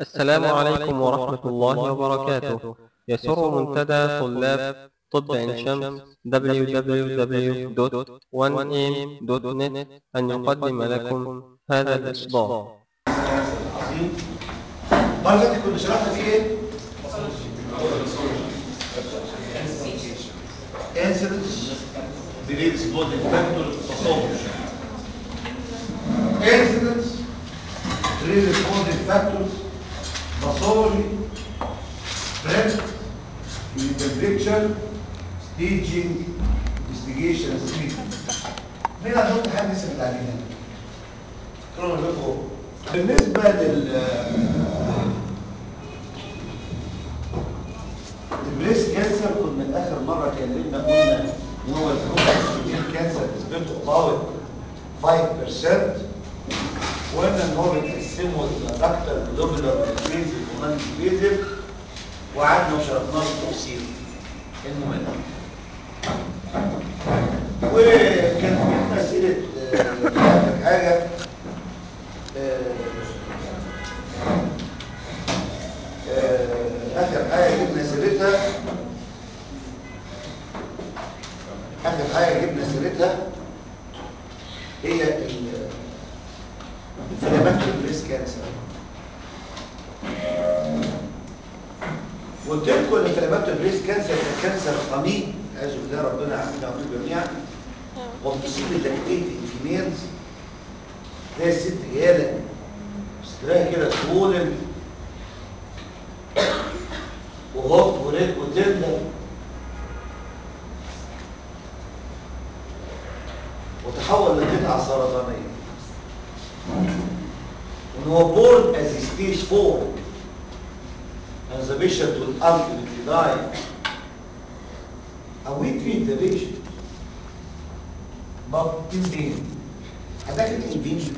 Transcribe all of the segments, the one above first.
السلام عليكم ورحمة الله وبركاته يسر منتدى طلاب طب عين شمس www.1am.net أن يقدم لكم هذا الإصدار عظيم المره اللي كنا شرحنا فيه ايه؟ incidence beliefs body factor pathology incidence beliefs body factors pathology breath temperature staging investigation treatment مين هتحط حد اسم التعليمات؟ كلهم لكم بالنسبة لل البريست كانسر كنا اخر مرة اتكلمنا قلنا ان هو البروستاتين كانسر نسبته about 5% وقلنا ان هو بنقسمه الى اكتر جلوبولار انفيزيف ونان انفيزيف وقعدنا وشرحناه بالتفصيل المهم وكان في مسألة آه، آخر حاجة اخر حاجه جبنا سيرتها اخر حاجه جبنا سيرتها هي الانفلاماتوري بريست كانسر قلت لكم الانفلاماتوري بريست كانسر ده كانسر قميء اعوذ بالله ربنا يعافينا ويعافيكم جميعا وبتصيب اللاكتيت الفيميلز تلاقي الست جايه لك صدرها كده طول وهوب وريك وتندر وتحول لقطعة سرطانية when he was born as a stage 4 and the patient will ultimately die and we treat the patient but in vain هتاكد in vain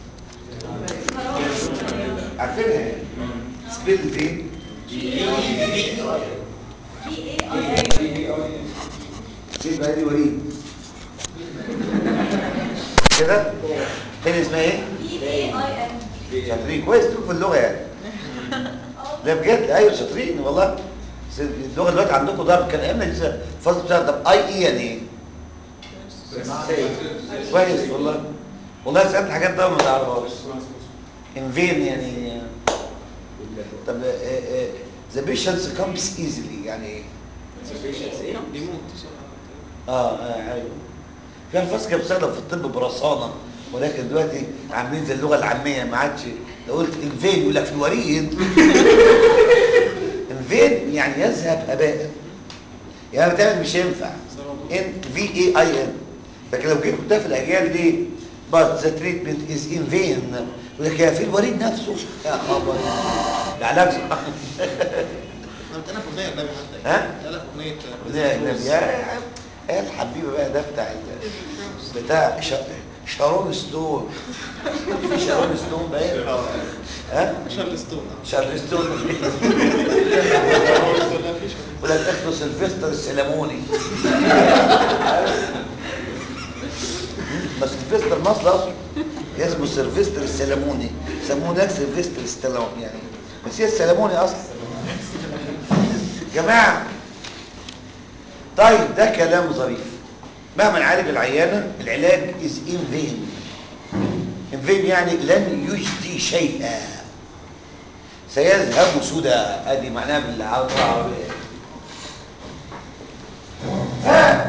عارفينها يعني سبيل فين سيب بقى دي وليد كده تاني اسمها ايه شاطرين كويس تكون في اللغه يعني لا بجد ايوه شاطرين والله بس اللغه دلوقتي عندكم ضرب كان ايامنا لسه الفصل بتاع طب اي اي يعني ايه كويس والله والله سالت حاجات ده ما تعرفهاش انفين يعني طب ذا بيشنس كمز ايزلي يعني ايه اه اه ايوه في الفاظ كانت بتستخدم في الطب برصانه ولكن دلوقتي عاملين زي اللغه العاميه ما عادش لو قلت انفين يقول لك في الوريد انفين يعني يذهب هباء يعني بتعمل مش ينفع ان في اي اي ان لكن لو جيت قلتها في الاجيال دي but the treatment is in vain يقول لك يا في الوريد نفسه يا خبر العلاج صح قلت انا في اغنيه النبي حتى ها؟ لا لا في اغنيه يا النبي يا عم يا الحبيبه بقى ده بتاع ال- بتاع شا- شارون ستون في شارون ستون باين ها شارل ستون شارون ستون ولا فيش ولا اخته سيلفستر السلموني بس سيلفستر مصدر اسمه سيلفستر السلموني سموه هناك سيلفستر السلموني يعني بس هي السلموني اصلا جماعه طيب ده كلام ظريف مهما نعالج العيانه العلاج از ان فين ان فين يعني لن يجدي شيئا سيذهب سدى ادي معناها بالعربيه العربيه ف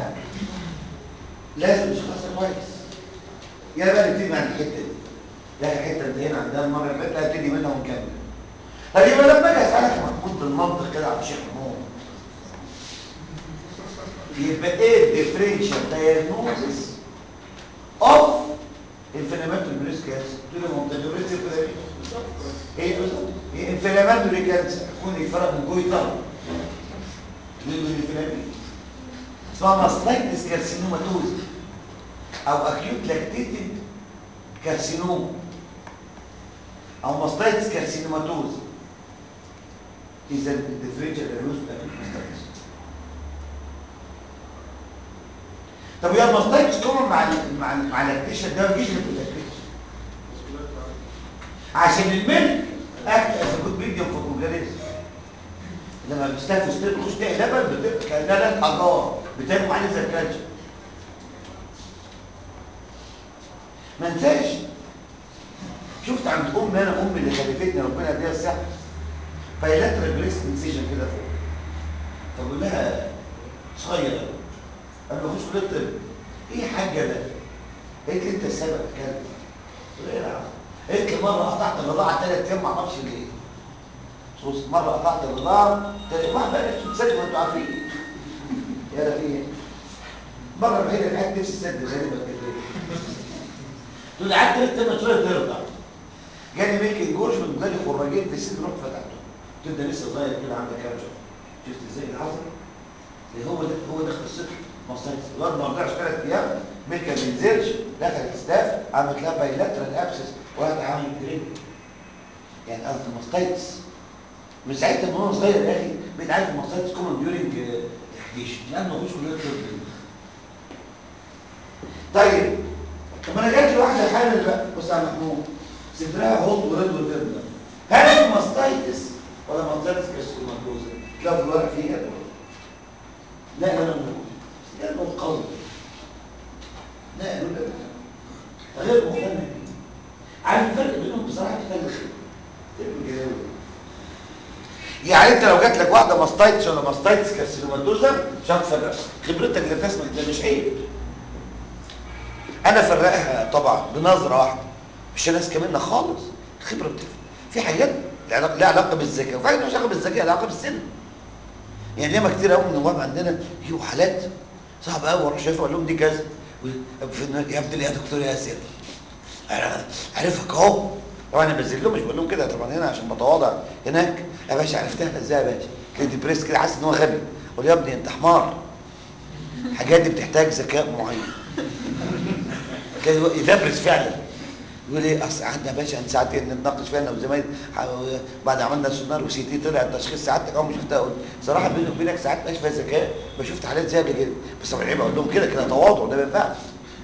لازم نشخص كويس يا بقى نبتدي عن الحته دي لا حته انتهينا عندها المره اللي فاتت هبتدي منها ونكمل طب يبقى لما اجي اسالك محمود بالمنطق كده على الشيخ محمود يبقى ايه الديفرنشال دايجنوزس اوف انفلاماتوري بريست كانسر تقول لي منطقي بريست ايه بالظبط هي انفلاماتوري كانسر يكون الفرق من جويتر للانفلاماتوري اسمها ماستايتس كارسينوماتوز او اكيوت لاكتيتد كارسينوم او ماستايتس كارسينوماتوز اذا الديفرنشال دايجنوز اكيوت ماستايتس طب يا الماستايتس كومن مع ال مع ال مع اللاكتيشن ده مفيش غير في اللاكتيشن عشان الملك اكت از جود لما بتستهفز كده بتخش تلاقي لبن بت- كانها لبن حجار بترموا عليه زي الكاتشب ما انساش شفت عند ام انا امي اللي خلفتني ربنا يديها الصحه بايلاترال بريست انسيشن كده فوق فبقول لها صغير قوي انا بخش كليه الطب ايه يا حاجه ده؟ قالت لي انت السبب يا كلب قلت لها ايه يا عم؟ قالت لي مره قطعت الرضاعه ثلاث ايام ما اعرفش ليه بص مره قطعت الرضاعه ثلاث واحد بقى نفسه تسد ما انتوا عارفين يا لا في ايه؟ مره الوحيده اللي قعدت نفسي تسد غالبا كده تقول لي قعدت ثلاث ايام شويه ترضع جالي ميلك انجورجمنت جالي خراجين في السن رحت فتحته قلت له ده لسه صغير كده عندك كام شهر شفت ازاي العظم هو ده هو ده قصته مصايص الواد ما رضعش ثلاث ايام ميلك ما بينزلش دخل الاستاف عملت لها بايلاترال ابسس وقعد عامل جريد يعني قصدي ماستايتس من ساعتها من وانا صغير يا اخي بقيت عارف الماستايتس كومن ديورنج تحديش لانه مفيش كليه طب طيب طب انا جات لي واحده حامل بقى بص يا محمود صدرها هوت ورد وتبدا هل دي ماستايتس ولا ماستايتس كارسينوماتوزا تلاقي في الورق فيه جدول لا لا لا جدول قوي لا لا لا غير مقتنع بيه عارف الفرق بينهم بصراحه في ثلاث شيء يعني انت لو جات لك واحده ماستايتس ولا ماستايتس كارسينوماتوزا مش هتفرق خبرتك اللي بتسمع ده مش عيب انا فرقها طبعا بنظره واحده مش ناس كمان خالص الخبره بتفرق في حاجات لها علاقه لها علاقه بالذكاء وفي حاجات مش علاقه بالذكاء لها علاقه بالسن يعني ياما كتير قوي من النواب عندنا يجوا حالات صعب قوي واروح شايفها اقول لهم دي كذا في النهاية، يا ابني يا دكتور ياسر انا عارفك اهو طبعا انا بنزل لهم مش بقول لهم كده طبعا هنا عشان بتواضع هناك يا باشا عرفتها ازاي يا باشا كنت بريس كده حاسس ان هو غبي اقول يا ابني انت حمار الحاجات دي بتحتاج ذكاء معين كان يدبرس فعلا يقول ايه اصل قعدنا يا باشا ساعتين نتناقش فيها انا وزمايلي ح- بعد عملنا سونار وسي تي طلع التشخيص ساعتك اول ما شفتها قلت صراحه بيني وبينك ساعات مش فيها ذكاء بشوفت حالات زي قبل كده بس طبعا عيب اقول لهم كده كده تواضع ده ما ينفعش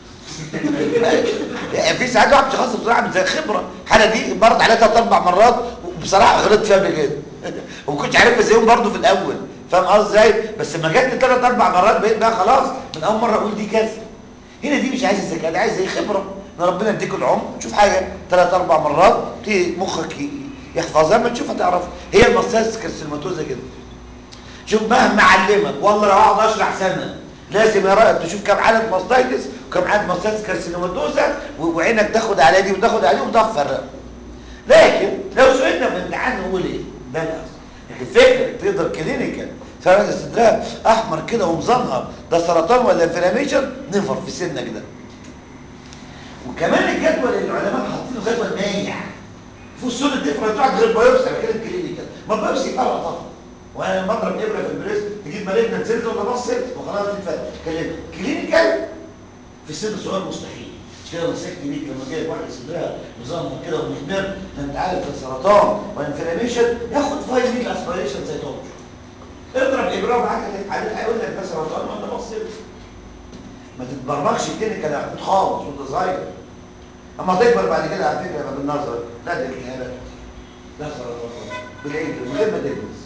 يعني في ساعات واحد شخص بصراحه من زي خبره الحاله دي مرت عليها ثلاث اربع مرات وبصراحه غلطت فيها قبل كده وما كنتش عارف ازايهم برضه في الاول فاهم قصدي ازاي بس لما جت لي ثلاث اربع مرات بقيت بقى خلاص من اول مره اقول دي كذا هنا دي مش عايز الذكاء ده عايز زي خبره ان ربنا يديك العمر تشوف حاجه ثلاث اربع مرات تيجي مخك ي- يحفظها لما تشوفها تعرفها هي المصاص كارسينوماتوزا كده شوف مهما علمك والله لو اقعد اشرح سنه لازم يا رائد تشوف كم حاله ماستايتس وكم حاله ماستايتس كارسينوماتوزا و- وعينك تاخد على دي وتاخد عليه وتعرف تفرق لكن لو سئلنا في الامتحان نقول ايه ده الاصل لكن فكره تقدر كلينيكال سواء صدرها احمر كده ومزنهر ده سرطان ولا انفلاميشن نفر في سنك ده وكمان الجدول اللي العلماء حاطينه جدول مايع فوق سنه ديفرنت واحد غير بايوبسي انا بتكلم كلينيكال ما بايوبسي فرق طبعا وانا بضرب ابره في البريس تجيب مالجنا سيلز ولا بص سيلز وخلاص دي فرق كلام كلينيكال في سن صغير مستحيل مش كده نصيحتي ليك لما جاي واحد صدرها نظام كده ومحمر انت عارف السرطان والانفلاميشن ياخد فايل ميل اسبيريشن زي تومش اضرب ابره معاك هتتعالج هيقول لك ده سرطان ولا بص سيلز ما تتبرمجش كلينيكال يا حبيبي خالص وانت صغير اما تكبر بعد كده على فكره يبقى بالنظر لا ده الكهرباء ده سرطان بالعين من غير ما تدرس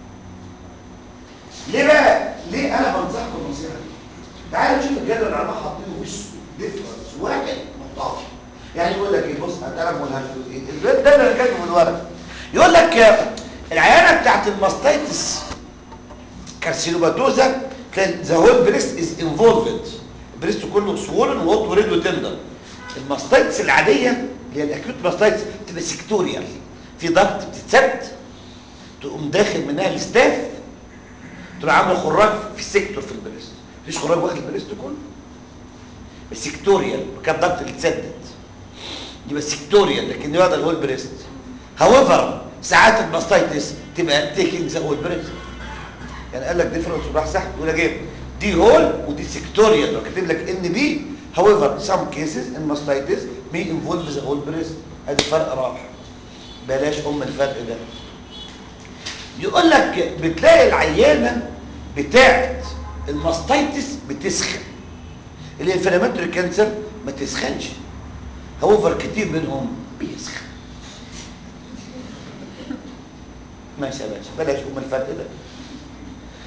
ليه بقى ليه انا بنصحكم النصيحه دي تعالوا نشوف الجدول اللي العلماء حاطينه مش ديفرنس واحد محترم يعني يقول لك ايه بص انا بقولها لكم ايه ده اللي كاتبه في الورق يقول لك آه، العيانه بتاعت الماستيتس كارسينوماتوزا كان ذا هول بريست از انفولفد البريست كله سوولن وهوت وريد وتندر الماستيتس العاديه اللي هي الاكيوت ماستيتس بتبقى سيكتوريال في ضغط بتتسد تقوم داخل منها الاستاف تروح عامله خراج في السيكتور في البريست مفيش خراج واخد البريست كله سيكتوريال كان ضغط اللي اتسدد يبقى سيكتوريال لكن ده ده الهول بريست هاويفر ساعات الماستيتس تبقى تيكينج ذا هول بريست يعني قال لك ديفرنس وراح سحب يقول لك ايه دي هول ودي سيكتوريال لو كاتب لك ان بي however some cases in mastitis may involve the whole breast ادي فرق راح بلاش ام الفرق ده يقول لك بتلاقي العيانه بتاعت الماستيتس بتسخن الانفلاماتوري كانسر ما تسخنش هوفر كتير منهم بيسخن ماشي يا باشا بلاش ام الفرق ده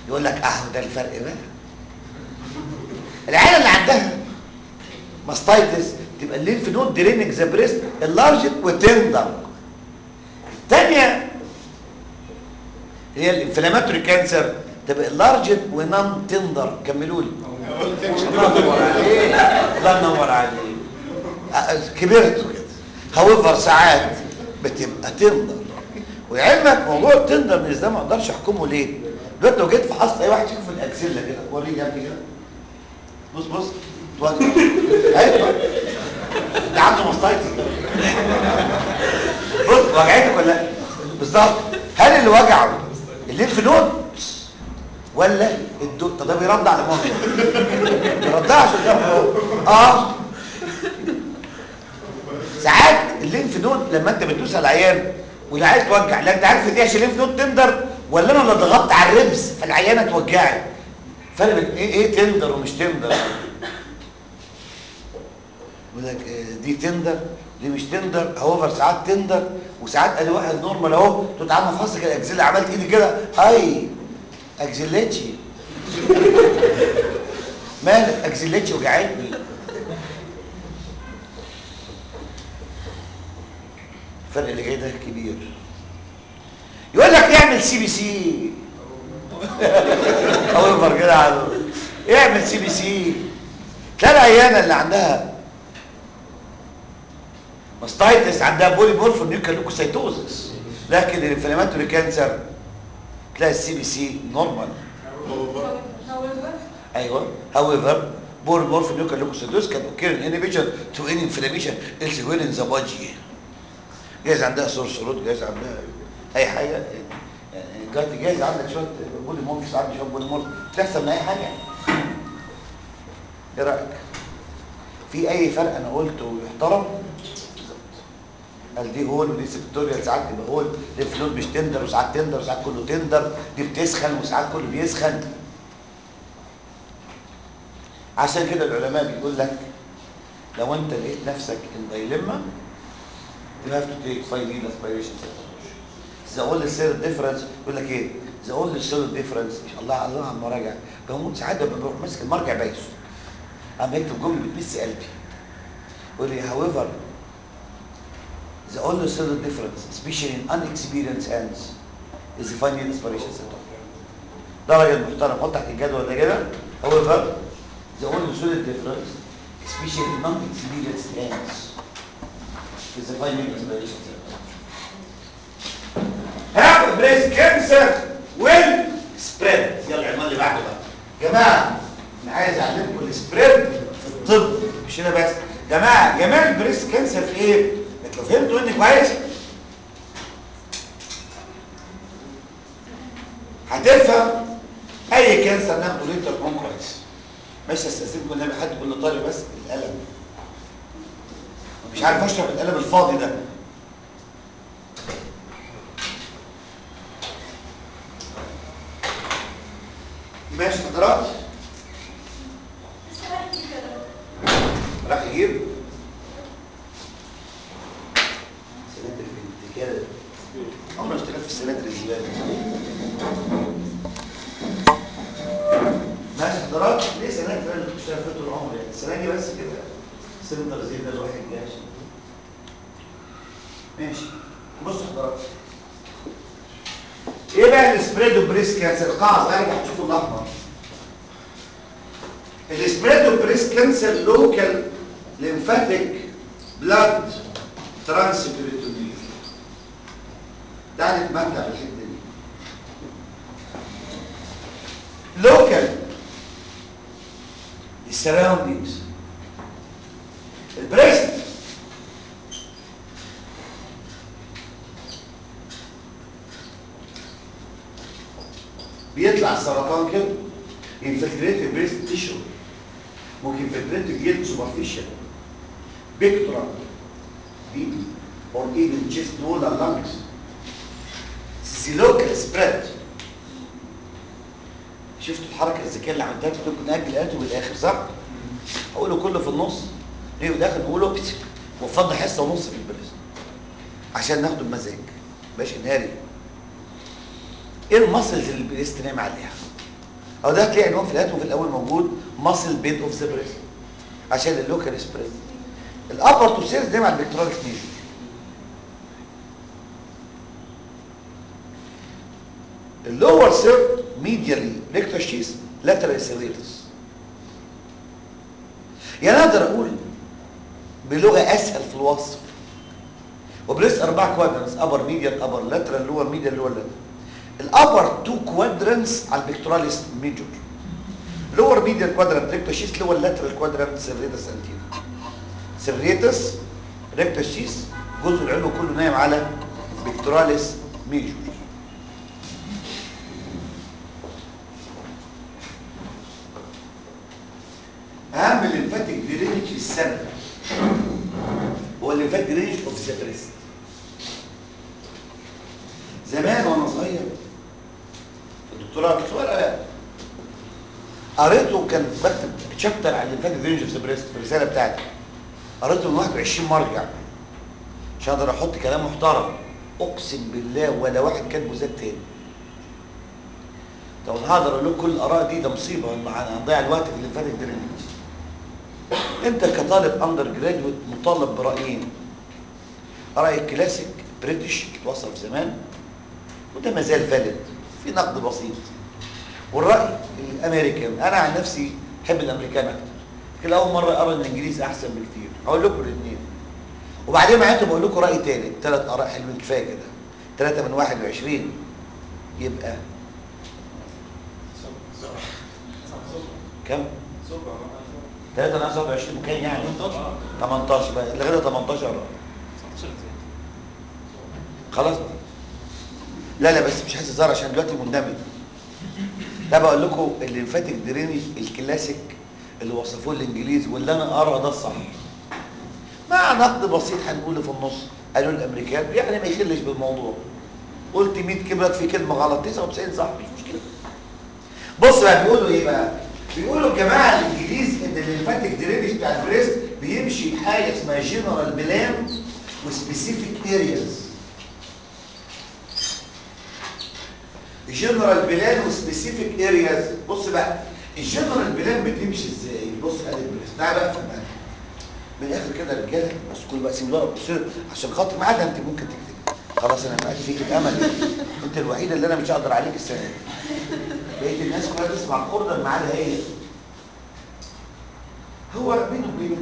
يقول لك اهو ده الفرق بقى العيله اللي عندها ماستايتس تبقى الليمف نود درينج ذا بريست اللارج وتندر الثانيه هي الانفلاماتوري كانسر تبقى اللارج ونان تندر كملوا لي الله ينور عليك الله ينور عليك أه، كبرت كده هاويفر ساعات بتبقى تندر ولعلمك موضوع التندر من ده ما اقدرش احكمه ليه دلوقتي لو جيت فحصت اي واحد فيكم في الاكسيلا كده وريني يا ابني كده بص بص توجع ايوه ده عنده ماستايتس بص وجعتك ولا لا بالظبط هل اللي وجعه الليمف نود ولا الدو طب ده بيرد على مهر بيردعش قدام اه ساعات الليمف نود لما انت بتدوس على العيان والعيان توجع لا انت عارف دي عشان الليمف نود تندر ولا انا اللي ضغطت على الربس فالعيانه توجعت فرق بين ايه ايه تندر ومش تندر يقول لك آه، دي تندر دي مش تندر هوفر ساعات تندر وساعات ادي واحد نورمال اهو تقول تعالى نفحصك الاكزيلا عملت ايدي كده هاي اكزيلاتشي مالك اكزيلاتشي وجعتني الفرق اللي جاي ده كبير يقول لك اعمل سي بي سي هوفر كده على اعمل سي بي سي تلاقي العيانه اللي عندها ماستايتس عندها بولي مورفون نيوكليوكوسايتوزس لكن الانفلاماتوري كانسر تلاقي السي بي سي نورمال ايوه هاويفر بول مورفون نيوكليوكوسايتوزس كان اوكير انهبيشن تو ان انفلاميشن elsewhere in the body جايز عندها سور سرود جايز عندها اي حاجه يعني جايز جايز عندك شويه بولي مورفس عندك شويه بولي مورف تحصل من اي حاجه ايه رايك في اي فرق انا قلته يحترم قال دي هول ودي سيكتوريال ساعات تبقى هول دي فلود مش تندر وساعات تندر وساعات كله تندر دي بتسخن وساعات كله بيسخن عشان كده العلماء بيقول لك لو انت لقيت نفسك ان دايلما you have to take five needle aspiration the only cell difference يقول لك ايه the only cell difference الله الله على المراجع بموت ساعات ببقى بروح ماسك المرجع بايسه عم بكتب جمله بتمس قلبي يقول لي however the only cell difference especially in unexperienced hands is the final aspiration center ده راجل محترم حط تحت الجدول ده كده however the only cell difference especially in unexperienced hands is the final aspiration center have breast cancer will spread يلا العنوان اللي بعده بقى جماعه انا عايز اعلمكم السبريد في الطب مش هنا بس جماعه جمال البريست كانسر في ايه انت لو فهمتوا اني كويس هتفهم اي كانسر ناخده ليتر اون كويس مش استاذنكم النبي حد يقول لطالب بس القلم مش عارف اشرب القلم الفاضي ده ماشي حضرات راح يجيب سناتر في الاتكال عمري ما اشتغلت في السناتر الزباله ماشي حضرات ليه سناتر انا كنت اشتغل فيها طول عمري يعني السنه دي بس كده سنتر زي ده الواحد جاش ماشي بص حضرات ايه بقى السبريد اوف بريست كانسر القاعه صغيره هتشوفوا الاحمر السبريد اوف بريست كانسر لوكال ليمفاتيك بلاد ترانسبيريتونيل تعالى نتمتع بالحته دي لوكال السراوندينجز البريست بيطلع السرطان كده ينفلتريت البريست تيشو ممكن ينفلتريت الجلد سوبرفيشال بيكتورا بيبي or even chest wall and lungs This is local spread شفتوا الحركه الذكيه اللي عملتها كنت ممكن ناجل الاتو بالاخر صح؟ هقوله كله في النص ليه في الاخر نقوله وفضل حصه ونص في البريست عشان ناخده بمزاج باش نهاري ايه المسلز اللي البريست نايم عليها او ده هتلاقي عنوان في الهاتف في الاول موجود ماسل بيد اوف ذا بريست عشان اللوكال سبريد الابر تو سيرس ده مع البكترال ميجر اللور سيرد ميديالي ريكتور شيس لاترال سيريتس يعني اقدر اقول بلغه اسهل في الوصف وبريس اربع كوادرنس ابر ميديال ابر لاترال لور ميديال لور لاترال الابر تو كوادرنس على البكتوراليس ميجور لور ميديال كوادرنت ريكتور شيس لور لاترال كوادرنت سيريتس انتيريور سيريتس ريكتور شيس الجزء العلوي كله نايم على بكتوراليس ميجور اهم الليمفاتيك درينج في السنه هو الليمفاتيك درينج اوف ذا بريست زمان وانا صغير في الدكتوراه كنت ورقه قريته كان بكتب شابتر عن الليمفاتيك درينج اوف ذا بريست في الرساله بتاعتي قريته من 21 مرجع عشان اقدر احط كلام محترم اقسم بالله ولا واحد كاتبه زي التاني طب انا هقدر اقول لكم كل الاراء دي ده مصيبه هنضيع الوقت في الليمفاتيك درينج انت كطالب اندر جراديويت مطالب برايين راي الكلاسيك بريتش اتوصف زمان وده ما زال فاليد في نقد بسيط والراي الامريكان انا عن نفسي بحب الامريكان اكتر لكن اول مره ارى ان الانجليزي احسن بكتير هقول لكم الاثنين وبعدين معاكم بقول لكم راي ثالث ثلاث اراء حلوين كفايه كده ثلاثه من 21 يبقى كم؟ 3 ناقص 21 كام يعني 18 بقى اللي غير 18 خلاص لا لا بس مش حاسس زار عشان دلوقتي مندمج ده بقول لكم الليمفاتيك درينج الكلاسيك اللي وصفوه الانجليز واللي انا ارى ده الصح مع نقد بسيط هنقوله في النص قالوا الامريكان يعني ما يخلش بالموضوع قلت 100 كلمه في كلمه غلط 99 صح مش مشكله بص بقى بيقولوا ايه بقى بيقولوا الجماعه الانجليز ان الليمفاتيك درينج بتاع البريست بيمشي بحاجه اسمها جنرال بلان وسبيسيفيك ارياز جنرال بلان وسبيسيفيك ارياز بص بقى الجنرال بلان بتمشي ازاي بص ادي البريست تعالى بقى فهمها من الاخر كده يا رجاله بس كل بقى سيب لها عشان خاطر معاك انت ممكن تكتب خلاص انا بقى فيك الامل انت الوحيده اللي انا مش هقدر عليك السنه دي بقيت الناس كلها تسمع اوردر ما عدا هي هو بينه وبينك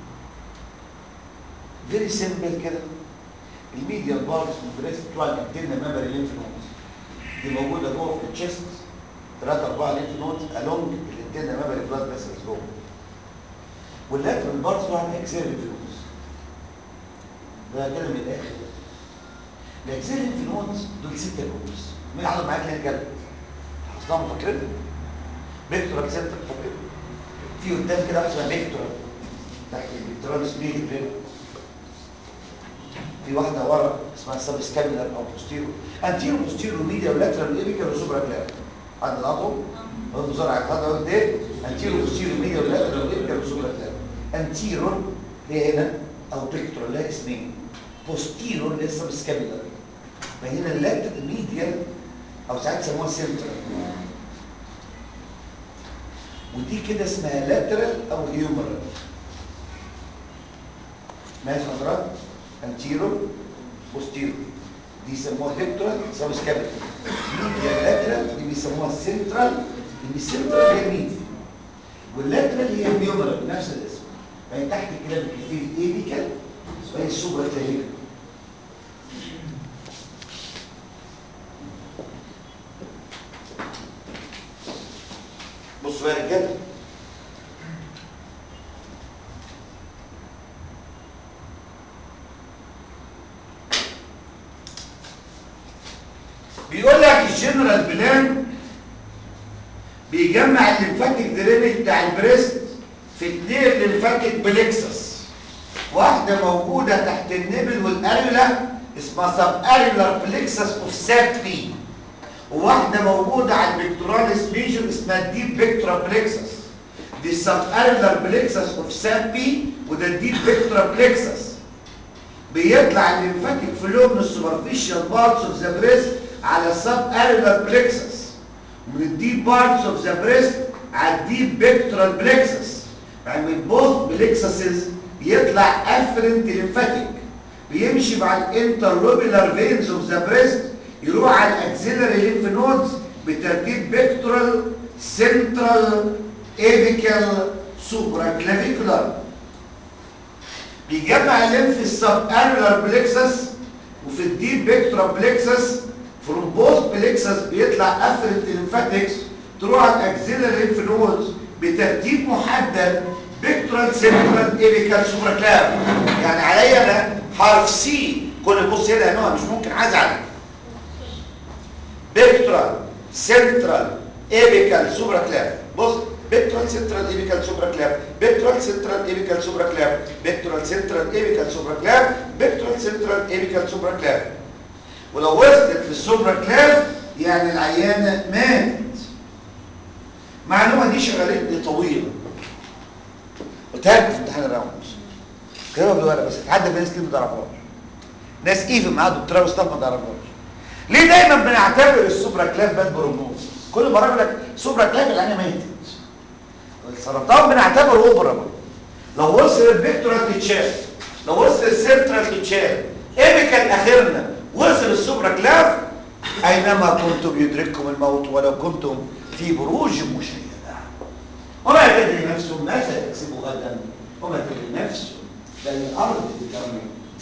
فيري سيمبل كده الميديال بارز من البريست بتوع الانترنال ميموري لينف نودز دي موجوده جوه في التشست 3 4 لينف نودز الونج الانترنال ميموري بلاد فيسلز جوه واللاترال بارز بتوع الاكسيل لينف نودز ده كده من الاخر الاكسيل لينف نودز دول ستة جروبس مين حاضر معاك هنا كده حافظناهم فاكرين فيكتورال سنتر فاكرين في قدام كده واحد اسمها فيكتورال تحت الفيكتورال سبيل كده في واحده ورا اسمها سب سكابيلر او بوستيرو انتيرو بوستيرو ميديا ولاترال ايبيكال وسوبرا كلاب عند العضو هو بسرعه هذا قلت ايه انتيرو بوستيرو ميديا ولاترال ايبيكال وسوبرا كلاب انتيرو هي هنا او فيكتورال لها اسمين بوستيرو اللي هي سب سكابيلر فهنا اللاترال ميديال او ساعات يسموها سنترال ودي كده اسمها لاترال او هيومرال ماشي حضرتك انتيرو بوستيرو دي يسموها فيكتورال سب سكابيلر ميديال لاترال دي بيسموها سنترال اللي السنترال هي ميديا واللاترال هي هيومرال نفس الاسم فهي تحت كده بالكثير ايبيكال وهي السوبر كلينيكال بص بقى يا رجاله بيقول لك الجنرال بلان بيجمع الليمفاتيك درينج بتاع البريست في اثنين ليمفاتيك بليكسس واحده موجوده تحت النبل والاريولا اسمها سب اريولار بليكسس اوف سابي وواحده موجوده على البكتوراليس ميجر اسمها الديب بيكتورا بليكسس دي السب اريولار بليكسس اوف سابي وده الديب بيكتورا بليكسس بيطلع الليمفاتيك فلو من السوبرفيشال بارتس اوف ذا بريست على السب اريولار بليكسس من الديب بارتس اوف ذا بريست على الديب بيكتورال بلكسس يعني من بوث بلكسسز يطلع افرنت ليمفاتيك بيمشي مع الانترلوبيلار فينز اوف ذا بريست يروح على الاكسيلري ليمف نودز بترتيب بيكتورال سنترال ايبيكال سوبرا كلافيكولار بيجمع الليمف السب انولار بلكسس وفي الديب بيكتورال بلكسس فروم بوث بلكسس بيطلع افرنت ليمفاتكس تروح على الاكسيلري ليمف نودز بترتيب محدد بيكتورال سنترال ايبيكال سوبرا كلاف يعني عليا انا حرف سي كل بص هنا نوع مش ممكن ازعل بيكتورال سنترال ايبيكال سوبرا كلاف بص بيكتورال سنترال ايبيكال سوبرا كلاف بيكتورال سنترال ايبيكال سوبرا كلاف بيكتورال سنترال ايبيكال سوبرا كلاف بيكتورال سنترال ايبيكال سوبرا كلاف ولو وصلت في السوبرا كلاف يعني العيانه ماتت المعلومه دي شغلتني طويله قلتها لكم في امتحان الراوند كده بالورقه بس اتحدى في ناس كتير ما تعرفهاش ناس ايفن معاها دكتوراه وستاف ما تعرفهاش ليه دايما بنعتبر السوبرا كلاف باد بروجنوز كل مره يقول لك سوبرا كلاف العيانه ماتت السرطان بنعتبره اوبرا لو وصل الفيكتورال تتشال لو وصل السنترال تتشال ايبيكال اخرنا وصل السوبرا كلاف اينما كنتم يدرككم الموت ولو كنتم في بروج مشيده وما تدري نفس ماذا تكسب غدا وما تدري نفس بل الارض تموت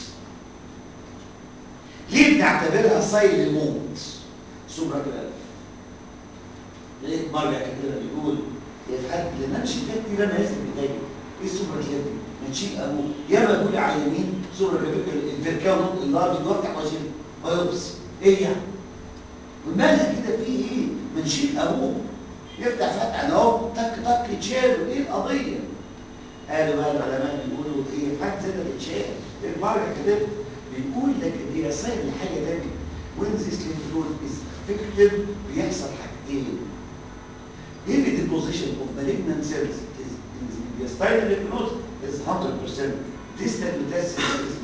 ليه بنعتبرها صيد الموت سوبرا كلاف لقيت مرجع كده بيقول يتحد لنمشي كتير انا لازم بدايه ايه السوبر كلاف دي منشيل ابوه يا ما تقول على اليمين سوبر كلاف الفيركاو اللارج دي وافتح واشيل بايوبس ايه يعني والمالها كده فيه ايه منشيل ابوه يفتح فتحه اهو تك تك يتشال ايه القضيه قالوا بقى العلماء بيقولوا ايه حد زي ده بيتشال المرجع كده بيقول لك ان هي صاير لحاجه تانيه وين ذيس ليمفنود از افكتيف بيحصل حاجتين if the deposition of malignant cells is in the mediastinal lymph node is 100% distal metastasis is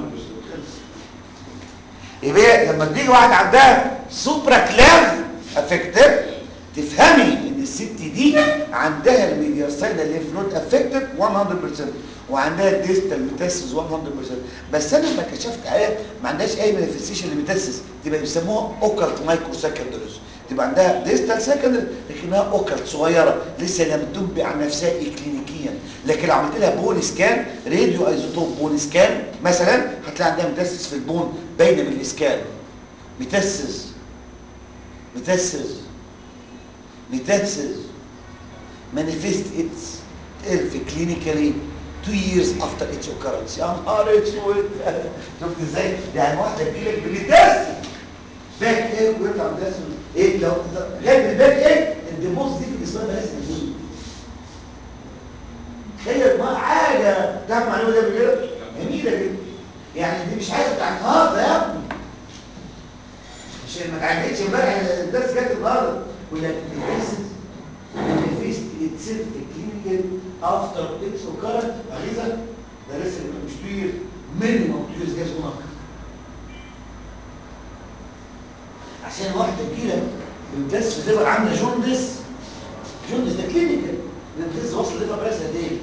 100% يبقى لما تيجي واحد عندها سوبرا كلاف افكتيف تفهمي ان الست دي عندها الميدياستاينال ليمف نود افكتيف 100% وعندها الديستال ميتاسيس 100% بس انا لما كشفت عليها ما عندهاش اي مانيفستيشن لميتاسيس تبقى بيسموها اوكالت مايكرو سكندريز تبقى عندها ديستال سكندري لكنها اوكالت صغيره لسه لم تنبئ عن نفسها كلينيكيا لكن لو عملت لها بون سكان راديو ايزوتوب بون سكان مثلا هتلاقي عندها ميتاسيس في البون باينه من الاسكان ميتاسيس ميتاسيس ميتاسيس manifest its self clinically two years after its occurrence يا نهار اسود شفت ازاي يعني واحده تجيلك بميتاسيس باك ايه ويطلع ميتاسيس ايه لو غير الباك ايه الديبوز دي في الاسبوع ده لازم يجي تخيل ما حاجه تعمل معلومه ده بجد جميله جدا يعني دي مش حاجه بتاع النهارده يا ابني عشان ما تعديش امبارح الدرس جت النهارده ولا الدرس manifest itself clinical after its occurrence غيظة ده لسه مش كتير minimum two years جاز هناك عشان واحدة تجيلك بمدس ليفر عاملة جوندس جوندس ده كلينيكال بمدس وصل ليفر بس قد ايه؟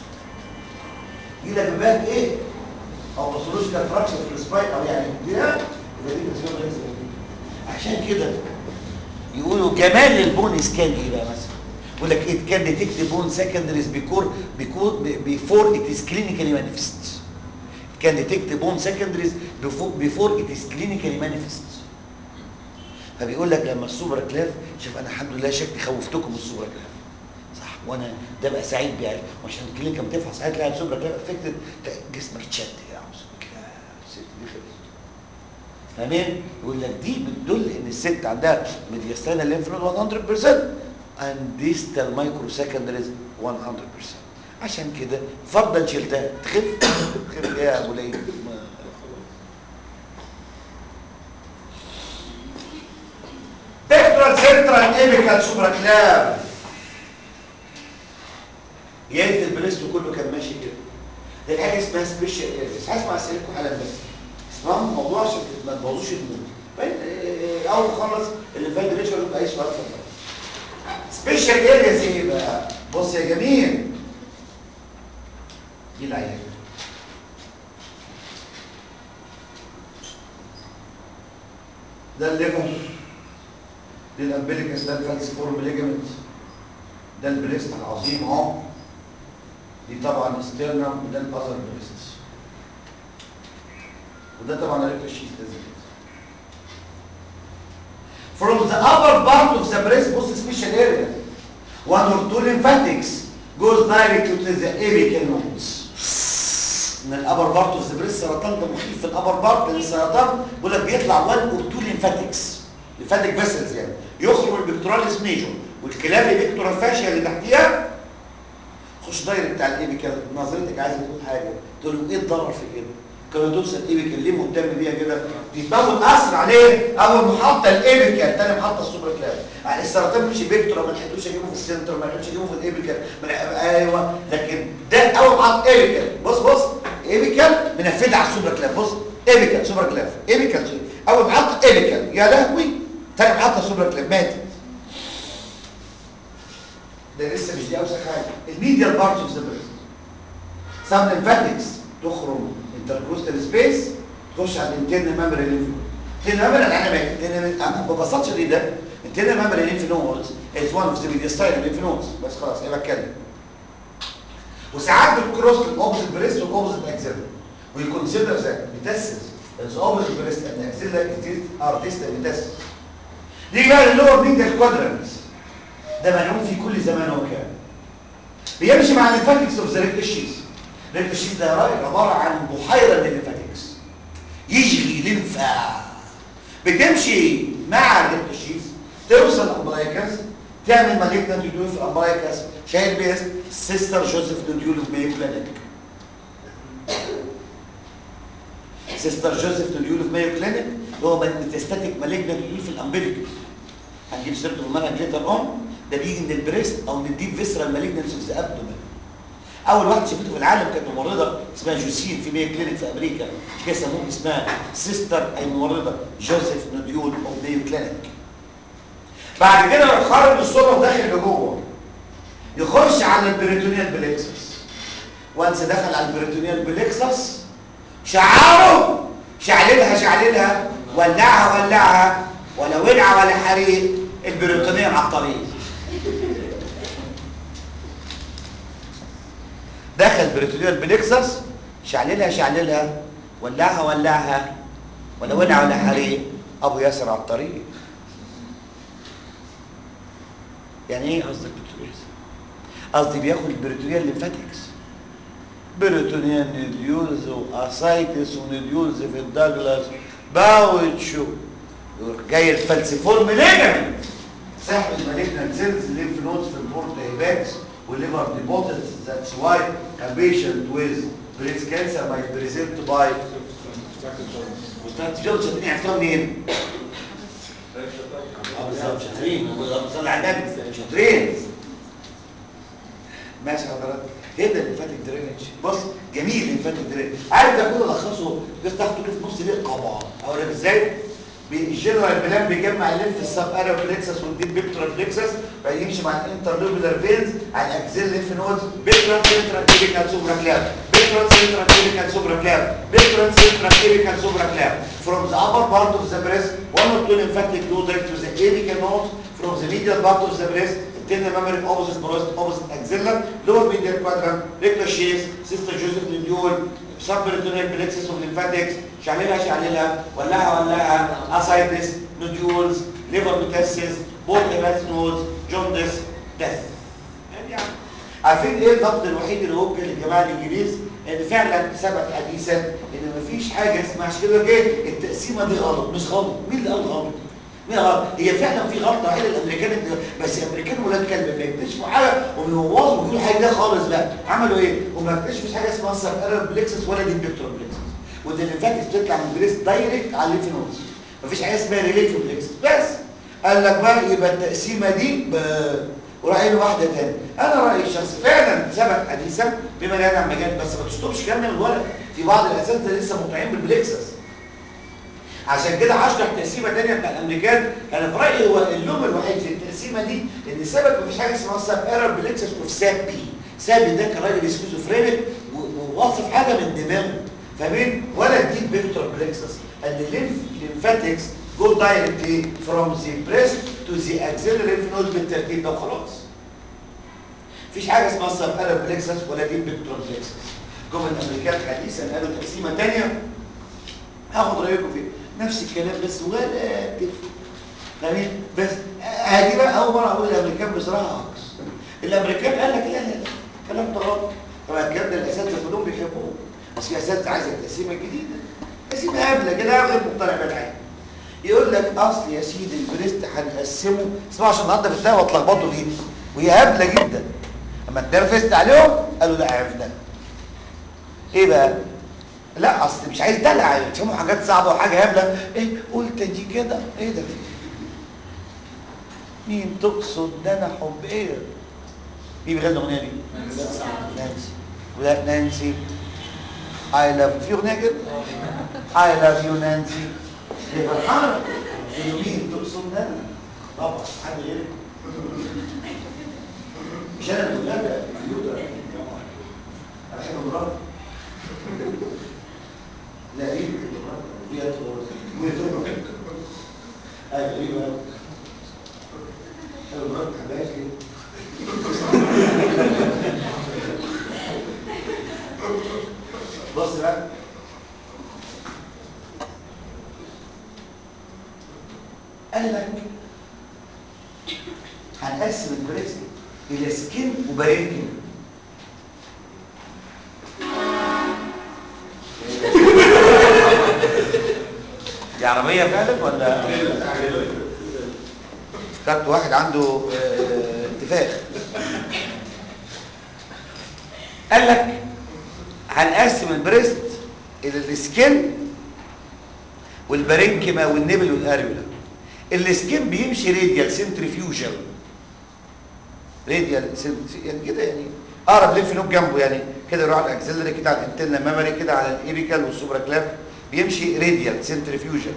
يجيلك بباك ايه؟ او باثولوجيكال فراكشر في السباين او يعني دي يبقى دي بتسيبها عشان كده يقولوا جمال البون سكان ايه بقى مثلا يقول لك it can detect bone secondaries before before before it is clinically manifest it can detect bone secondaries before before it is clinically manifest فبيقول لك لما السوبر كلاف شوف انا الحمد لله شكلي خوفتكم السوبر كلاف صح وانا ده بقى سعيد بيه وعشان الكلينيكا بتفحص هتلاقي السوبر كلاف افكتد جسمك اتشد كده كده الست دي خلصت فاهمين يقول لك دي بتدل ان الست عندها ميدياستاينال ليمف نود 100% and distal microsecondaries 100% عشان كده فرضا شلتها تخف تخف ايه يا ابو ليل بيكتورال سنترال ايبيكال سوبرا كلاف جاي البريست كله كان ماشي كده دي حاجه اسمها سبيشال ايريس هسمع اسئلتكم حالا بس اسمعوا الموضوع عشان ما تبوظوش المود اول ما اخلص اللي فات ريتشارد اي سؤال اتفضل سبيشال ارياز ايه بقى بص يا جميل دي العيان ده الليفر دي الامبليكس ده الفالسيفورم ليجمنت ده البريست العظيم اهو دي طبعا استرنم وده الاذر بريست وده طبعا الريكوشيت لازم كده From the upper part of the breast بص special area one or two lymphatics goes directly to the apical nodes من الابر بارت اوف ذا بريست سرطان ده مخيف في الابر بارت لان السرطان بيقول لك بيطلع 1 اور 2 ليمفاتكس ليمفاتيك فيسلز يعني يخرج من البكتوراليس ميجور والكلافي بيكتورال فاشيا اللي تحتيها خش دايركت بتاع الايبيكال نظرتك عايزه تقول حاجه تقول له ايه الضرر في كده كانوا توصل الايبيكال ليه مهتم بيها كده تتبول اثر عليه اول محطه الايبيكال ثاني محطه السوبر كلاف يعني السرطان مش بيكتورا ما لحقتوش اجيبه في السنتر ما لحقتوش اجيبه في الايبيكال ما لحق- ايوه لكن ده اول محطه ايبيكال بص بص ايبيكال منفذه على السوبر كلاف بص ايبيكال سوبر كلاف ايبيكال اول محطه ايبيكال يا لهوي ثاني محطه سوبر كلاف ماتت ده لسه مش دي اوسخ حاجه الميديال بارت اوف ذا بريست سام ليمفاتكس تخرج انتركروستال سبيس تخش على الانترنال ميموري لينف الانترنال ميموري انا مالي ببساطه شديده الانترنال ميموري لينف نودز از وان اوف ذا ميدياستايل لينف نودز بس خلاص انا بتكلم وساعات بتكروس الاوبوزيت بريست والاوبوزيت اكسيلا وي كونسيدر ذات ميتاسيس از اوبوزيت بريست اند اكسيلا ار ديستال ميتاسيس نيجي بقى للور ميديال كوادرانت ده ملعون في كل زمان ومكان بيمشي مع الليمفاتكس اوف ذا ريكتشيز ريكتشيز ده يا راجل عباره عن بحيره من الليمفاتكس يجري ليمفا بتمشي مع الريكتشيز توصل الامبرايكاس تعمل مالجنت نوديول في الامبرايكاس شايل باسم سيستر جوزيف نوديول في مايو كلينيك سيستر جوزيف نوديول في مايو كلينيك هو ميتاستاتيك مالجنت نوديول في الامبليكس هنجيب سيرته في المنهج ليتر اون ده بيجي من البريست او من الديب فيسرال مالجنس اوف ذا ابدومن اول واحده شافته في العالم كانت ممرضه اسمها جوسين في مايو كلينيك في امريكا كده سموه اسمها سيستر اي ممرضه جوزيف نوديول اوف مايو كلينيك بعد كده يروح خارج من الصوره وداخل لجوه يخش على البريتونيال بليكسس وانس دخل على البريتونيال بليكسس شعاره شعللها شعللها ولعها ولعها ولا ولعه ولا حريق البريطانية على الطريق دخل بريطانيا البليكسس شعللها شعللها ولعها ولعها ولا ولع ولا حريق ابو ياسر على الطريق يعني ايه قصدك دكتور ياسر قصدي بياخد البريطانيا الليمفاتكس بريطانيا نيديولز واسايتس ونيديولز في الداجلاس باوتشو يروح جاي الفالسيفورم ليجمنت سحب المالجنت سيلز الليمف نودز في البورت هيباتس والليفر ديبوزيتس ذاتس واي a patient with breast cancer might present by وستات جونز شاطرين عرفتوها منين؟ اه بالظبط شاطرين صلي على النبي شاطرين ماشي حضرتك هي ده الليمفاتيك درينج بص جميل الليمفاتيك درينج عارف ده كله لخصه بس تاخده كده في نص ليه طبعا اقول لك ازاي الجنرال بلان بيجمع الليمف السب ارا فليكسس والديب بيكتورال فليكسس بعدين يمشي مع الانترلوبولار فينز على الاكزيل ليمف نودز بيكتورال سنترال تيبيكال سوبرا كلاب بيكتورال سنترال تيبيكال سوبرا كلاب بيكتورال سنترال تيبيكال سوبرا كلاب from the upper part of the breast one or two lymphatic node direct to the apical node from the medial part of the breast internal memory opposite breast opposite axilla lower medial quadrant rectal sheath sister joseph nodule subperitoneal plexus of lymphatics شعللها شعللها ولعها ولعها ascites nodules liver metastasis both hepatic nodes jaundice death يعني عارفين ايه الضبط الوحيد اللي ممكن للجماعه الانجليز ان فعلا ثبت حديثا ان مفيش حاجه اسمها عشان كده ايه التقسيمه دي غلط مش غلط مين اللي قال غلط مين غلط هي فعلا في غلطه وحيده الامريكان بس الامريكان ولاد كلب بيكتشفوا حاجه وبيبوظوا ويقولوا حاجه ده خالص بقى عملوا ايه هم اكتشفوا حاجه اسمها سب ايرور بليكسس ولا دي بيكتور بليكسس وده الليمفاتكس بتطلع من البريست دايركت على الليمف نودز مفيش حاجه اسمها ريليف بليكسس بس قال لك بقى يبقى التقسيمه دي ب... وراح قايل واحده تاني انا رايي الشخصي فعلا ثبت حديثا بما لا يدعم مجال بس ما تشطبش كلام من الولد في بعض الاساتذه لسه مقطعين بالبليكسس عشان كده هشرح تقسيمه ثانيه بتاع الامريكان انا في رايي هو اللوم الوحيد في التقسيمه دي ان سبب مفيش حاجه اسمها ساب ايرور بلكسس اوف ساب بي ساب ده كان راجل سكيزوفرينيك وواصف حاجه من دماغه فاهمين ولا ديب فيكتور بلكسس ان الليمف ليمفاتكس جو دايركتلي فروم ذا بريست تو ذا اكسيلري ليمف نود بالترتيب ده وخلاص مفيش حاجه اسمها ساب ايرور بلكسس ولا ديب فيكتور بلكسس جم الامريكان حديثا قالوا تقسيمه ثانيه هاخد رايكم فيه نفس الكلام بس ولا تفرق فاهمين بس هذه بقى اول مره اقول الامريكان بصراحه عكس الامريكان قال لك لا لا لا الكلام ده غلط طبعا الكلام ده الاساتذه كلهم بيحبوه بس في اساتذه عايزه التقسيمه الجديده تقسيمه هبله كده غير مقتنع بالحاجه يقول لك اصل يا سيدي البريست هنقسمه اسمعوا عشان النهارده في التاني واتلخبطوا فيه وهي هبله جدا اما اتنرفزت عليهم قالوا لا عرفنا ايه بقى لا اصل مش عايز دلع يفهموا حاجات صعبه وحاجه هبله ايه قلت دي كده ايه ده مين تقصد ده انا حب ايه مين بيغني الاغنيه دي نانسي ولا نانسي اي لاف في اغنيه كده اي لاف يو نانسي دي فرحانه إيه مين تقصد ده انا طبعا حد غيرك مش انا اللي بقول لك الكمبيوتر انا بحب مراتي لا ايه هي ايوه ايوه ايوه مرات ما تحبهاش ليه بص بقى قال لك هنقسم البريست الى سكين وبارينكين دي عربية فعلا ولا خدت واحد عنده آه، انتفاخ قال لك هنقسم البريست الى السكين والبارينكيما والنبل والاريولا السكين بيمشي راديال سنتريفيوجال راديال سنت- يعني كده يعني اقرب لينف نود جنبه يعني كده يروح على الاكسلري كده على الانترنال ميموري كده على الايبيكال والسوبرا كلاف بيمشي راديال سنتريفيوجال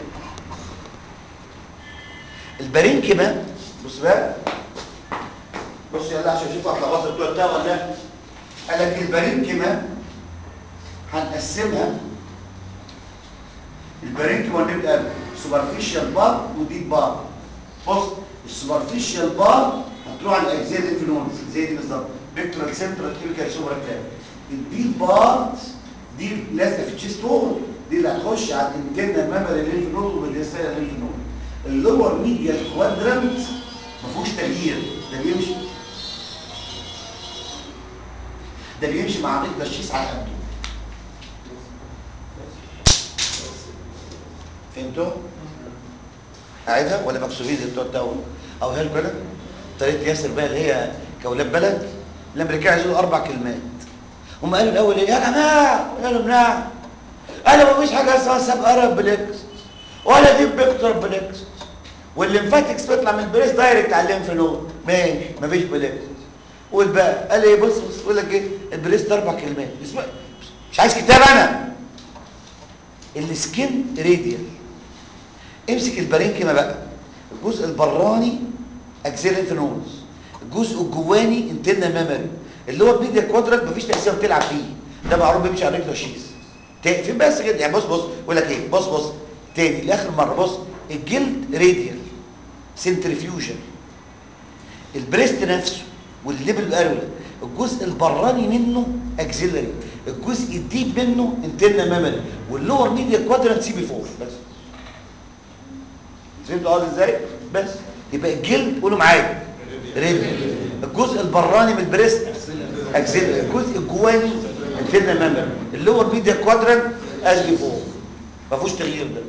البارينكيما بص بقى بص يلا عشان اشوف هتلخبطوا بتوع بتاع ولا لا قال لك البارينكيما هنقسمها البارينكيما نبدا سوبرفيشال بار وديب بار بص السوبرفيشال بار هتروح على الاجزاء الانفلونز زي دي بالظبط بيكتورال سنترال كيميكال سوبرا كلاف الديب بار دي لازقه في التشيست وول دي اللي هتخش على الانترنال ميموري لينف نود والديستال لينف نود اللور ميديال كوادرانت ما فيهوش تغيير ده بيمشي ده بيمشي مع رجل الشيس على قده فهمتوا؟ قاعدها ولا مكسوفين زي بتوع الدولة او هي كده طريقه ياسر بقى اللي هي كولاد بلد الامريكان عايزين اربع كلمات هم قالوا الاول ايه يا جماعه قالوا نعم قالوا مفيش حاجه اسمها سب ارب بليكس ولا ديب بيكتور بليكس والليمفاتكس بيطلع من البريس دايركت على الليمف نود ماشي مفيش بليكس والباقي قال ايه بص بص يقول لك ايه البريس ده اربع كلمات اسمع مش عايز كتاب انا السكين راديال امسك البارينكيما بقى الجزء البراني اكزيل انفنوز الجزء الجواني انترنا ميموري اللي هو الميديا كوادرات مفيش تقسيمه بتلعب فيه ده معروف بيمشي على رجله شيز تا- فين بس كده يعني بص بص بقول لك ايه بص بص تاني لاخر مره بص الجلد راديال سنترفيوجن البريست نفسه والليبل الاريولا الجزء البراني منه اكزيلري الجزء الديب منه انترنا ميموري واللور ميديا كوادرانت سي بي 4 بس فهمتوا قصدي ازاي بس يبقى الجلد قولوا معايا ريد الجزء البراني من البريست اكزيلري الجزء الجواني انترنا ميموري اللور ميديا كوادرانت اس بي 4 ما فيهوش تغيير ده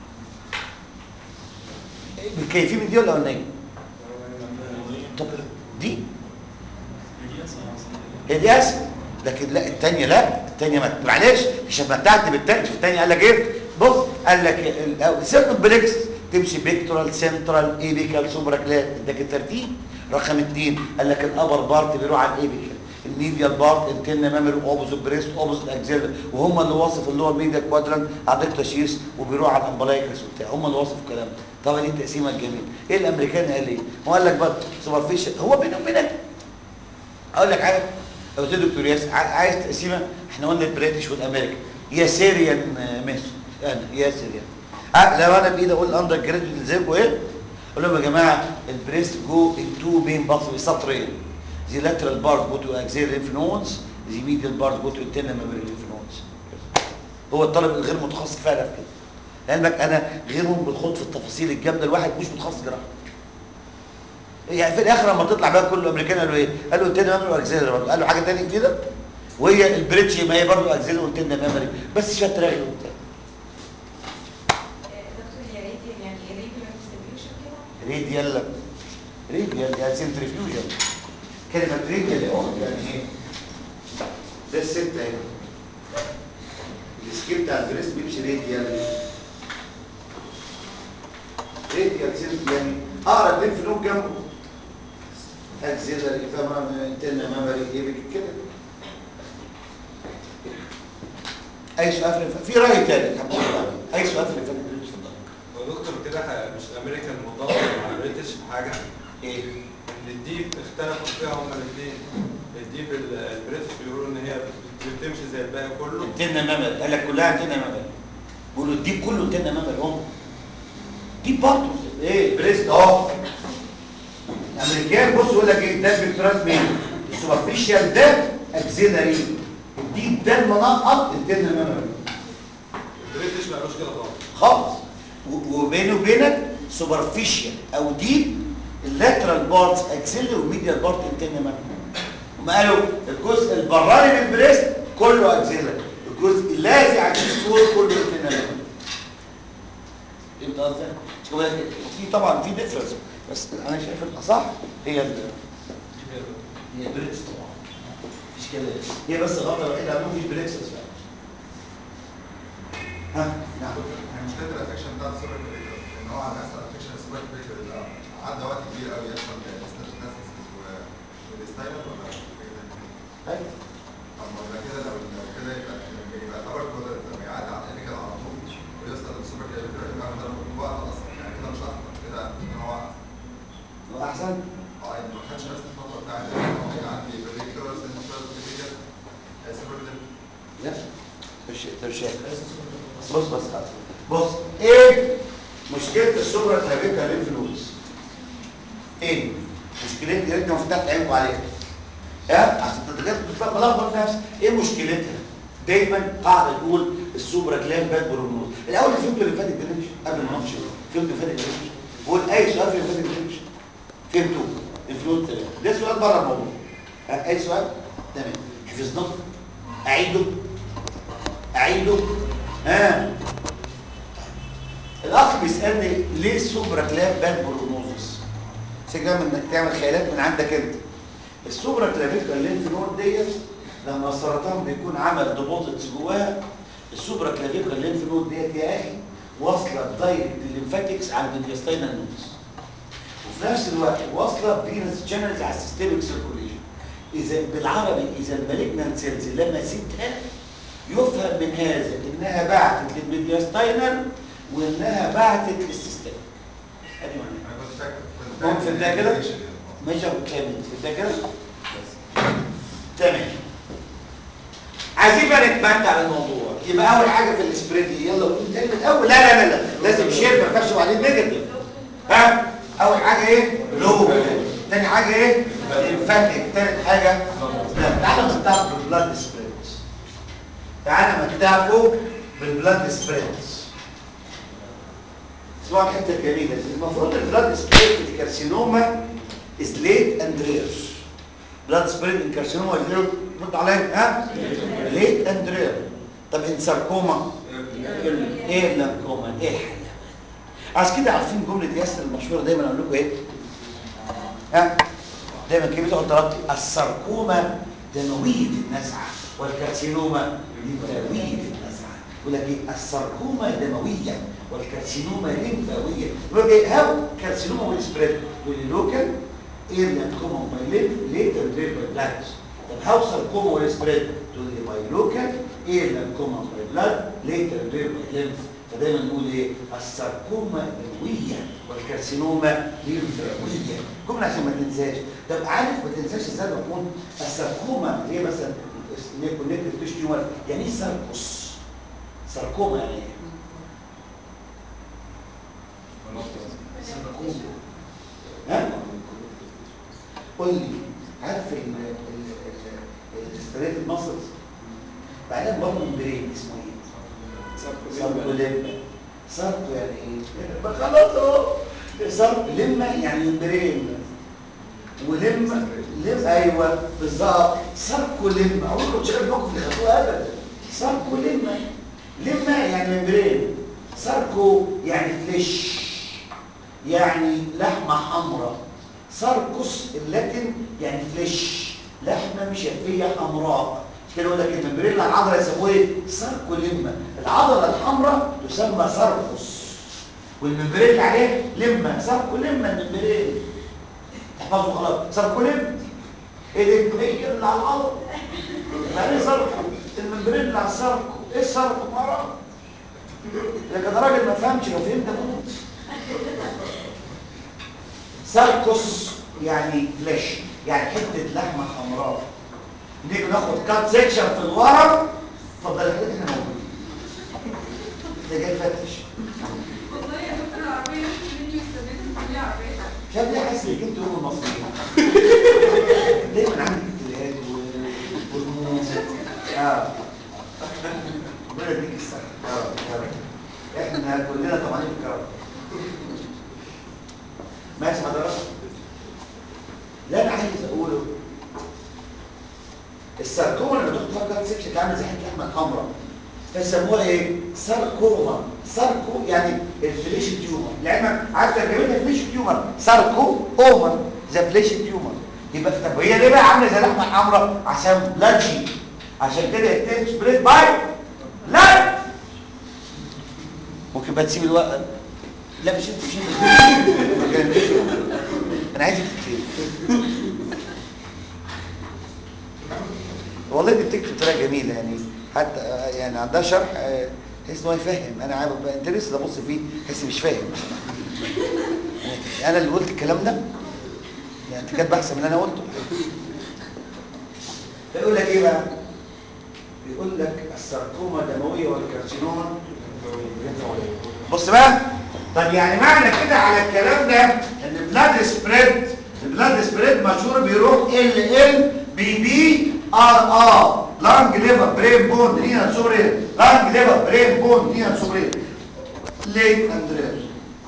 بالكيفيه من دي ولا الاولانيه طب دي هي دي اسهل لكن لا الثانيه لا الثانيه ما معلش مش اتمتعت بالثانيه في الثانيه قال لك ايه بص قال لك سيركل بليكس تمشي بيكتورال سنترال ايبيكال سوبرا كلاب اداك الترتيب رقم اثنين قال لك الابر بارت بيروح على الايبيكال الميديال بارت انتنا ميموري اوبوزيت بريست اوبوزيت اكزيلر وهم اللي واصف اللي هو الميديا كوادرانت عضله تشيس وبيروح على الامبلايكس وبتاع هم اللي واصف الكلام ده طبعا دي التقسيمه الجميله ايه الامريكان قال ايه هو قال لك بقى سوبرفيشال هو بيني وبينك اقول لك حاجه لو قلت دكتور ياس ع- عايز تقسيمه احنا قلنا البريتش والامريكان يا سيريان ميثود انا يا سيريان ع- لو انا بايدي اقول اندر جريد زيكم ايه اقول لهم يا جماعه البريست جو ان تو بين باث سطرين the lateral part go to axillary lymph nodes the medial part go to internal mammary lymph nodes هو الطالب الغير متخصص فعلا في كده لانك انا غيرهم بتخوض في التفاصيل الجامده الواحد مش متخصص جراحه يعني في الاخر لما تطلع بقى كل الامريكان قالوا ايه قالوا انتنا مامري واكزيلري برضه قالوا حاجه ثانيه جديده وهي البريتش ما هي برضه اكزيلري وانتنا مامري بس شويه تراجع وبتاع دكتور يا ريت يعني irregular distribution كده ريديال ريديال يعني سنترفيوجن كلمه ريديال يعني ايه ده الست اهي السكيب بتاع البريست بيمشي ريديال ريديال سنت يعني اقرب لينف نود جنبه اكزيلري فما انتنا مامري ايه كده اي سؤال في الف- في راي تاني الحمد لله اي سؤال في اللي فات ده اتفضل هو دكتور كده ح- مش الامريكان متفق مع البريتش في حاجه ايه ان الديب اختلفوا فيها هما الاثنين الديب ال- البريتش بيقولوا ان هي بت- بتمشي زي الباقي كله انتنا ممل قال لك كلها انتنا ممل بيقولوا الديب كله انتنا ممل هم ديب برضه ايه بريست اهو الامريكان بص يقول لك ايه ده الفيكتورات مين السوبرفيشال ده اكزيلاري الديب ده المنقط انتنا ممل البريتش ما قالوش كده خالص خالص و- وبيني وبينك سوبرفيشال او ديب اللاترال بارتس اكسيلري والميديال بارت انتنا ممل هم قالوا الجزء البراني من البريست كله اكسيلري الجزء اللاذع عن الفور كله انتنا ممل فهمت قصدي؟ مش كده؟ في طبعا في ديفرنس بس انا شايف الاصح هي ال هي بريتس طبعا مفيش كده هي بس الغلطه الوحيده عندهم مفيش بريتس فعلا ها نعم يعني مشكله الافكشن بتاع السوبر كريتر ان هو على اساس الافكشن السوبر كريتر اللي عدى وقت كبير قوي يحصل ستاتيستاسيس والستايلر ولا حاجه تانية؟ ايوه طب ما يبقى كده لو لو كده يبقى يبقى يعتبر كده لما يعدي على الافكشن على طول ويوصل للسوبر كريتر يبقى ده وقت اصلا يعني كده مش اكتر كده ان هو هو احسن اه يعني ما خدش نفس الفتره بتاعت ان هو يعدي بريكولر سنترال كريتيكال سوبر كريتر لا مش مش بص بص بص ايه مشكله السوبر كلافيكا لينف نودز ايه مشكلتها يا ريتني ما فتحت عينكم عليها ها عشان تتجنب بلخبط نفسي ايه مشكلتها دايما قاعده تقول السوبر كلاف باك برونوز الاول فهمتوا اللي فات الجريمش قبل ما نمشي فهمتوا اللي فات الجريمش بقول اي سؤال في اللي فات الجريمش فهمتوا الفلوس ده سؤال بره الموضوع ها، اي سؤال تمام حفظناه اعيده اعيده ها الاخ بيسالني ليه السوبرا كلاب باك برونوزس سيجا من انك تعمل خيالات من عندك انت السوبرا كلافيكال لينف نود ديت لما السرطان بيكون عمل ديبوزيتس جواها السوبرا كلافيكال لينف نود ديت يا اخي واصله دايركت الليمفاتكس على الميدياستاينال نودز وفي نفس الوقت واصله فينس شانلز على السيستميك سيركوليشن اذا بالعربي اذا المالجنانت سيلز لمستها يفهم من هذا انها بعتت للميدياستاينال وانها بعتت للسيستم ادي معناها انا كنت فاكر كنت ممكن فاكر ده كده؟ إن هي ماشي يا ابو كامل ده كده تمام عايزين بقى نتمتع بالموضوع يبقى اول حاجه في السبريد يلا قول تاني من الاول لا لا لا لا لازم شير ما ينفعش عليه نيجاتيف ها اول حاجه ايه لو تاني حاجه ايه ليمفاتيك تالت حاجه لا تعالى نمتعه بالبلاد سبريدز تعالى نمتعه بالبلاد سبريدز اسمعوا الحته الجميله دي المفروض البلاد سبريد في الكارسينوما از ليت اند رير بلاد سبريد ان كارسينوما از رير رد عليا ها ليت اند رير طب ان ساركوما ايه اللانكوما ايه الحل عشان كده عارفين جمله ياسر المشهوره دايما اقول لكم ايه ها دايما كده بتقعد تربطي الساركوما دمويه النزعه والكارسينوما لمفاويه النزعه يقول لك ايه الساركوما دمويه والكارسينوما لمفاويه يقول لك ايه هاو كارسينوما والسبريد يقول لي لوكال ايه اللانكوما مايلين ليتر دريبل بلانكس طب how sarcoma will spread to the bilocal ايه lymphoma by blood later rare by lymph فدايما نقول ايه الساركوما دمويه والكارسينوما ليمفاويه جمله عشان ما تنساش طب عارف ما تنساش ازاي بقول الساركوما اللي هي مثلا كونكتيف تيشو تيومر يعني ايه ساركوس ساركوما يعني ايه ها قول لي عارف الستريت المسلز بعدين برضه البرين اسمه ايه ساركو لمة ساركو يعني ايه ما خلاص اهو ساركو لمة يعني برين ولمة لم ايوه بالظبط ساركو لمة عمركم شغال بكم اللي خدوها ابدا ساركو لمة لمة يعني ممبرين ساركو يعني فليش يعني لحمة حمراء ساركوس اللاتن يعني فليش لحمة مشفية حمراء كده يقول لك الممبريلا العضلة يسموه ايه؟ ساركوليما العضلة الحمراء تسمى ساركوس والممبريلا عليه لمة ساركوليما الممبريلا تحفظوا خلاص ساركوليما ايه ده هي اللي على العضلة يعني ايه ساركو الممبريلا على الساركو ايه الساركو مرة لكن راجل ما فهمش لو فهمت اموت ساركوس يعني فليش يعني حته لحمه حمراء نيجي ناخد كات سيكشن في الورم اتفضل يا حضرتك احنا موجودين ده جاي فتش والله يا دكتور العربية اللي انتوا استخدمتوا في العربية شايف ليه حاسس انك انت ام المصريين دايما عندك ابتلاءات و- وهموم اه ربنا يديك الصحه يا رب يا رب احنا كلنا طبعا في الكرم ماشي حضرتك لا انا عايز اقوله الساركوما لما تاخد فيها كات سيكشن عامل زي حته لحمه حمراء فسموها ايه ساركوما ساركو يعني الفليش تيومر لعلمك عارف ترجمتها فليش تيومر ساركو اومر ذا فليش تيومر يبقى طب هي ليه بقى عامله زي اللحمه الحمراء عشان بلادجي عشان كده التيل سبريد باي لا ممكن بقى تسيب الوقت لا مش انت مش انت انا عايزك تكتب والله دي بتكتب بطريقه جميله يعني حتى آه، يعني عندها شرح آه، تحس ان هو يفهم انا عارف بقى انت لسه ابص فيه تحس مش فاهم يعني انا اللي قلت الكلام ده يعني انت كاتب احسن من اللي انا قلته فيقول لك ايه بقى بيقول لك الساركوما دمويه والكارسينوما ليمفاوية. بص بقى طب يعني معنى كده على الكلام ده ان بلاد سبريد البلاد سبريد مشهور بيروح ال ال بي بي ار ار لانج ليفر برين بون رينال سوبرين لانج ليفر برين بون رينال سوبرين ليه اندرير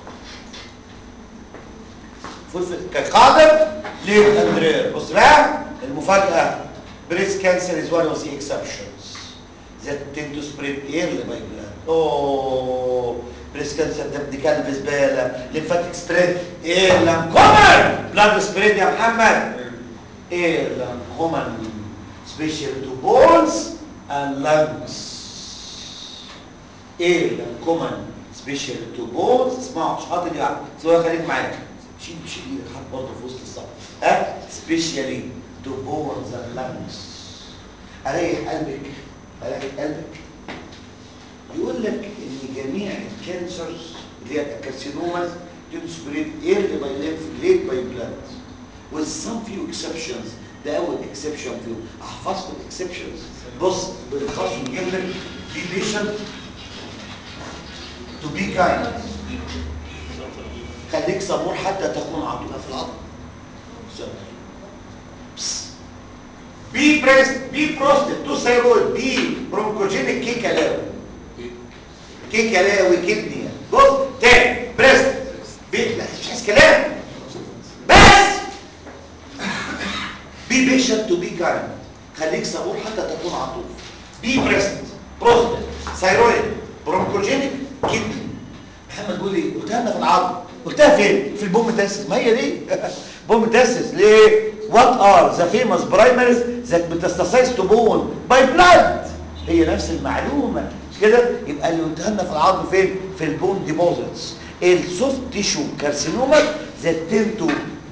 كقاعدة ليه اندرير بص بقى المفاجأة بريست كانسر is one of the exceptions that tend to spread early by blood اوه بريست كانسر ده ابن كلب زبالة ليمفاتيك سبريد ايه لانكومن بلاد سبريد يا محمد ايه لانكومن special to bones and lungs ايه لانكومن special to bones اسمعوا مش حاطط يعني سواء خليك معايا شيل شيل ايدك حط برضه في وسط الصف ها specially to bones and lungs اريح قلبك اريح قلبك يقول لك ان جميع الكانسرز اللي هي الكارسينوماز تسبريد ايرلي باي ليمف ليت باي بلاد with some few exceptions ده اول اكسبشن فيهم احفظكم الاكسبشنز بص بالخصم يجيب لك بي بيشنت تو بي كايند خليك صبور حتى تكون عطوله في العظم بي بريست بي بروستات تو ثايرويد بي برونكوجينيك كي كلاوي كي كلاوي كدني بص تاني بريست بي لا مش عايز كلام بس بي بيشنت تو بي كايند خليك صبور حتى تكون عطوف بي بريست بروستات ثايرويد برونكوجينيك كدني محمد بيقول لي قلتها لنا في العظم قلتها فين في البوم تاسس ما هي دي بوم تاسس ليه وات ار ذا فيموس برايمريز ذات بتستسايز تو بون باي بلاد هي نفس المعلومه مش كده يبقى اللي قلتها لنا في العظم فين في البون ديبوزيتس السوفت تيشو كارسينوما ذات تند تو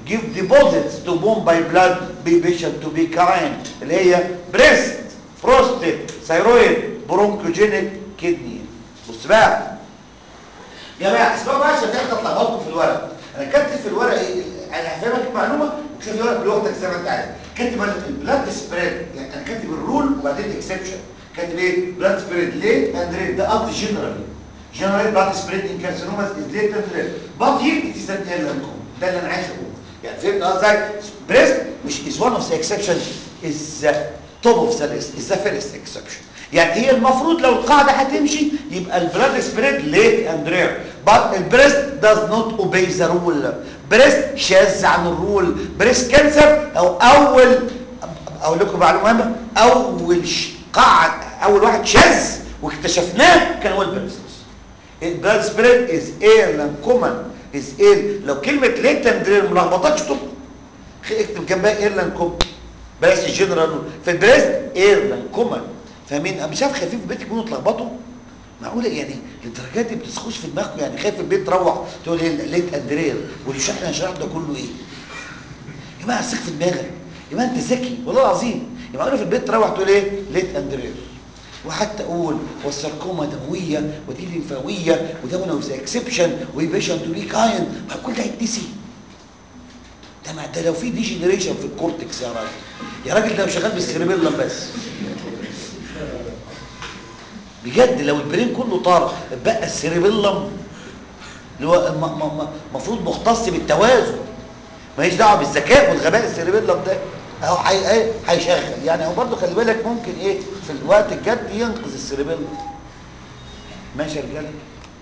give deposits to bone by blood be patient to be kind اللي هي breast prostate thyroid bronchogenic kidney بص بقى يا جماعه اسمعوا بقى عشان تاخد تلخبطكم في الورق انا كاتب في الورق ايه انا هفهمك المعلومه وكتبت في الورق بلغتك زي ما انت عايز كاتب انا البلاد سبريد يعني انا كاتب الرول وبعدين الاكسبشن كاتب ايه بلاد سبريد ليه اند ريت ده قصدي جنرال جنرال بلاد سبريد ان كارسينوماز از ليت اند ريت بط يدي تسال ايه لكم ده اللي انا عايز اقوله يعني فهمت قصدي بريست مش از one of the exceptions is the top of the list is the first exception يعني هي المفروض لو القاعدة هتمشي يبقى البلاد سبريد ليت اند رير but البريست does not obey the rule بريست شاذ عن الرول بريست كانسر او اول اقول لكم معلومه مهمه اول ش... قاعد اول واحد شاذ واكتشفناه كان هو البريست البلاد سبريد از ايرلاند كومن از ايه لو كلمه ليت اند رير ملخبطكش تكتب اكتب جنبها ايرلاند كومن بلاش الجنرال في البريست ايرلاند كومن فاهمين مش عارف خايفين في البيت يكونوا اتلخبطوا معقوله يعني للدرجات دي بتسخش في دماغكم يعني خايف البيت تروح تقول ايه ليت اندرير والشرح اللي هنشرحه ده كله ايه يا جماعه سخ في دماغك يا جماعه انت ذكي والله العظيم يا معقوله في البيت تروح تقول ايه ليت اندرير وحتى اقول والساركوما دمويه ودي ليمفاويه وده ون اوف اكسبشن وبيشن تو بي كاين ما كل ده هيتنسي ده ما ده لو في ديجنريشن في الكورتكس يا راجل يا راجل ده شغال بالسيربيلم بس بجد لو البرين كله طار بقى السيربيلم اللي هو المفروض مختص بالتوازن ماليش دعوه بالذكاء والغباء السيربيلم ده اهو هيشغل يعني هو برضه خلي بالك ممكن ايه في الوقت الجد ينقذ السيربيلم ماشي يا رجاله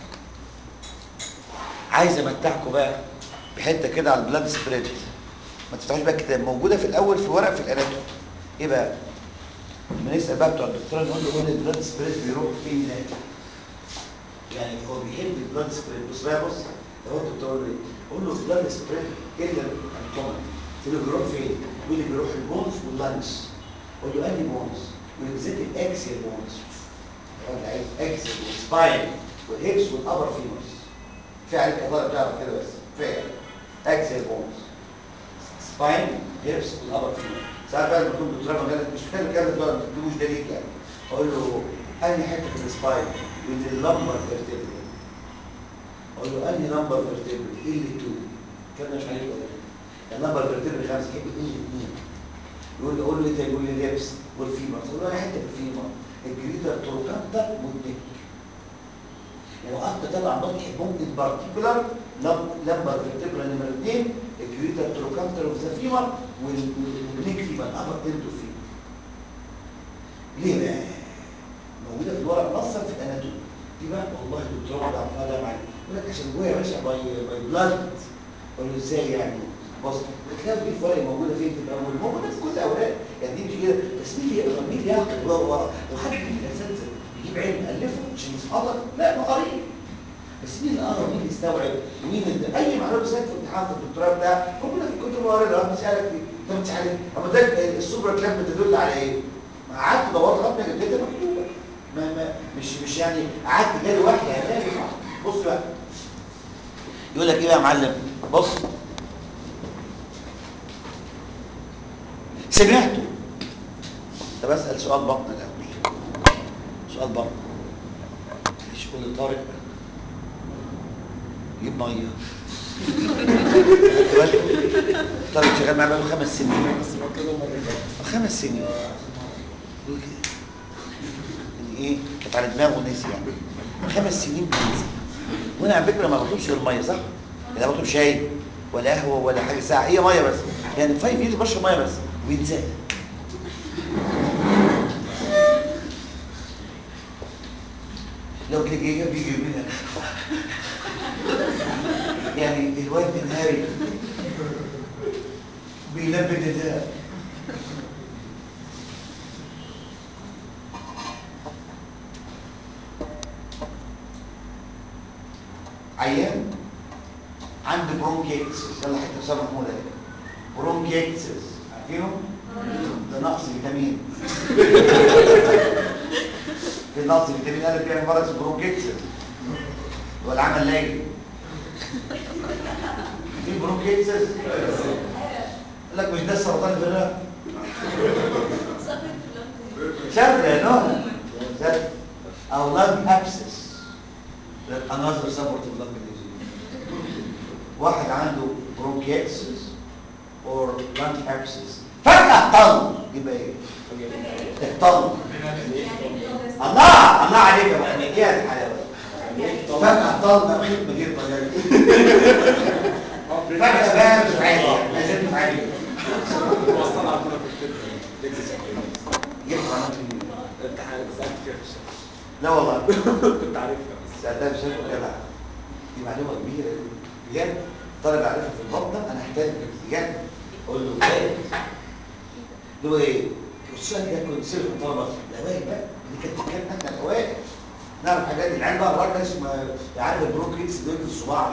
عايز امتعكم بقى بحته كده على البلاد سبريد ما تفتحوش بقى الكتاب موجوده في الاول في ورق في الاناتوم ايه بقى بنسال بقى بتوع الدكتور نقول له قول البلاد سبريد بيروح فين يعني هو بيحب البلاد سبريد بص بقى بص هو الدكتور قول له قول له البلاد سبريد الا الكومن تقول له بيروح فين يقول لي بيروح البونز واللانس قول له انهي بونز وبالذات الاكسيال بونز ولا عايز اكسيال والسباين والهيبس والابر فيمرز في عليك اضاءه بتعرف كده بس فعلا اكسيال بونز سباين هيبس والابر فيمرز ساعات بقى لما تكون دكتور مجالك مش فاهم الكلام ده ما تجيبوش ده ليك يعني اقول له انهي حته في السباين من اللمبر فيرتيبري اقول له انهي لمبر فيرتيبري ال 2 كان مش عليك ولا اللمبر فيرتيبري خمسه يحب ال 2 يقول لي اقول له انت يقول لي اليابس والفيمر اقول له انا حته في الفيمر الجريتر تروكانتر والنك يعني اكتر طبعا بقى يحبهم البارتيكولار لمبر فيرتيبري نمره 2 الجريتر تروكانتر اوف ذا فيمر والنك فيمر ابر اندو فيمر ليه بقى موجوده في الورق نصا في الاناتومي دي بقى والله الدكتور عبد العفو ده معايا يقول لك عشان جوه يا باشا باي باي بلاد اقول له ازاي يعني بص بتلاقي دي الفرق موجوده فين في الاول موجوده في كل الاوراق يعني دي مش كده بس مين اللي يقرا مين اللي يعقل ورا ورا وحد من الاساتذه يجيب علم الفه عشان يسقطك لا ما قريب بس مين اللي قرا ومين اللي استوعب ومين اللي اي معلومه سالت في امتحان في الدكتوراه بتاع موجوده في الكتب واردها مسالك دي انت مش عارف اما ده السوبر كلاب بتدل على ايه؟ ما قعدت دورت لغايه ما جبتها مكتوبه ما ما مش مش يعني قعدت جالي واحد هتلاقي بص بقى يقول لك ايه يا معلم بص سمعته طب اسال سؤال بطن الاول سؤال بطن مش كل طارق يجيب ميه طارق شغال معاه بقاله خمس سنين خمس سنين يقول كده يعني ايه كانت على دماغه نسي يعني خمس سنين بينسى وانا على فكره ما بطلبش غير ميه صح؟ لا بطلب شاي ولا قهوه ولا حاجه ساعه هي ميه بس يعني فايف ييرز بشرب ميه بس وينساها لو تلاقيه بيجي منها يعني الواد الهاري بيلبد ده عيان عنده برونكيتس يلا حته اسامه محمود اهي برونكيتس عارفينه ده نقص فيتامين في نقص فيتامين قال بيعمل مرض برونكيتس هو العمل ليلي في برونكيتس قال لك مش ده السرطان اللي في الرئه شرط يا نوع شرط او lung abscess that another supportive lung disease واحد عنده bronchitis or lung abscess فجأة طل يبقى ايه؟ الطل الله الله عليك يا ابو ايه يا الحلاوه فجأة طل بقى خيط بغير طيارة فجأة بقى مش عادي لازم مش عادي وصل على طول في الكتب يقرا انت سالت فيها في الشارع لا والله كنت عارفها بس سألتها بشكل جدع دي معلومة كبيرة بجد طالب عارفها في البطنة أنا أحتاج بجد أقول له إيه؟ اللي هو إيه؟ السؤال ده كنت سير الطلبة الأوائل بقى دي كانت تتكلم إحنا الأوائل نعرف حاجات العيال بقى الراجل اسمه عارف البروكيتس دول في الصباع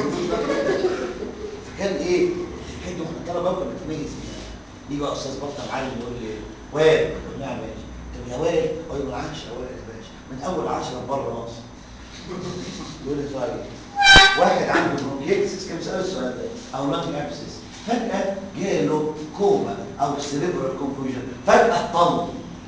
فكان إيه؟ كان دي واحنا طلبة كنا بنتميز فيها يجي بقى أستاذ بطنة معلم يقول لي وائل قلنا نعم يا باشا طب يا وائل أقول له من عشرة وائل يا باشا من أول عشرة بره مصر يقول لي طيب واحد عنده برونكيتس كان سأل السؤال ده او لانج ابسس فجأة جاله كوما او سيريبرال كونفوجن فجأة طل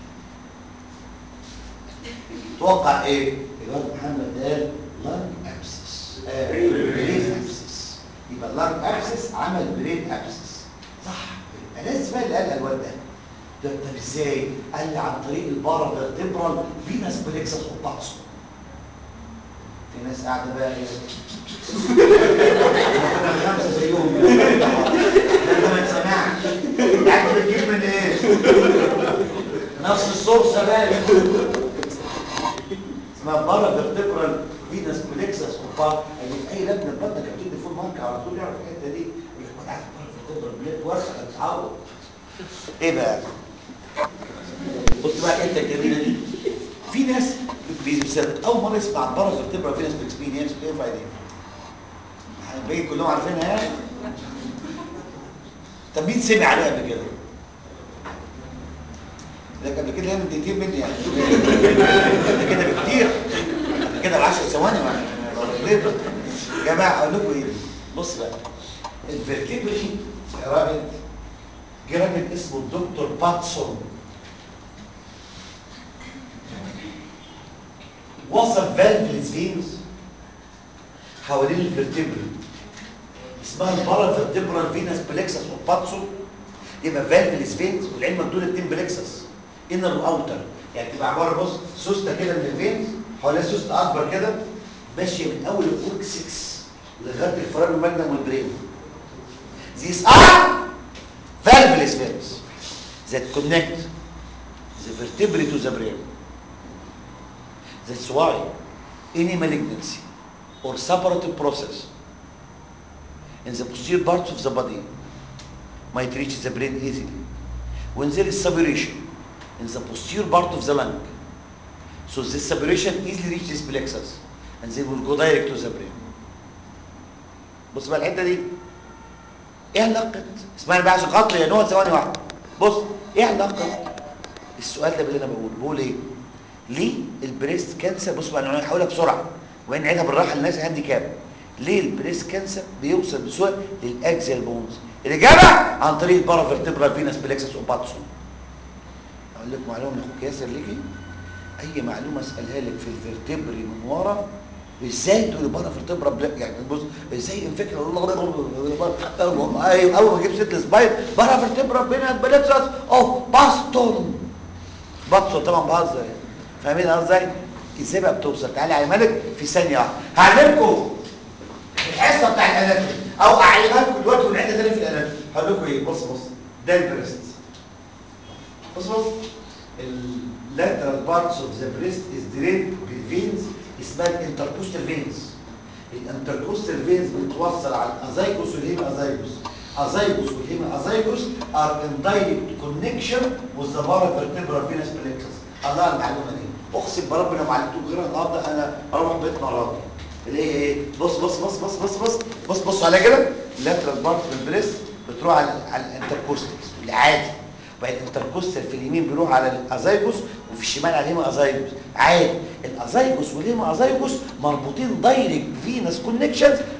توقع ايه؟ الواد محمد قال لانج ابسس برين ابسس يبقى اللانج ابسس عمل برين ابسس صح انا اسمها اللي قالها الواد ده ده طب ازاي؟ قال لي عن طريق البارا فيرتبرال فينس بليكسس اوباتسو في ناس قاعده بقى ايه كنا خمسه زيهم ده ما تسمعش يعني بتجيب من ايه نفس الصوص بقى اسمها بارا فيرتبرال فينس بليكسس اوبات اللي في اي لجنه البطنه كانت بتدي فول مارك على طول يعرف الحته دي يقول لك ما عارف بارا فيرتبرال بليك وسخه تتعود ايه بقى بص بقى الحته الجميله دي في ناس بيصدق اول مره يسمع عن برز بتبقى في ناس باكسبيرينس ايه فايده الباقي كلهم عارفينها يعني طب مين سمع عليها قبل كده ده قبل كده من دقيقتين مني يعني ده كده بكتير ده كده ب 10 ثواني ما يا جماعه اقول لكم ايه بص بقى الفرتبري يا راجل جه راجل اسمه الدكتور باتسون وصف فالفلز فينز حوالين الفرتبري اسمها البارا فيرتبرال فينس بلكسس وباتسو يبقى فالفلز فينز والعلم دول اتنين بلكسس انر واوتر يعني تبقى عباره بص سوسته كده من الفينز حواليها سوسته اكبر كده ماشيه من اول الكورك 6 لغايه الفرار الماجنم والبرين These are valveless veins that connect the vertebrae to the brain. That's why any malignancy or suppurative process in the posterior parts of the body might reach the brain easily. When there is suppuration in the posterior part of the lung, so this suppuration easily reaches plexus and they will go direct to the brain. بص بقى الحته دي ايه علاقه اسمعني بقى عشان خاطري يا نوع ثواني واحده بص ايه علاقه السؤال ده باللي انا بقوله بقول ايه ليه البريست كانسر بص بقى انا هحاولها بسرعه وبعدين نعيدها بالراحه للناس هاندي كاب ليه البريست كانسر بيوصل بسهوله للاكزيال بونز الاجابه عن طريق البارافيرتبرال فينس بلكسس اوباتسون اقول لك معلومه من اخوك ياسر ليكي اي معلومه اسالها لك في الفرتبري من ورا ازاي تقول بره في التبره بلا يعني بص ازاي الفكره ايوه اول ما اجيب ست سبايد بره في التبره بين بلكسس اوه باستون باستون طبعا بهزر يعني فاهمين ازاي ازاي بقى بتوصل تعالى يا ملك في ثانيه واحده هعلمكم الحصه بتاع الاناتومي او اعلمها لكم دلوقتي ونعيدها تاني في الاناتومي هقول لكم ايه بص بص ده البريست بص بص اللاترال بارتس اوف ذا بريست از دريد بالفينز اسمها الانتركوستال فينز الانتركوستال فينز بتوصل على الازايجوس والهيما ازايجوس ازايجوس والهيما ازايجوس ار ان دايركت كونكشن وذ ذا بارافيرتبرال فينس بلكسس الله المعلومه دي اقسم بربنا ما علمتكم غيرها النهارده انا اروح بيتنا راضي اللي هي ايه بص بص بص بص بص بص بص بص على كده اللاترال بارت من البريست بتروح على على الانتركوستال العادي وبعد الانتركوستال في اليمين بيروح على الازايجوس وفي الشمال على الهيما ازايجوس عادي الازايجوس والهيما ازايجوس مربوطين دايركت فينس كونكشنز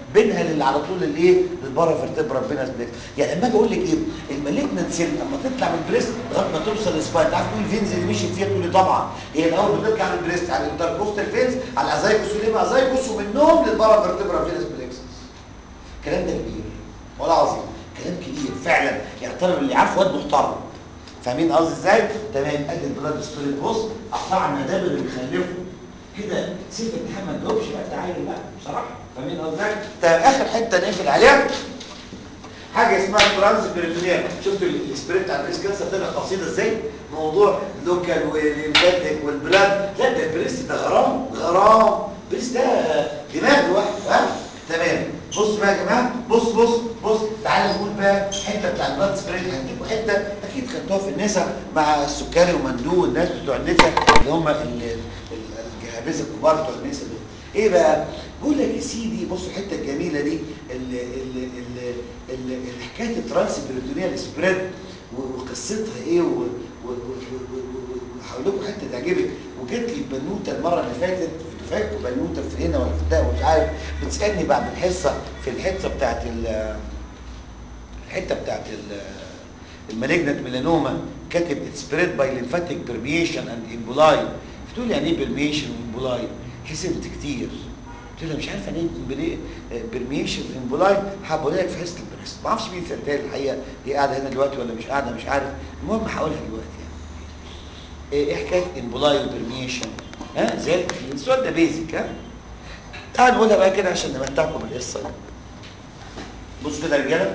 بينها اللي على طول الايه للبارا فيرتبرا بينها سبليكس يعني لما اجي اقول لك ايه المالجنت سيل لما تطلع من البريست لغايه ما توصل للسباين تعرف تقول الفينز اللي مشيت فيها تقول لي طبعا هي الاول بتطلع من البريست على الانتركوستال فينز على الازايكوس وليما ازايكوس ومنهم للبارا فيرتبرا بينها سبليكس الكلام ده كبير والله عظيم كلام كبير فعلا يعني الطالب اللي عارف واد محترم فاهمين قصدي ازاي تمام ادي البلاد ستوري بص قطعنا دابر اللي خلفه كده سيف الامتحان ما تجاوبش بقى انت عايل بقى بصراحه فاهمين قصدي ازاي طب اخر حته نقفل عليها حاجه اسمها ترانس بيريتونيال شفتوا السبريت بتاع البريس كانسر طلع قصيده ازاي موضوع لوكال والليمفاتيك والبلاد لا ده البريس ده غرام غرام البريس ده دماغ لوحده ها تمام بص بقى يا جماعه بص بص بص تعالوا نقول بقى حته بتاع البلاد سبريت هنديكوا حته اكيد خدتوها في النسا مع السكري ومندوب والناس بتوع النسا اللي هم ال- ال- الجهابذه الكبار بتوع النسا دول ايه بقى بقول لك يا سيدي بص الحته الجميله دي ال ال ال ال حكايه الترانس بريتونيال سبريد وقصتها ايه و- و- و- و- و- و- وهقول لكم حته تعجبك وجت لي بنوته المره اللي فاتت في دفعتكم بنوته في هنا ولا في ده ومش عارف بتسالني بعد الحصه في الحته بتاعت ال الحته بتاعت ال المالجنت ميلانوما كاتب سبريد باي ليمفاتيك برميشن اند امبولاي بتقول لي يعني ايه برميشن وامبولاي حسبت كتير قلت لها مش عارفه يعني ايه برميشن امبولاي هقول لك في حصه البريست ما اعرفش مين سالتها لي الحقيقه دي قاعده هنا دلوقتي ولا مش قاعده مش عارف المهم هقولها دلوقتي يعني ايه حكايه امبولاي وبرميشن ها زي السؤال ده بيزك ها تعال نقولها بقى كده عشان نمتعكم بالقصه دي بصوا كده يا رجاله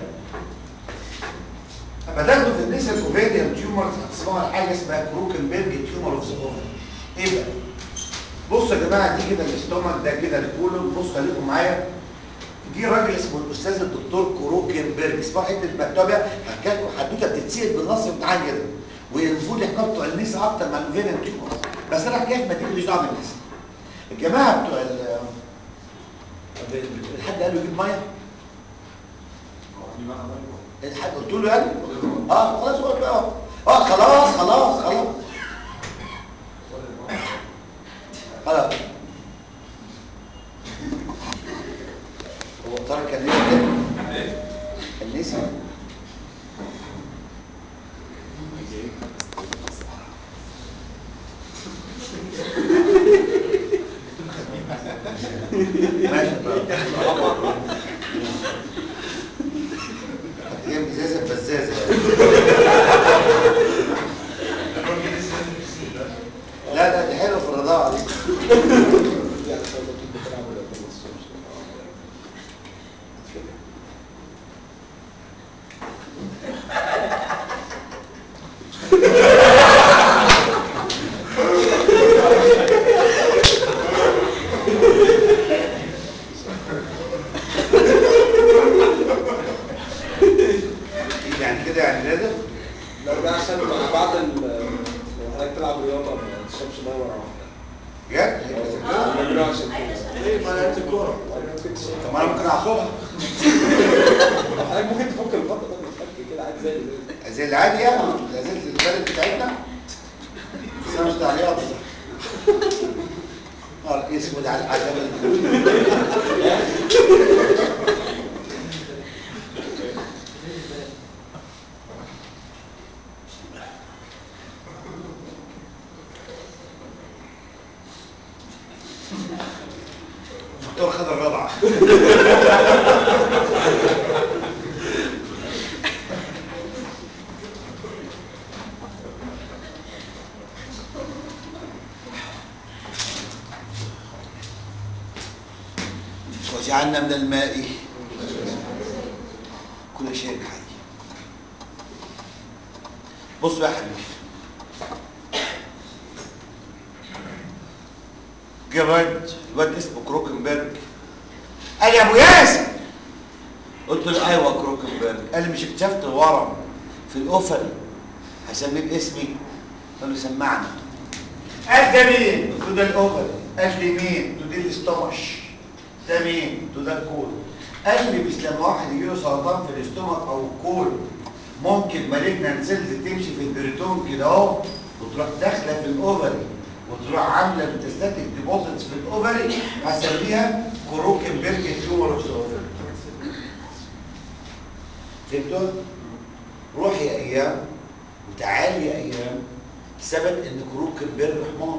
اما تاخدوا في النساء الاوفيريان تيومرز هتسمعوا حاجه اسمها كروكنبرج تيومر اوف ذا اوفر ايه بقى بصوا يا جماعه دي كده الاستومك ده كده الكولون بصوا خليكم معايا جه راجل اسمه الاستاذ الدكتور كروكنبرج اسمعوا حته مكتوبه حكايه حدوته بتتسال بالنص امتحان كده والمفروض يحكوا بتوع النساء اكتر مع الاوفيريان تيومرز بس انا حكايه ما تجيش دعوه بالنساء الجماعه بتوع ال الحد قال له يجيب ميه الحد قلت له يعني اه خلاص قلت اه اه خلاص خلاص خلاص خلاص هو ترى كان ليه كده كان نسي ماشي بقى هي ازازه بزازه لا لا دي حلوه في الرضاعه دي يعني كده يعني لازم لو ده عشان بعد ال لو حضرتك تلعب رياضه ما تشربش ميه ورا واحده بجد هي كده. ده عشان ليه ما لعبت الكوره طب ما انا ممكن اعصبها حضرتك ممكن تفك الخط ده بالفك كده عادي زي الازاز زي العادي يعني الازاز البلد بتاعتنا بس انا مش بتاع رياضه نهار اسود على العجب الدكتور خد الرابعه وجعلنا من الماء كل شيء حي بص بقى يا حبيبي جه الواد الواد اسمه كروكنبرج قال يا ابو ياسر قلت له ايوه كروكنبرج قال لي مش اكتشفت ورم في الاوفري هسميه باسمي قال له سمعني قال ده مين؟ قلت له ده الاوفري قال لي مين؟ قلت له دي الاستومش ده مين؟ قلت له ده الكول قال لي مش لما واحد يجي له سرطان في الاستومك او الكول ممكن مالجنان سيلز تمشي في البريتون كده اهو وتروح داخله في الاوفري وتروح عامله ميتاستاتيك ديبوزيتس في الاوفري هسميها كروكنبرج تيومر اوف ذا اوفري فهمتوا روح يا ايام وتعال يا ايام ثبت ان كروكنبرج حمار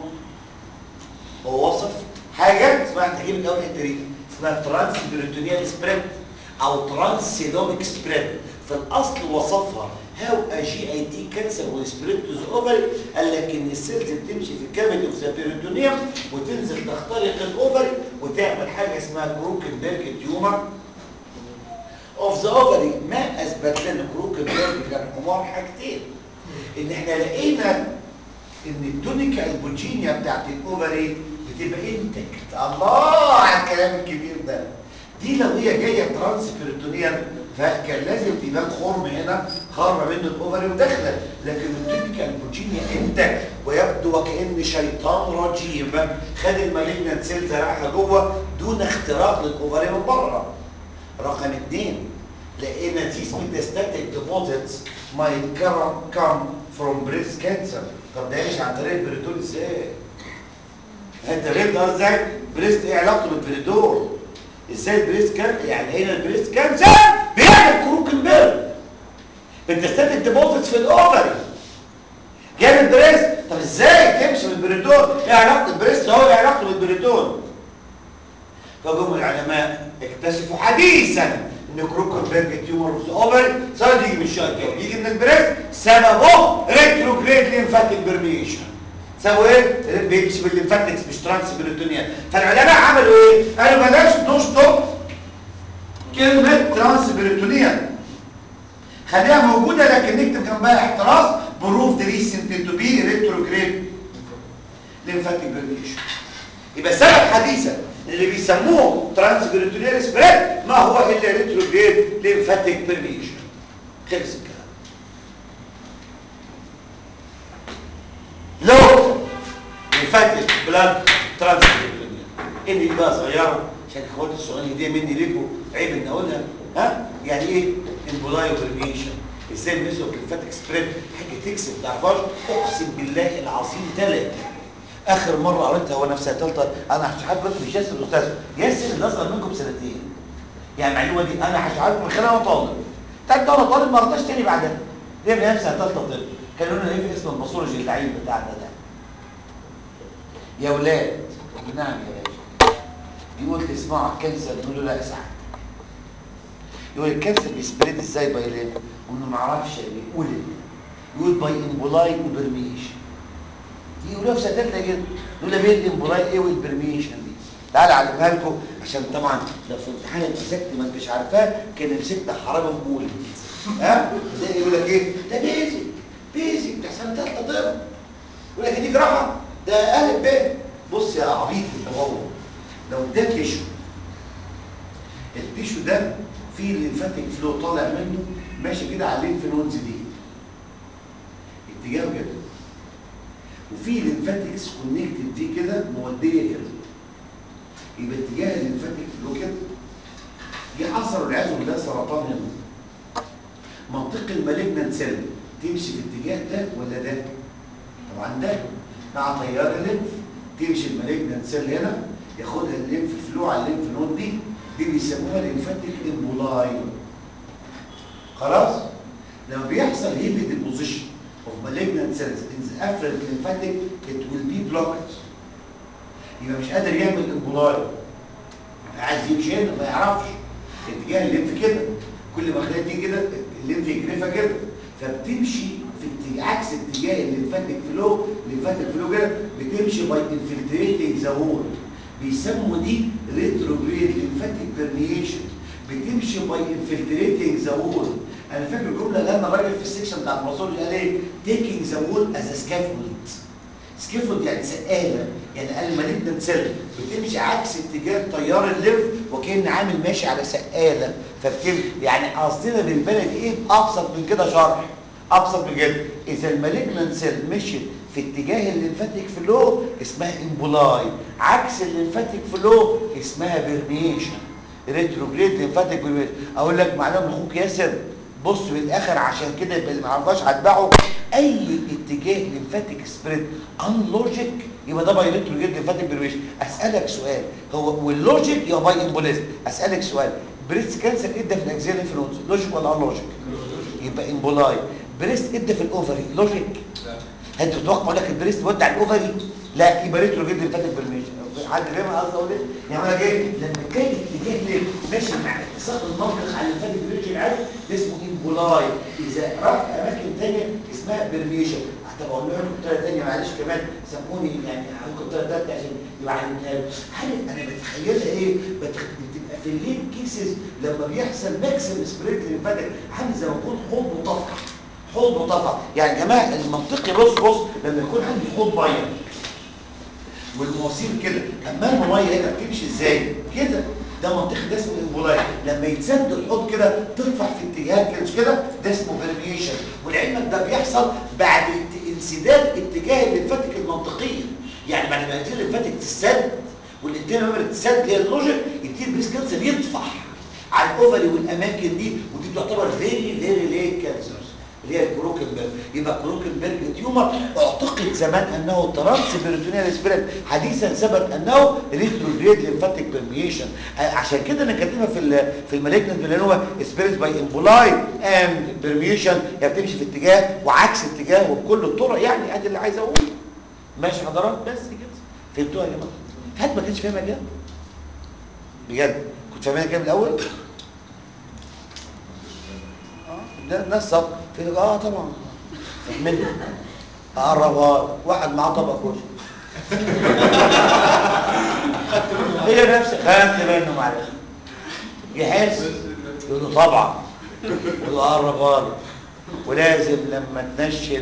هو وصف حاجه اسمها تجيب الاول الحته دي اسمها ترانس بريتونيال سبريد او ترانس سينوميك سبريد في الاصل وصفها هاو ا جي اي تي كانسر وسبريد تو ذا اوفري قال لك ان السيلز بتمشي في الكافيتي اوف ذا بيريتونيوم وتنزل تخترق الاوفري وتعمل حاجه اسمها كروكنبرج تيومر اوف ذا اوفري ما اثبت لنا كروكنبرج كان حمار حاجتين ان احنا لقينا ان التونيكا البوجينيا بتاعت الاوفري بتبقى انتكت الله على الكلام الكبير ده دي لو هي جايه ترانس بيريتونيال فكان لازم تبان خرم هنا خرم منه الاوفري وداخله لكن التونيكا البوجينيا انتكت ويبدو وكان شيطان رجيم خد المالجنت سيل زرعها جوه دون اختراق للاوفري من بره رقم اثنين لقينا these metastatic deposits might come, come from breast cancer طب ده مش عن طريق البريتون ازاي؟ انت فهمت قصدي ازاي؟ بريست ايه علاقته بالبريتون؟ ازاي البريست كان يعني هنا البريست كانسر بيعمل كروكنبرج metastatic deposits في الاوفري جاب البريست طب ازاي تمشي بالبريتون؟ ايه علاقه البريست هو ايه علاقته بالبريتون؟ فجم العلماء اكتشفوا حديثا ان كروكنبرج تيومر اوف ذا اوفري صار يجي من الشاي يجي من البريست سببه ريتروجريد ليمفاتيك برميشن سببه ايه؟ بيمشي بالليمفاتكس مش ترانس بريتونيا فالعلماء عملوا ايه؟ قالوا بلاش نشطب كلمه ترانس بريتونيا خليها موجوده لكن نكتب جنبها احتراز بروف ريسنت تو بي ريتروجريد ليمفاتيك برميشن يبقى سبب حديثا اللي بيسموه ترانسبيريتونيال سبريد ما هو الا ريتروجريد ليمفاتيك برميشن خلص الكلام لو ليمفاتيك بلاد ترانسبيريتونيال ان دي بقى صغيره عشان اخواتي الصغيرين دي مني ليكوا عيب ان اقولها ها يعني ايه امبولايو برميشن ازاي بنسلك ليمفاتيك سبريد حاجه تكسب ما تعرفهاش اقسم بالله العظيم ثلاثه اخر مره قريتها وانا في سنه ثالثه انا هشحات بس مش ياسر الاستاذ ياسر اللي اصغر منكم بسنتين يعني المعلومه دي انا هشحات من خلال وانا طالب تعرف وانا طالب ما رضاش تاني بعدها ليه من ايام سنه ثالثه طب كانوا لنا ايه في اسم الباثولوجي اللعيب بتاعنا ده يا ولاد نعم يا باشا يقول تسمعوا الكانسر نقول له لا ساعه يقول الكانسر بيسبريد ازاي باي ليه؟ وانه ما اعرفش يقول يقول باي امبولاي وبرميشن يقولوها في سنه ثالثه كده يقول لها بين الامبولاي ايه والبرميشن دي تعالى اعلمها لكم عشان طبعا لو في امتحان مسكت ما انتش عارفاه كان مسكت حرام مولد ها ده يقول لك ايه ده بيزي بيزي بتاع سنه ثالثه طب يقول لك دي جراحه ده الف ب بص يا عبيط انت هو لو ده تيشو التيشو ده فيه الليمفاتيك فلو طالع منه ماشي كده على الليمف نودز دي اتجاهه كده وفي ليمفاتكس كونكتد دي كده موديه كده يبقى اتجاه الليمفاتيك فلو كده جه حصل والعياذ بالله سرطان هنا منطق المالجنت سيل تمشي في الاتجاه ده ولا ده؟ طبعا ده مع تيار الليمف تمشي المالجنت سيل هنا ياخدها الليمف فلو على الليمف نود دي دي بيسموها ليمفاتيك امبولاي خلاص؟ لما بيحصل هيبي ديبوزيشن of malignant cells in the afferent lymphatic it will be blocked يبقى مش قادر يعمل امبولاي عايز يمشي هنا ما يعرفش اتجاه الليمف كده كل ما خليها تيجي كده الليمف يجرفها كده فبتمشي في اتجاه عكس اتجاه الليمفاتيك فلو الليمفاتيك فلو كده بتمشي باي انفلتريتنج ذا وول بيسموا دي ريتروجريد ليمفاتيك بيرميشن بتمشي باي انفلتريتنج ذا وول انا فاكر الجمله اللي انا الراجل في السكشن بتاع الباثولوجي قال ايه تيكينج ذا وول از سكافولد سكافولد يعني سقاله يعني قال مالجنت سيل بتمشي عكس اتجاه تيار الليف وكأن عامل ماشي على سقاله فبتم يعني قصدنا بالبلد ايه ابسط من كده شرح ابسط من كده اذا المالجنت سيل مشيت في اتجاه الليمفاتيك فلو اسمها امبولاي عكس الليمفاتيك فلو اسمها بيرميشن ريتروجريد ليمفاتيك بيرميشن اقول لك معلومه من اخوك ياسر بص بالاخر عشان كده يبقى اللي ما عرفهاش هتبعه اي اتجاه ليمفاتيك سبريد ان لوجيك يبقى ده باي ريتروجريد ليمفاتيك بيرميشن اسالك سؤال هو واللوجيك يبقى باي امبوليزم اسالك سؤال بريست كانسر ادى في الاكزيال انفلونز لوجيك ولا ان لوجيك يبقى امبولاي بريست ادى في الاوفري لوجيك انت تتوقع اقول لك البريست ودع الاوفري لا يبقى ريترو جدا فاتك برميشن حد فاهم انا قصدي اقول ايه يعني انا جاي لما كان الاتجاه ليه ماشي مع اتصال المنطق على الفاتك برميشن العادي ده اسمه امبولاي اذا راح اماكن ثانيه اسمها برميشن حتى بقول لهم بطريقه ثانيه معلش كمان سموني يعني هقول بطريقه ثالثه عشان يبقى علمتها له عارف انا بتخيلها ايه بتخ- بتبقى في الليل كيسز لما بيحصل ماكسيم سبريت للفاتك عامل زي ما يكون حوض مطفح حوض مطفح يعني يا جماعه المنطقي بص بص لما يكون عندي حوض ميه والمواسير كده اما الميه هنا بتمشي ازاي كده ده منطقي ده اسمه امبولاي لما يتسد الحوض كده تطفح في اتجاهات كده مش كده ده اسمه برميشن ولعلمك ده بيحصل بعد ات- انسداد اتجاه الليمفاتيك المنطقيه يعني بعد ما يبتدي الليمفاتيك تسد والانتين عمر تسد اللي هي اللوجيك يبتدي البريس كانسر يطفح على الاوفري والاماكن دي ودي تعتبر فيري فيري ليت كانسرز اللي هي الكروكنبرج يبقى كروكنبرج تيومر اعتقد زمان انه ترانس بيريتونيال سبريد حديثا ثبت انه ريتروجريد ليمفاتيك برميشن عشان كده انا كاتبها في ال في المالجنت اللي هو سبيريت باي امبولاي اند برميشن يعني بتمشي في اتجاه وعكس اتجاه وبكل الطرق يعني ادي اللي عايز اقوله ماشي حضرات بس كده فهمتوها يا جماعه حد ما كانش فاهمها كده بجد كنت فاهمها كده من الاول ده الناس صف في اه طبعا فاهمني اقربها واحد معاه طبق كشري هي نفس خدت منه معلش يحس يقول له طبعا يقول له قربها له ولازم لما تنشن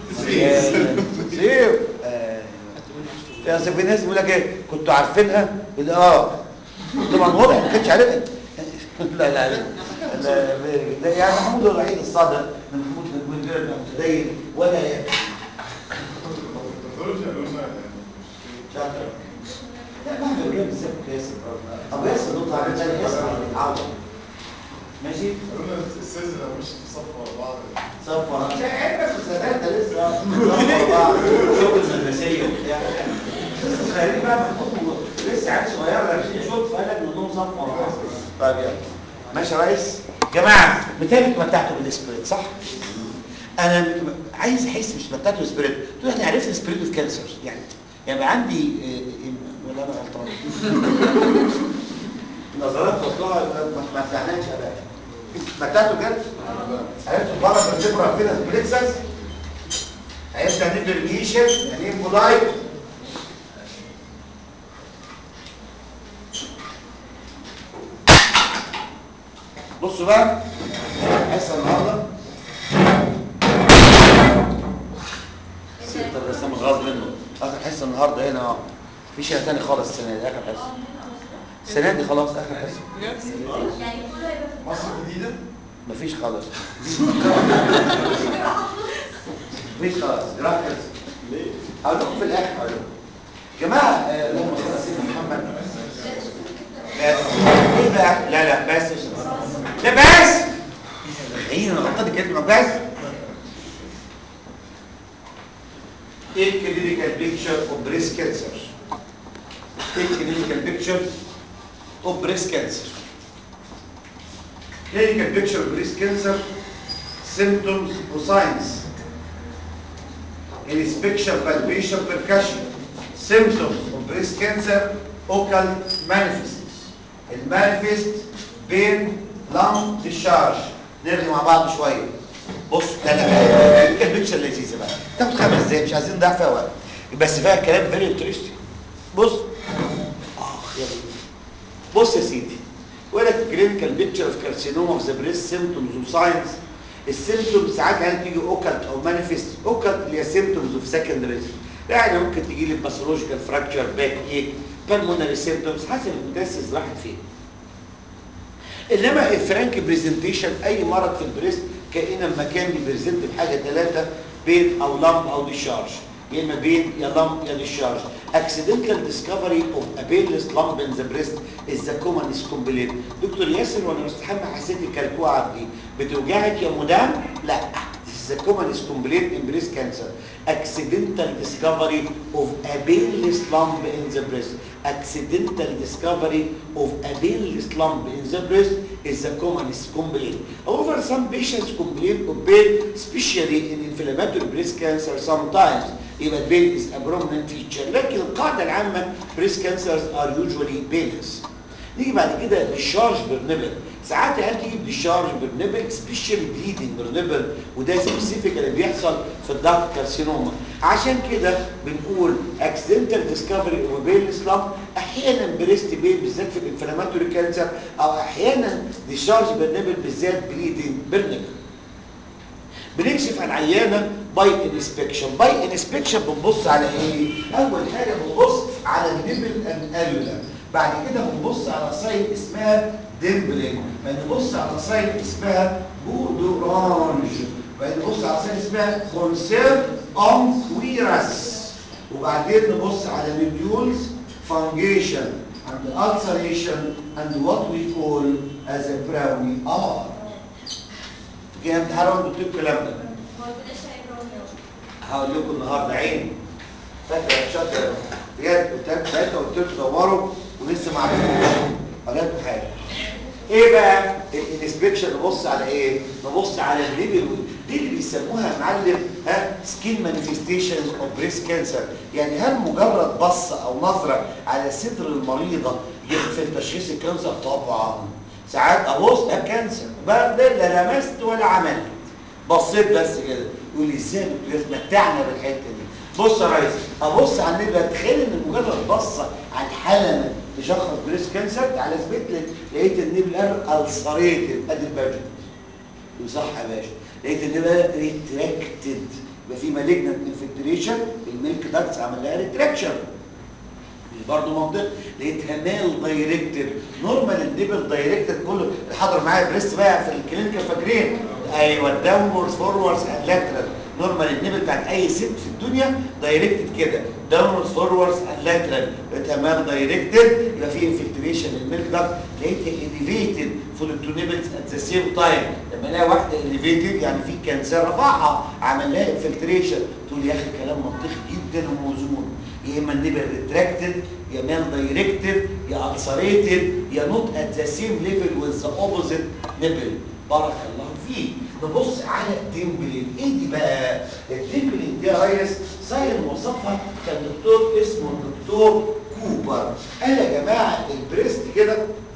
سيب آه. في اصل في ناس بيقول لك ايه كنتوا عارفينها يقول اه طبعا واضح ما كانش عارفها لا لا لا لا لا يعني محمود هو الوحيد الصادق ان محمود من غير متدين ولا يأتي شاطر لا ما احنا بنجيب السبب ياسر ابو ياسر نقطة على الثاني ياسر عوض ماشي السيزن لو مش في صف ورا بعض صفر مش عارف بس ده لسه صفر بعض شغل المدرسية وبتاع لسه صغيرين بقى محمود لسه عيال صغيرة لابسين شوط فقال لك منهم صف ورا بعض طيب يلا ماشي يا ريس جماعة متهيألي اتمتعتوا بالسبريت صح؟ انا م- عايز احس مش اتمتعتوا بالسبريت تقول احنا عرفنا سبريت اوف كانسر يعني يعني بقى عندي آه، آه، ولا انا غلطان نظرات تطلع ما ما فتحناش يا باشا اتمتعتوا بجد؟ عرفتوا البركه اللي بتقرا فينا سبريتسس عرفت يعني ايه برميشن يعني ايه مولايت بصوا بقى حصه النهارده ستة بس انا غاض منه اخر حصه النهارده هنا اه مفيش هنا تاني خالص السنه دي اخر حصه السنه دي خلاص اخر حصه يعني كله هيبقى في مصر الجديدة مفيش خالص مفيش خالص راح حصه ليه؟ هقول لكم في الاخر هقول لكم جماعه آه، اللهم صل على سيدنا محمد بس ايه بقى لا لا بس لا بس عين انا غلطت كلمه بس ايه الكلينيكال بيكتشر اوف بريست كانسر ايه الكلينيكال بيكتشر اوف بريست كانسر clinical picture of breast cancer symptoms or signs inspection palpation percussion symptoms of breast cancer occult manifests المانيفست بين lung discharge نرغي مع بعض شويه بص لا لا clinical picture لذيذه بقى تاخد خمس دقايق مش عايزين نضيع فيها وقت بس فيها كلام فيري انترستنج بص اه يلا بص يا سيدي يقول لك كلينيكال بيكتشر اوف كارسينوما اوف ذا بريست سيمبتومز وساينز السيمبتومز ساعات هل تيجي اوكلت او مانيفست اوكلت اللي هي سيمبتومز اوف سكندري يعني ممكن تيجي لي باثولوجيكال فراكشر باك ايك بالمونري سيمبتومز حسب المتاسس راحت فين انما الفرانك بريزنتيشن اي مرض في البريست كائنا ما كان بيبريزنت بحاجه ثلاثه بين او لامب او ديشارج يا اما بين يا لامب يا ديشارج accidental discovery of a painless lump in the breast is the commonest complaint دكتور ياسر وانا مستحمى حسيت الكلكوعه دي بتوجعك يا مدام لا the commonest complaint in breast cancer accidental discovery of a painless lump in the breast accidental discovery of a painless lump in the breast is the commonest complaint however some patients complain of pain especially in inflammatory breast cancer sometimes يبقى البين is a prominent feature لكن القاعده العامه breast cancers are usually painless نيجي بعد كده discharge بالنبل ساعات العيال تيجي بديشارج بالنبل سبيشال بليدنج بالنبل وده سبيسيفيك اللي بيحصل في الدارك كارسينوما عشان كده بنقول اكسيدنتال ديسكفري اوف بيلس لامب احيانا بريست بين بالذات في الانفلاماتوري كانسر او احيانا ديشارج بالنبل بالذات بليدنج بالنبل بنكشف عن عيانه باي انسبكشن باي انسبكشن بنبص على ايه اول حاجه بنبص على النبل الالولا بعد كده بنبص على سايد اسمها ديمبلين بنبص على سايد اسمها بودورانج بنبص على سايد اسمها كونسير اون كويرس وبعدين نبص على ميديولز فانجيشن and ulceration and what we call as a brownie R. كده امتحان قلت لكم الكلام ده هقول لكم النهارده عين فاكر يا شاطر بجد قلت لكم ساعتها قلت لكم دوروا ولسه ما عرفتوش قالوا حاجه ايه بقى الانسبكشن نبص على ايه نبص على الليبل دي اللي بيسموها يا معلم ها سكين مانيفستيشنز اوف بريست كانسر يعني هل مجرد بصه او نظره على صدر المريضه يغفل تشخيص الكانسر طبعا ساعات ابص ده كانسر بقى ده لا لمست ولا عملت بصيت بس كده يقول لي ازاي يا دكتور متعنا بالحته دي بص يا ريس ابص على النبله تخيل ان مجرد بصه على الحلمه تشخص بريست كانسر تعالى اثبت لك لقيت النبله السريتد ادي الباجن صح يا باشا لقيت النبله ريتراكتد يبقى في مالجنت انفلتريشن الميلك داكتس عمل لها ريتراكشن مش برضه منطق لقيتها مال دايركتد نورمال النبل دايركتد كله اللي حضر معايا بريست بقى في الكلينيكال فاكرين ايوه داونورز فورورز اند لاترال نورمال النبل بتاعت اي ست في الدنيا دايركتد كده داونورز فورورز اند لاترال لقيتها مال دايركتد يبقى في انفلتريشن للميلك داكت لقيتها اليفيتد فور التو نيبلز ات ذا سيم تايم لما الاقي واحده اليفيتد يعني في كانسر رفعها عمل لها انفلتريشن تقول يا اخي كلام منطقي جدا وموزون يا اما النبل ريتراكتد يا مال دايركتد يا السريتد يا نوت ات ذا سيم ليفل وذ ذا اوبوزيت نبل بارك الله فيك نبص على الديمبلين ايه دي بقى الديمبلين دي يا ريس ساين وصفها كان دكتور اسمه الدكتور كوبر قال يا جماعه البريست كده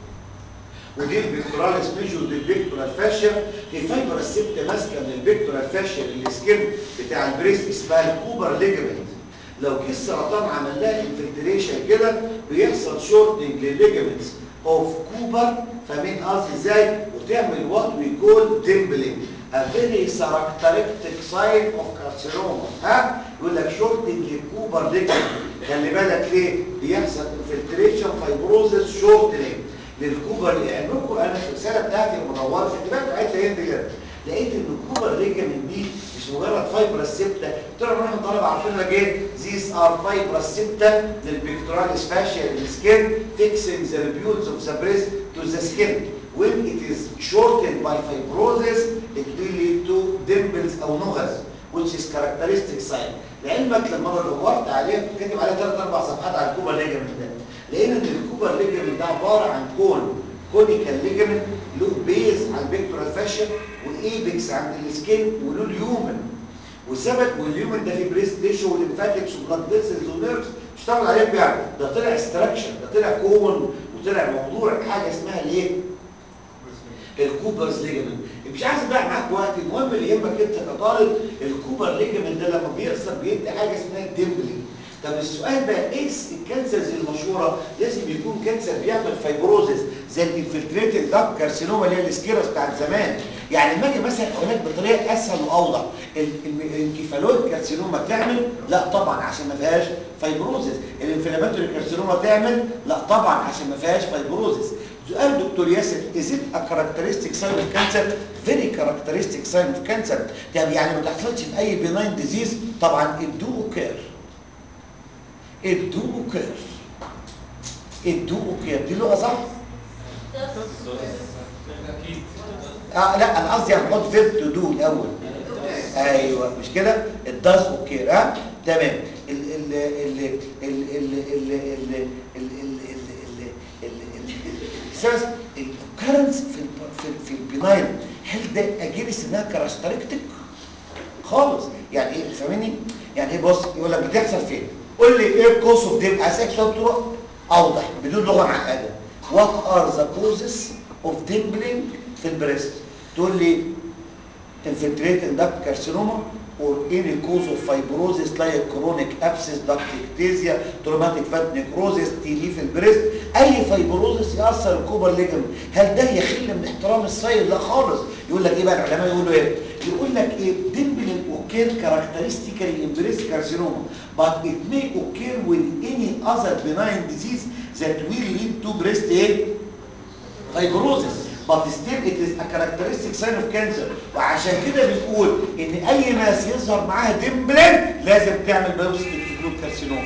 ودي البيكتورال سبيج ودي البيكتورال فاشيا في فايبر السبت ماسكه من البيكتورال فاشيا السكين بتاع البريست اسمها الكوبر ليجمنت لو جه السرطان عمل لها انفلتريشن كده بيحصل شورتنج للليجمنتس اوف كوبر فاهمين قصدي ازاي وتعمل وات وي كول ديمبلينج a very characteristic sign of carcinoma ها يقول لك شورتنج للكوبر ليجمنت خلي بالك ليه بيحصل انفلتريشن فايبروزس شورتنج للكوبر يعني لكم انا في الرساله بتاعتي المنوره في الكتاب بتاعتي هند كده لقيت ان الكوبر ليجمنت دي مش مجرد فايبرس سيبتا قلت لهم احنا طلبه عارفين لك ايه these are fibrous septa للبيكتوراليس فاشيا السكين fixing the rebules of the breast to the skin when it is shortened by fibrosis it will lead to dimples او نغز which is characteristic sign لعلمك لما انا دورت عليه كاتب عليه ثلاث اربع صفحات على الكوبر ليجمنت ده لقينا ان الكوبر ليجمنت ده عباره عن كون كونيكال ليجمنت له بيز على البيكتورال فاشيا وايبكس عند السكين وله اليومن وثبت واليومن ده فيه بريست تيشو وليمفاتكس وبلاد فيسلز ونيرفز اشتغل عليه يعني ده طلع استراكشن ده طلع كون وطلع موضوع حاجه اسمها الايه؟ الكوبرز ليجمنت مش عايز اضيع معاك وقت المهم اللي يهمك انت كطالب الكوبر ليجمنت ده لما بيخسر بيدي حاجه اسمها الديمبلينج طب السؤال بقى ايه الكانسرز المشهوره لازم يكون كانسر بيعمل فايبروزس زي الانفلتريتد داك كارسينوما اللي هي السكيرس بتاعت زمان يعني لما اجي مثلا اقول لك بطريقه اسهل واوضح الانكيفالويد كارسينوما تعمل لا طبعا عشان ما فيهاش فايبروزس الانفلاماتوري كارسينوما تعمل لا طبعا عشان ما فيهاش فايبروزس سؤال دكتور ياسر is it a characteristic sign of cancer very characteristic sign of cancer يعني يعني ما تحصلش في اي benign disease طبعا it do occur it do occur it do occur دي لغه صح اه لا انا قصدي هنحط فيرب تو دو الاول ايوه مش كده الداز اوكي ها تمام ال ال ال ال ال ال ال ال ال الاساس الكرنس في ال في ال في البناين هل ده اجيرس انها كاركترستيك خالص يعني ايه فاهمني يعني ايه بص يقول لك بتحصل فين قول لي ايه الكوز اوف ديم اسكس بطرق اوضح بدون لغه معقده وات ار ذا كوزز اوف ديمبلينج في البريست تقول لي infiltrating duct carcinoma or any cause of fibrosis like chronic abscess duct ectasia traumatic fat necrosis تي في البريست اي فايبروزس ياثر الكوبر ليجمنت هل ده يخل من احترام السيد لا خالص يقول لك ايه بقى العلماء يقولوا ايه يقول لك ايه dimpling occur characteristically in breast carcinoma but it may occur with any other benign disease that will lead to breast ايه fibrosis but still it is a characteristic sign of cancer وعشان كده بنقول ان اي ناس يظهر معاها ديمبلين لازم تعمل بايوبسي تكتبلوت كارسينوم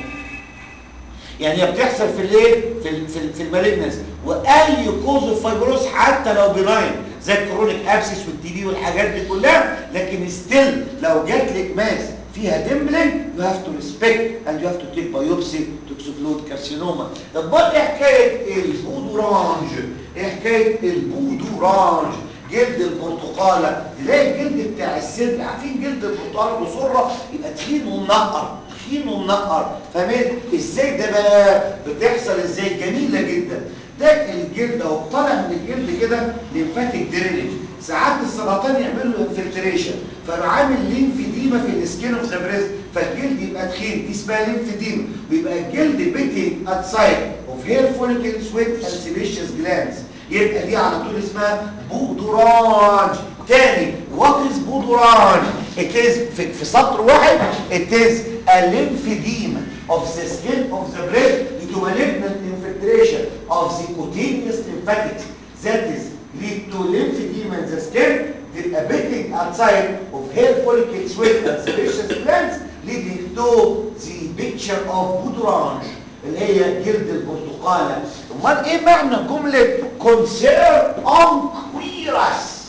يعني هي بتحصل في الايه في ال في, ال في المالجنس واي كوز اوف فايبروس حتى لو بناين زي الكرونيك ابسيس والتي بي والحاجات دي كلها لكن ستيل لو جات لك ماس فيها ديمبلين يو هاف تو ريسبكت اند يو هاف تو تيك بايوبسي تو اكسكلود كارسينوما طب ما ايه حكايه البودورانج ايه حكايه البودورانج جلد البرتقاله تلاقي الجلد بتاع الصدر عارفين جلد البرتقاله بصره يبقى تخين ومنقر تخين ومنقر فاهمين ازاي ده بقى بتحصل ازاي جميله جدا ده الجلد اهو طالع من الجلد كده ليمفاتيك درينج ساعات السرطان يعمل له انفلتريشن فيبقى عامل ليمفيديما في السكين اوف ذا بريست فالجلد يبقى تخين دي اسمها ليمفيديما ويبقى الجلد بيتنج ات سايد اوف هير فوليكلز ويز اند سيليشيوس جلاندز يبقى دي على طول اسمها بودرانج تاني وات از بودرانج it is في, في سطر واحد it is a lymphedema of the skin of the breast due to malignant infiltration of the cutaneous lymphatics that is lead to lymphedema in the skin the ability outside of hair follicle sweat and sebaceous glands leading to the picture of boudorange اللي هي جلد البرتقاله امال ايه معنى جمله كونسير اون كويرس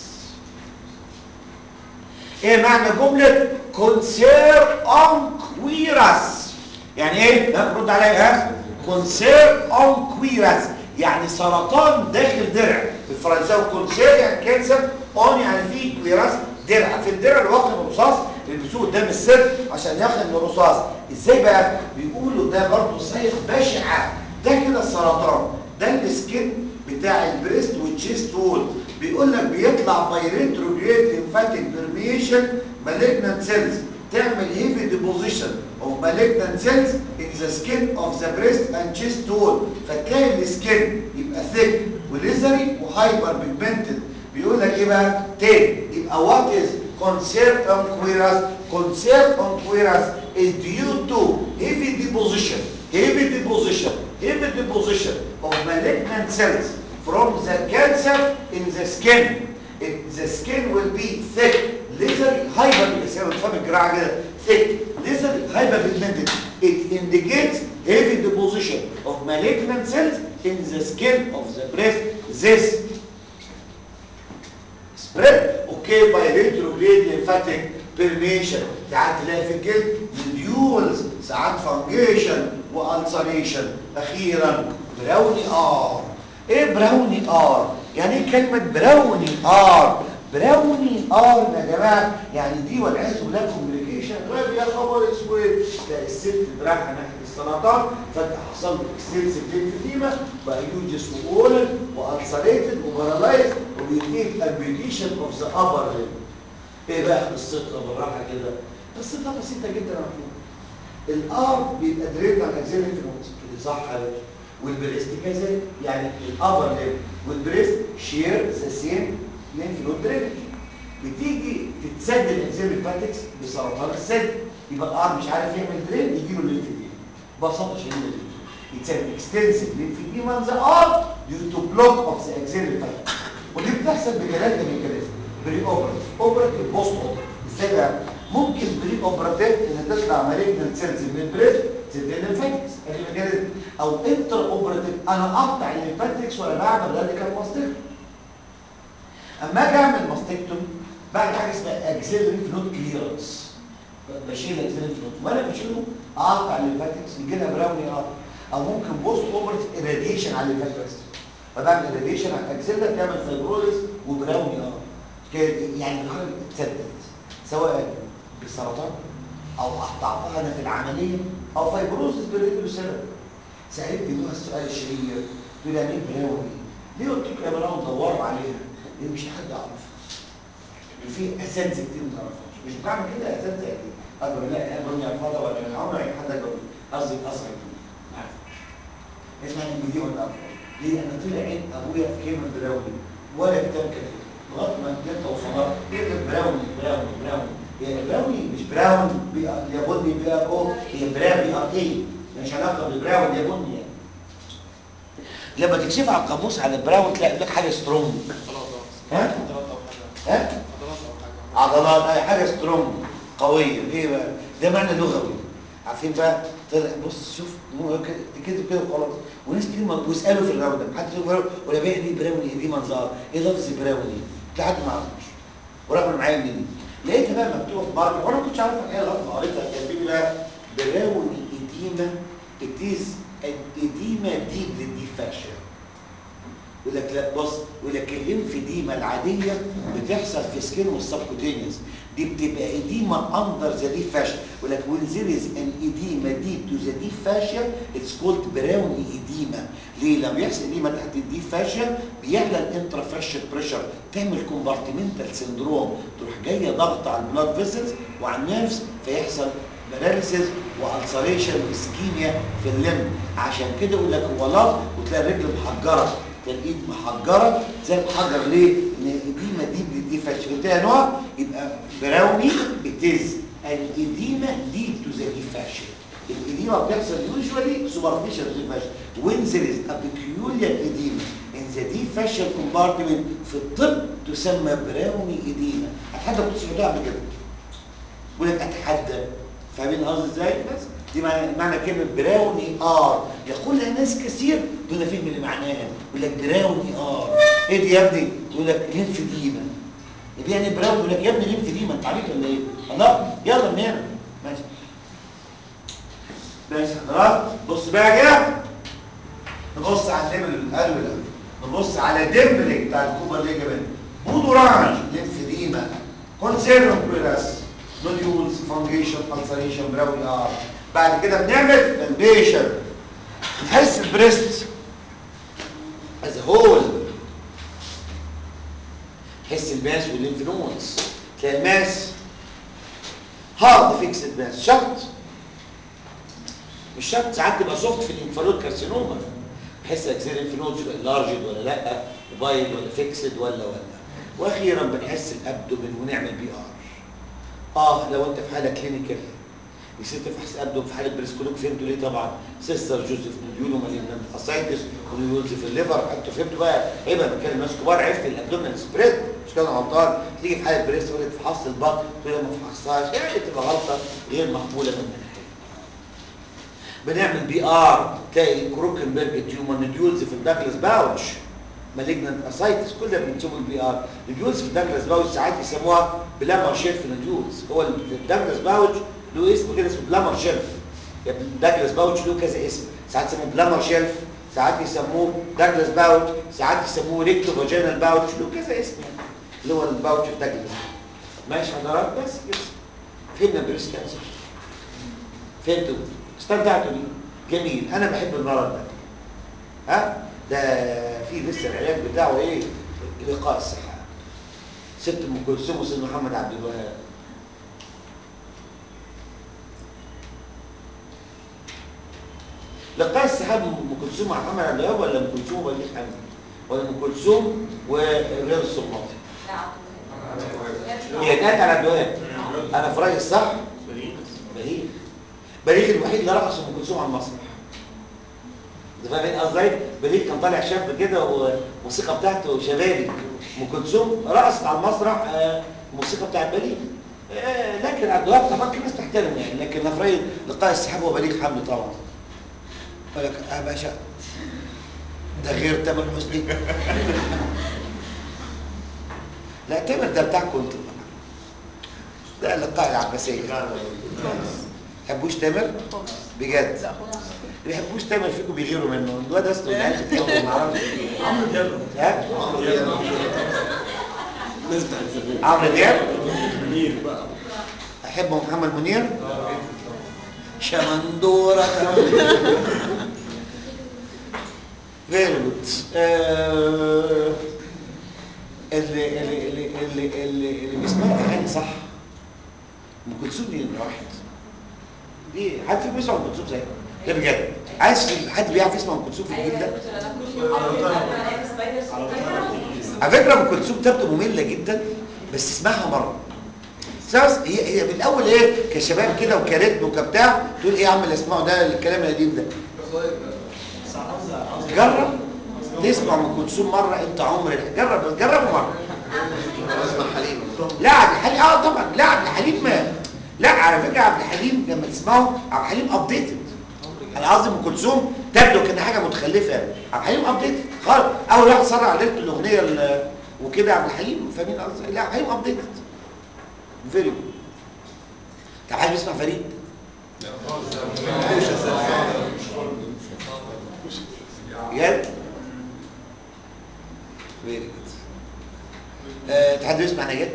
ايه معنى جمله كونسير اون كويرس يعني ايه نرد عليها ها كونسير اون كويرس يعني سرطان داخل درع بالفرنساوي كونسير يعني كانسر اون يعني في كويرس درع في الدرع اللي واخد الرصاص بيلبسوه قدام السر عشان ياخد من الرصاص ازاي بقى بيقولوا ده برضه صيغ بشعه ده كده السرطان ده السكين بتاع البريست والتشيست وول بيقول لك بيطلع باي ريتروجريد ليمفاتيك برميشن مالجنانت سيلز تعمل هيفي ديبوزيشن اوف مالجنانت سيلز ان ذا سكين اوف ذا بريست اند تشيست وول فتلاقي السكين يبقى ثيك وليزري وهايبر بيجمنتد بيقول لك ايه بقى تاني يبقى وات از concert on queerus concert on queerus is due to heavy deposition heavy deposition heavy deposition of malignant cells from the cancer in the skin It, the skin will be thick laser hyper فاهم الجراحه كده thick laser hyper pigmented it indicates heavy deposition of malignant cells in the skin of the breast this spread okay by retrograde lymphatic permeation ساعات تلاقي في الجلد نديولز ساعات فانجيشن والسريشن اخيرا براوني ار ايه براوني ار يعني ايه كلمه براوني ار براوني ار يا جماعه يعني دي والعياذ بالله كوميونيكيشن غير يا خبر اسود تلاقي الست دراعها ناحيه السرطان فجاه حصل له اكستنسيف ليمفيديما بقى يوجس وولن والسريتد وبارالايز وبيتيك امبيوتيشن اوف ذا ابر ليم ايه بقى قصتها بالراحه كده قصتها بسيطه جدا يا محمود الار بيبقى دريد على الاجزاء اللي في النص دي صح يا باشا والبريست كذلك يعني الابر ليم والبريست شير ذا سيم لينفلود درينج بتيجي تتسد الاجزاء الفاتكس بسرطان السد يبقى الار مش عارف يعمل درين يجي له لينفيديما ببساطه شديده جدا يتسمى اكستنسيف لينفيديما ذا ار due to block of the axillary fatty ودي بتحصل بثلاثه ميكانيزم بري اوبراتيف اوبراتيف بوست اوبراتيف ازاي بقى ممكن بري اوبراتيف ان تطلع مالجنت سيلز من البريست تدي الليمفاتكس ادي ميكانيزم او انتر اوبراتيف انا اقطع الليمفاتكس وانا بعمل راديكال ماستكتومي اما اجي اعمل ماستكتومي بعد حاجه اسمها اكسيلري فلوت كليرنس بشيل الاكسيلري فلوت وانا بشيله اقطع الليمفاتكس يجي لها براوني اه او ممكن بوست اوبرت irradiation على الليمفاتكس فبعمل irradiation على الاكسيلا تعمل فايبروزس وبراوني اه كده يعني الحاجه تسدد سواء بسرطان او اضعفها انا في العمليه او فايبروزس بالريديو سبب سالتني نوع السؤال الشهير تقول يعني ايه براوني ليه قلت لك يا براون دوروا عليها لان مش حد يعرفها في اساتذه كتير ما تعرفهاش مش بعمل كده اساتذه كتير اقدر لا ابني يحفظها ولا عمري ما حد يقول قصدي اصغر مني ما اعرفش اسمها دي ولا أفضل. ليه انا طلع عين ابويا في كلمه براوني ولا كتاب كده لغايه ما جبت وصلت كلمه براوني براوني براوني هي براوني مش براون بي ار يا بني بي ار او هي براون بي ار اي مش علاقه بالبراون يا بني يعني لما تكشف على القاموس على البراون تلاقي لك حاجه سترونج ها ها عضلات اي حاجه سترونج قويه ايه بقى ده معنى لغوي عارفين بقى طلع بص شوف مو كده كده كده خلاص وناس كتير ما- ويسالوا في الراوند ده حد يقول ولا بيه دي براوني دي منظار ايه لفظ براوني تلاقي حد ما يعرفوش ورغم إن معايا منين لقيتها بقى مكتوبه في ماركه وانا ما كنتش عارف الحقيقه لغايه ما قريتها كاتبين بقى براوني اديما اتيز اديما ديب للديفاشن يقول لك لا بص يقول لك الليمفيديما العاديه بتحصل في سكين والسبكوتينيوس دي بتبقى اديما اندر ذا ديب فاشيا يقول لك when there is an edema deep to the deep fascia it's called براوني edema ليه لما بيحصل اديما تحت الديب فاشيا بيعلى الانترا فاشيال بريشر تعمل كومبارتمنتال سندروم تروح جايه ضغط على البلاد فيسلز وعلى النيرفز فيحصل باراليسيس والسريشن واسكيميا في اللم عشان كده يقول لك هو لف وتلاقي الرجل محجره تلاقي الايد محجره زي المحجر ليه؟ ان الاديمه دي دي فاشل قلت لها نوع يبقى براوني اتز الاديمه دي تو ذا دي فاشل الاديمه بتحصل يوجوالي سوبرفيشال دي فاشل وين ذير از ا بيكيوليار اديمه ان ذا دي فاشل كومبارتمنت في الطب تسمى براوني اديمه اتحدى كنت سمعتها قبل كده بقول لك اتحدى فاهمين قصدي ازاي بس دي معنى, معنى كلمه براوني ار يقولها ناس كثير دون فهم لمعناها يقول لك براوني ار ايه دي يا ابني يقول لك ليمفيديما يبقى يعني براون يقول لك يا ابني ليمفيديما انت عبيط ولا ايه الله يلا من هنا ماشي ماشي خلاص بص بقى كده نبص على الليمل القلب ده نبص على ديمبلينج بتاع الكوبر ليجمنت بودورانج ليمفيديما كونسيرن كويراس نوديولز فانجيشن السريشن براوني ار بعد كده بنعمل بالبيشن نحس البريست از هول نحس الماس والليمف نودز تلاقي الماس هارد فيكسد ماس شرط مش شرط ساعات تبقى سوفت في الانفلود كارسينوما بحس اجزاء الليمف نودز لارجد ولا لا بايد ولا فيكسد ولا ولا واخيرا بنحس الابدومين ونعمل بي ار اه لو انت في حاله كلينيكال نسيت تفحص ابدو في حاله بريسكولوك فهمتوا ليه طبعا سيستر جوزيف نوديولو مالينانت اسايتس ونوديولز في الليفر انتوا فهمتوا بقى عيب انا بتكلم ناس كبار عرفت الابدومينال سبريد مش كده غلطان تيجي في حاله بريست تقول لك فحصت البطن تقول لي ما فحصتهاش يعني تبقى غلطه غير مقبوله منك بنعمل بي ار تلاقي كروكنبرج تيومر نوديولز في الداجلاس باوتش مالجنانت اسايتس كل ده بنسموه البي ار النوديولز في الداجلاس باوتش ساعات يسموها بلامر شيلف نوديولز هو الداجلاس باوتش له اسم كده اسمه بلامر شيلف يعني داجلاس باوتش له كذا اسم ساعات يسموه بلامر شيلف ساعات يسموه داجلاس باوتش ساعات يسموه ريكتو فاجينال باوتش له كذا اسم يعني اللي هو الباوتش في داجلاس ماشي حضرات بس كده فهمنا بريست كانسر فهمتوا استمتعتوا بيه جميل انا بحب المرض ده ها ده في لسه العلاج بتاعه ايه لقاء السحاب ست ام كلثوم وسيد محمد عبد الوهاب لقاء السحاب ام كلثوم مع محمد عبد الوهاب ولا ام كلثوم وبليغ حمدي ولا ام كلثوم وغير الصماطي لا عبد هي كانت على عبد الوهاب انا في رايي الصح بليغ بليغ الوحيد اللي رقص ام كلثوم على المسرح انت فاهم قصدي بليغ كان طالع شاب كده والموسيقى بتاعته شبابي ام كلثوم رقصت على المسرح آه، الموسيقى بتاعت بليغ آه، لكن عبد الوهاب طبعا كان الناس تحترم يعني لكن انا في رايي لقاء السحاب هو بليغ حمدي طبعا قال لك يا باشا ده غير تامر حسني لا تامر ده بتاعكم انتوا منطقه اللقاء العباسيه تحبوش تامر بجد لا خالص ما بيحبوش تامر فيكم بيغيروا منه الواد اصله العيال بتحبه ما اعرفش ليه عمرو دياب ها الناس بتاعت زمان عمرو دياب منير بقى احب محمد منير شمندورة فيري جود اللي اللي اللي اللي اللي اللي بيسمعوا اغاني صح ام كلثوم دي نمرة واحد دي حد فيكم بيسمع ام كلثوم زي ده بجد عايز حد بيعرف يسمع ام كلثوم في الجيل ده على فكره ام كلثوم تبدو ممله جدا بس اسمعها مره ساس هي هي من الاول ايه كشباب كده وكريتم وكبتاع تقول ايه يا عم اللي اسمعه ده الكلام القديم ده جرب تسمع ام كلثوم مره انت عمرك جرب جربه مره اسمع حليم لا عبد الحليم اه طبعا لا عبد الحليم ما لا على فكره عبد الحليم لما تسمعه عبد الحليم ابديتد انا قصدي ام كلثوم تبدو كان حاجه متخلفه يعني عبد الحليم ابديتد خالص اول واحد صرع عليه الاغنيه ال- وكده عبد الحليم فاهمين قصدي لا عبد الحليم ابديتد فيري جود طب حد بيسمع فريد بجد فيري جود آه، حد بيسمع نجاة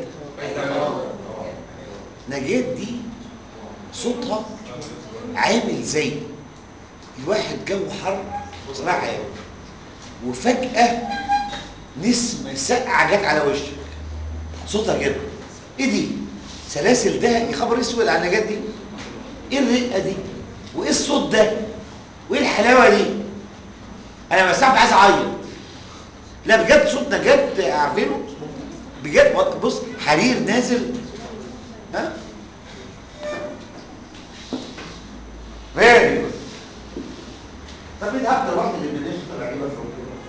نجاة دي صوتها عامل زي الواحد جو حر صراحة يعني وفجأة نسمة ساقعة جت على وشك صوتها كده ايه دي سلاسل ده يا خبر اسود على النجاة دي ايه الرقة دي وايه الصوت ده وايه الحلاوة دي انا مساعد عايز اعيط لا بجد صوت نجاة عارفينه بجد بص حرير نازل ها فيري جود طب مين اكتر واحد اللي بنشوف لعيبه في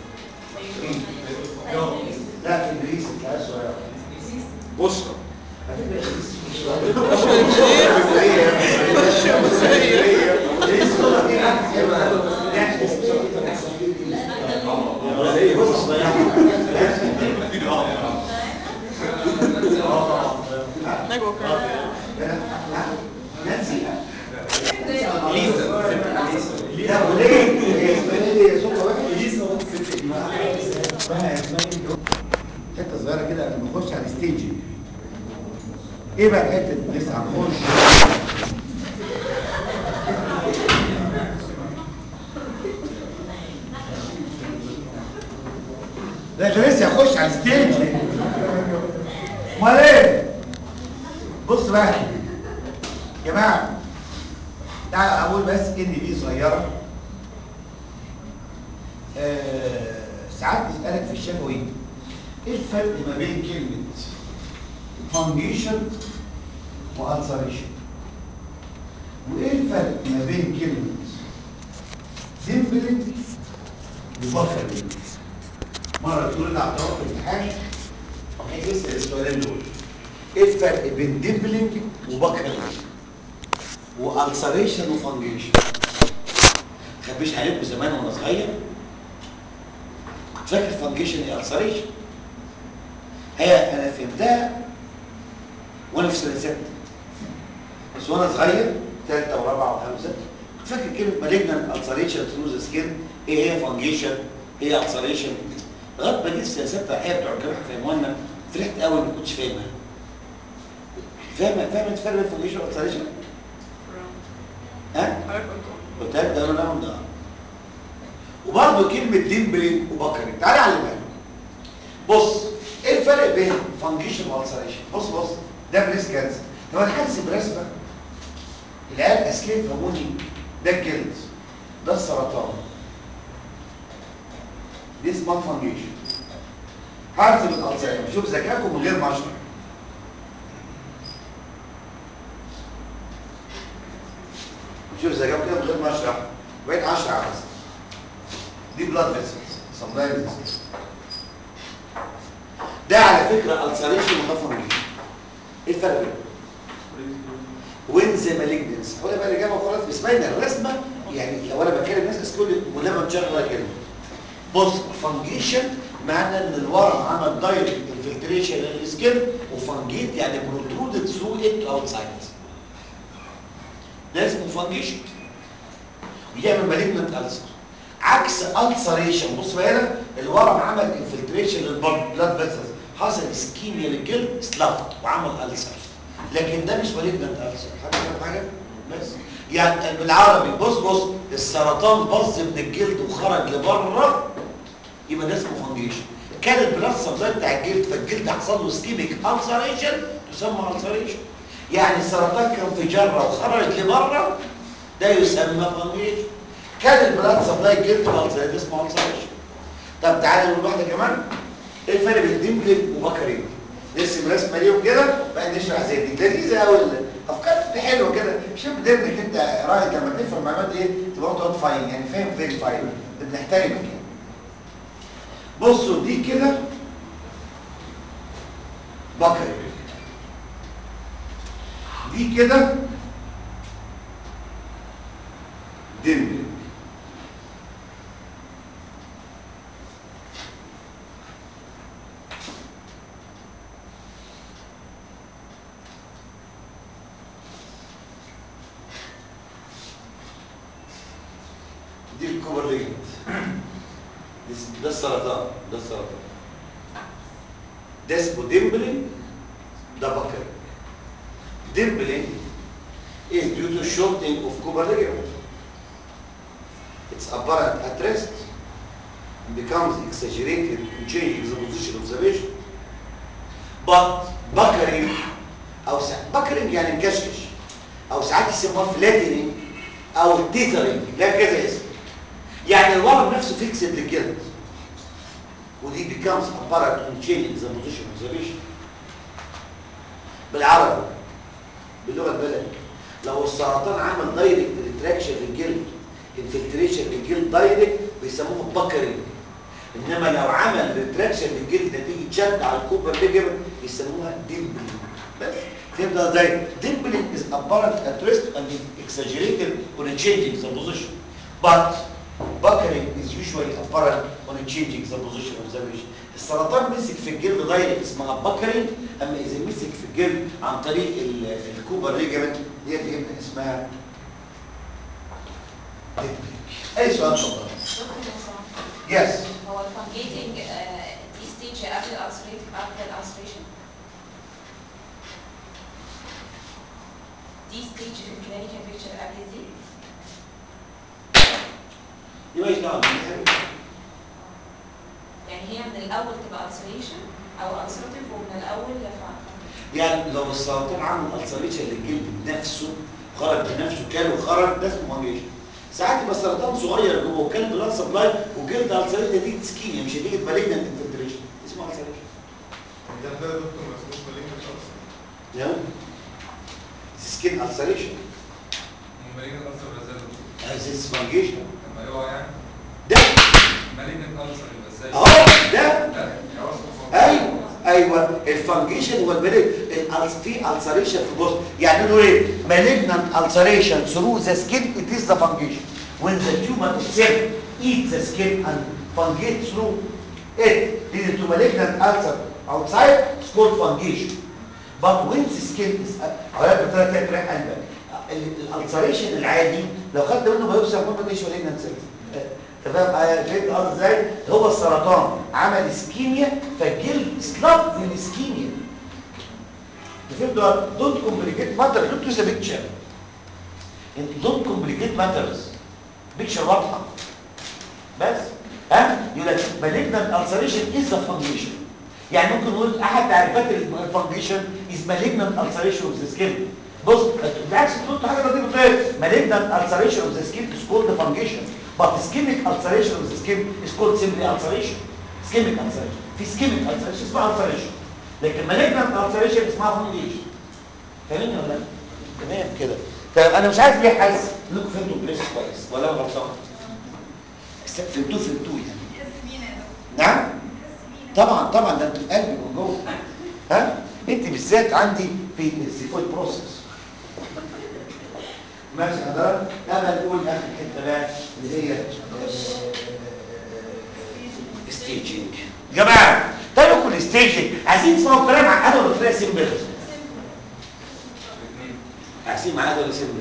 الكوره لا في ادريس الكلاس صغير بشرى على فكره ادريس مش صغير. ادريس صوتها ايه لا بص نجوى كمان نانسي لا وليه هي اسمها ايه صوتها وحش حته صغيره كده قبل ما نخش على الستيج ايه بقى الحته اللي لسه هنخش لا ده لسه هخش على الستيج امال ايه بص بقى يا جماعه تعال اقول بس ان دي صغيره آه ساعات بيسالك في الشفوي ايه الفرق ما بين كلمه فانجيشن والسريشن وايه الفرق ما بين كلمه ديمبلنج وبفرنج مره تقول لنا على الطرف في الامتحان وكان يسال السؤالين دول ايه الفرق بين ديمبلنج وبكرنج والسريشن وفانجيشن خبيش عليكم زمان وانا صغير كنت فاكر فانجيشن ايه السريشن هي انا فهمتها وانا في سنه سته بس وانا صغير ثالثه ورابعه وخمسه كنت فاكر كلمه مالجنان السريشن ثرو ذا سكين ايه هي فانجيشن هي السريشن لغايه ما جيت سنه سته الحقيقه بتوع الجراحه فهموها لنا فرحت قوي ما كنتش فاهمها فاهم فاهم انت فرق بين فانجيشن والسريشن ها حضرتك قلت قلت لك ده انا ده وبرضه كلمه ديمبلينج وبكري تعالى علمها لي. بص ايه الفرق بين فانجيشن والسريشن بص بص ده بريس كانسر لو انا حاسس برسمه العيال اسكين فهموني ده الجلد ده السرطان دي اسمها فانجيشن هرسم الالسريشن شوف ذكائكم من غير ما اشرح شوف ذكائكم كده من غير ما اشرح بقيت 10 على مثلا دي بلاد فيسلز سبلاي فيسلز ده على فكره السريشن وده فانجيشن ايه الفرق بينهم؟ وين ذا مالجنس هو بقى الاجابه خلاص بس باينه الرسمه يعني لو انا بكلم ناس اسكول ولما مش ولا كلمه بص فانجيشن معنى ان الورم عمل دايركت انفلتريشن للسكن وفانجيت يعني بروترود pulled through it outside ده اسمه فانجيشن ويعمل مالجنت ألسر عكس ألسريشن بص بقى هنا الورم عمل انفلتريشن للبلاد فيسلز حصل اسكيميا للجلد سلافت وعمل ألسر لكن ده مش مالجنت ألسر حد فاهم حاجه بس يعني بالعربي بص بص السرطان باظ من الجلد وخرج لبره يبقى ده اسمه فانجيشن كان البلاد سبلاي بتاع الجلد فالجلد حصل له سكيميك ألسريشن تسمى ألسريشن يعني السرطان كان في جره وخرج لبره ده يسمى فانجيشن كان البلاد سبلاي جلد ألسريشن ده اسمه ألسريشن طب تعالى نقول واحده كمان ايه الفرق بين ديمبلين وبكرين نرسم رسمه ليهم كده بقى نشرح زي دي لذيذه قوي الافكار دي حلوه كده مش بدمك انت رايك لما تفهم المعلومات ايه تبقى تقعد فاين يعني فاهم فيري فاين بنحترمك يعني بصوا دي كده بكري دي كده ديمبلين دي الكوبر ليجمنت دي- ده السرطان ده السرطان ده اسمه ديمبلين ده بكر ديمبلين is due to shortening of Cooper ligament. It's apparent at rest and becomes exaggerated in changing the position of the patient. But buckering أو سا... buckering يعني مكشكش أو ساعات يسموها flattening أو tethering لا كذا اسم يعني الورم نفسه فيكسد للجلد ودي becomes apparent in changing the position of the patient. بالعربي باللغه البلدي لو السرطان عمل دايركت ريتراكشن للجلد انفلتريشن للجلد دايركت بيسموه بكري انما لو عمل ريتراكشن للجلد نتيجه شد على الكوبر ليجمنت يسموها ديمبلينج بس تبدا زي ديمبلينج is apparent at rest and exaggerated when changing the position but buckling is usually apparent when changing the position of the patient السرطان مسك في الجلد دايركت اسمها بكري اما اذا مسك في الجلد عن طريق ال- الكوبر ليجمنت ديت يبقى اسمها ديمبلينج اي سؤال اتفضل دكتور نظام يس هو الفانجيتنج دي ستيج قبل الالسريتنج قبل الالسريشن دي ستيج في الكلينيكال بيكتشر قبل دي يبقى ايش دعوه بالحاجة؟ يعني هي من الاول تبقى ulceration او ulcerative ومن الاول لفا يعني لو السرطان عمل السريشن للجلد بنفسه خرج بنفسه كان وخرج ده اسمه مانجيشن ساعات يبقى السرطان صغير جوه وكان بلاد سبلاي وجلد السريشن دي سكينه مش نتيجه مالجنت انفلتريشن اسمه السريشن ده ده يا دكتور ما اسموش مالين خالص نعم سكين السريشن مالين الألسر ولا ازاي يا دكتور؟ هذا اسمه مانجيشن لما يقع يعني ده مالين الألسر يبقى ازاي؟ اهو ده لا يا وصف ايوه ايوه الفانجيشن والمالج في السريشن في البوست يعني نقول ايه malignant ulceration through the skin it is the fungus when the tumor itself eats the skin and fungates through it leading to malignant ulcer outside it's called fungation but when the skin is حضرتك قلت لك كده تريح قلبك الالسريشن العادي لو خدت منه بايوبسي ما تديش malignant cells تمام آه، فهمت قصدي ازاي هو السرطان عمل اسكيميا فالجلد سلاب من الاسكيميا فهمت دونت كومبليكيت ماتر دونت يوز بيكتشر دونت كومبليكيت ماترز بيكتشر واضحه بس ها يقول لك malignant ulceration is a function يعني ممكن نقول احد تعريفات الفانجيشن is malignant ulceration of the skin بص بالعكس تقول حاجه لطيفه تقول malignant ulceration of the skin is called the function but ischemic ulceration of the skin is called simply ulceration ischemic ulceration في ischemic ulceration اسمها ulceration لكن malignant ulceration اسمها function فاهمني ولا لا؟ تمام كده طيب انا مش عارف ليه حاسس انكم فهمتوا البريس كويس ولا انا غلطان فهمتوه فهمتوه يعني نعم طبعا طبعا ده انت في قلبي من جوه ها انت بالذات عندي في السيفويد بروسيس ماشي حضرتك انا نقول اخر حته بقى اللي هي ستيجنج يا جماعه تعالوا كل ستيجنج عايزين تسمعوا كلام عن انا ولا طريقه سيمبل عايزين معايا ولا سيمبل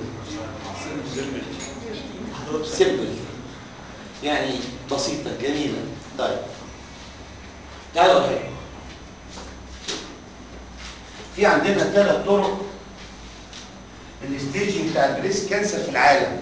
سيمبل يعني بسيطة جميلة طيب تعالوا أقول حاجة في عندنا ثلاث طرق الاستيجنج بتاع البريس كانسر في العالم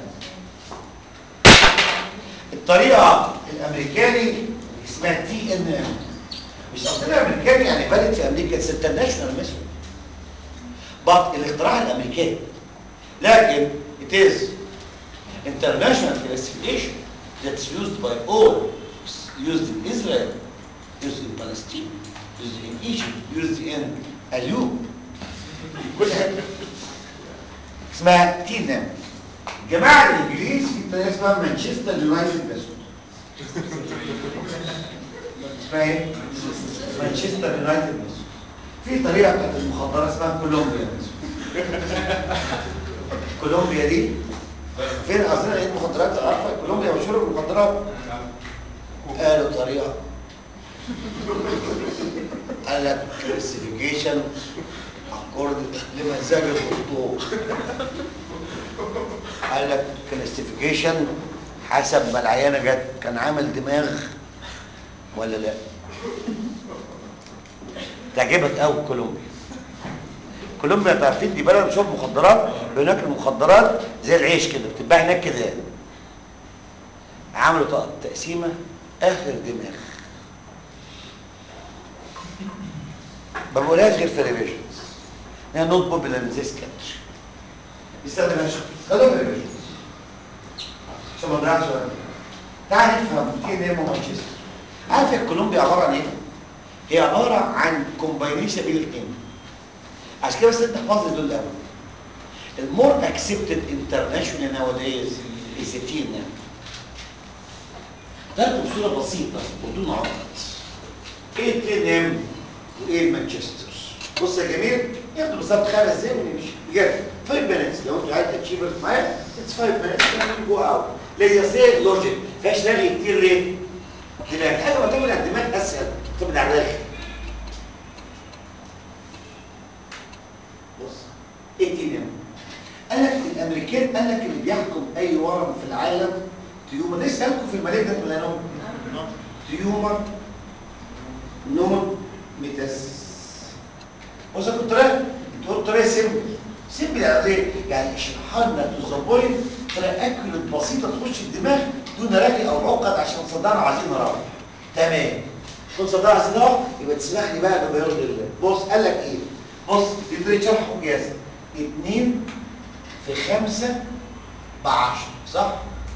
الطريقة الأمريكاني اسمها تي ان ام مش قصدنا أمريكاني يعني بلد في أمريكا اتس انترناشونال ميثود but الاختراع الأمريكاني لكن it is international classification that's used by all used in Israel used in Palestine used in Egypt used in Ayub كل حته اسمها تينام الجماعه الانجليز في طريقه اسمها مانشستر يونايتد ميثود اسمها ايه؟ مانشستر يونايتد ميثود في طريقه بتاعت المخدرات اسمها كولومبيا ميثود كولومبيا دي فين اصلا ايه المخدرات عارفه كولومبيا مشهوره بالمخدرات قالوا طريقه قال لك كلاسيفيكيشن اكورد لمزاج الدكتور قال لك كلاسيفيكيشن حسب ما العيانه جت كان عامل دماغ ولا لا تعجبك قوي كولومبيا كولومبيا انت عارفين دي بلد مشهور مخدرات هناك المخدرات زي العيش كده بتتباع هناك كده عملوا ت- تقسيمه اخر دماغ ما بقولهاش غير في ريفيجنز هي نوت بوبيلر ان ذيس كانتري بيستخدمهاش خلوها في ريفيجنز عشان ما نضيعش وقت تعال نفهم ايه نيم مانشستر عارف يا كولومبيا عباره عن ايه؟ هي عباره عن كومباينيشن بين الاثنين عشان كده بس انت احفظ لي دول الاول المور اكسبتد انترناشونال nowadays is the team now ده بصوره بسيطه بدون عقد ايه التي ام وايه مانشستر بص يا جميل ياخدوا بالظبط خمس دقايق ونمشي بجد 5 minutes لو انتوا عايز اتشيفرز معايا اتس 5 minutes and جو اوت ليس سي لوجيك فيهاش رغي كتير ليه؟ دماغ حاجه ما تعمل على الدماغ اسهل تعمل على الرغي بص ايه تي ام قال لك الامريكان قال لك اللي بيحكم اي ورم في العالم تيومر لسه قالكم في المالجنت ميلانوم تيومر نون ميتاسيس بص يا كنت رايح تقول طريقه سيمبل سيمبل يعني ايه؟ يعني اشرحها لنا تو ذا بوينت طريقه اكيوريت بسيطه تخش الدماغ دون رغي او عقد عشان صدقنا عايزين نروح تمام كنت صدقنا عايزين نروح يبقى تسمح لي بقى بما يرضي الله بص قال لك ايه؟ بص دي طريقه شرح مجاز 2 في 5 ب 10 صح؟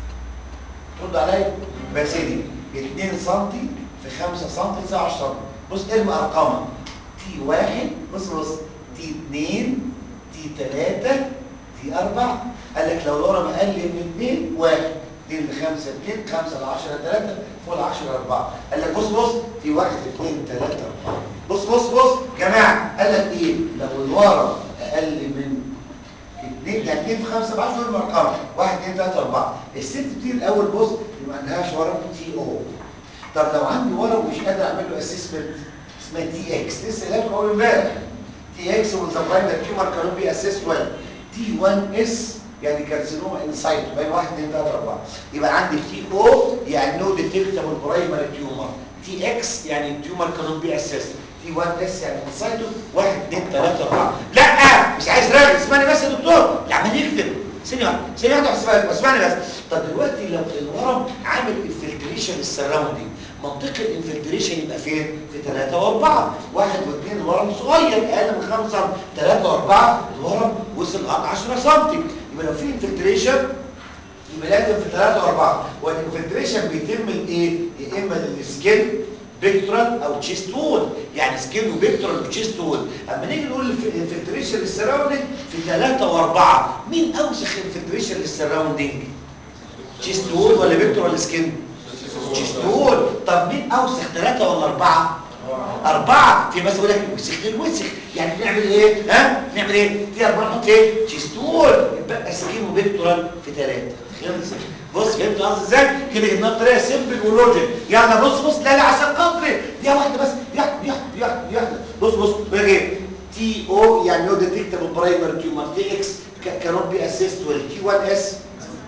ترد عليا بس دي 2 سم في 5 سم تساوي 10 سم بص ارمي ارقامها تي واحد بص بص تي 2 تي 3 تي 4 قال لك لو الورم اقل من 2 1 2 ل 5 2 5 ل 10 3 فوق ال 10 4 قال لك بص بص في 1 2 3 4 بص بص بص جماعه قال لك ايه لو الورم اقل من 2 يعني 2 في 5 ب 10 دول ارقام 1 2 3 4 الست بتيجي الاول بص ما عندهاش ورم تي او طب لو عندي ورم مش قادر اعمل له اسسمنت اسمها تي اكس لسه قايل لكم اول امبارح تي اكس والزباين التيومر كانوا بيأسس ويل تي 1 اس يعني كارسينوما انسايت بين 1 2 3 4 يبقى عندي تي او يعني نو ديتكتابل برايمري تيومر تي اكس يعني التيومر كانوا بيأسس تي 1 اس يعني انسايتو 1 2 3 4 لا مش عايز راجل اسمعني بس يا دكتور لا عمال يكتب ثانيه واحده ثانيه واحده اسمعني اسمعني بس طب دلوقتي لو الورم عامل انفلتريشن للسراوندينج منطقة الانفلتريشن يبقى فين؟ في 3 و4 واحد واثنين الورم صغير اقل من 5 سم 3 و4 الورم وصل لغايه 10 سم يبقى لو في انفلتريشن يبقى لازم في 3 و4 والانفلتريشن بيتم لايه؟ يا اما للسكين بيكتورال او تشيست وول يعني سكين وبيكتورال وتشيست وول اما نيجي نقول الانفلتريشن للسراوندنج في 3 و4 مين اوسخ انفلتريشن للسراوندنج؟ تشيست وول ولا بيكتورال سكين؟ تشيست وول طب مين اوسخ ثلاثة ولا أربعة؟ أربعة في مثلا يقول لك وسخ للوسخ يعني نعمل إيه؟ ها؟ نعمل إيه؟ في أربعة نحط إيه؟ تشيست وول يبقى سكين وبيكتورال في ثلاثة خلص بص فهمت قصدي ازاي؟ كده جبناها بطريقه سيمبل ولوجيك يلا بص بص لا لا عشان خاطري دي واحده بس دي واحده دي واحده دي واحده دي واحده بص بص بقى ايه؟ تي او يعني نو ديتكتابل برايمري تيومر تي اكس كانوت بي اسيست والتي 1 اس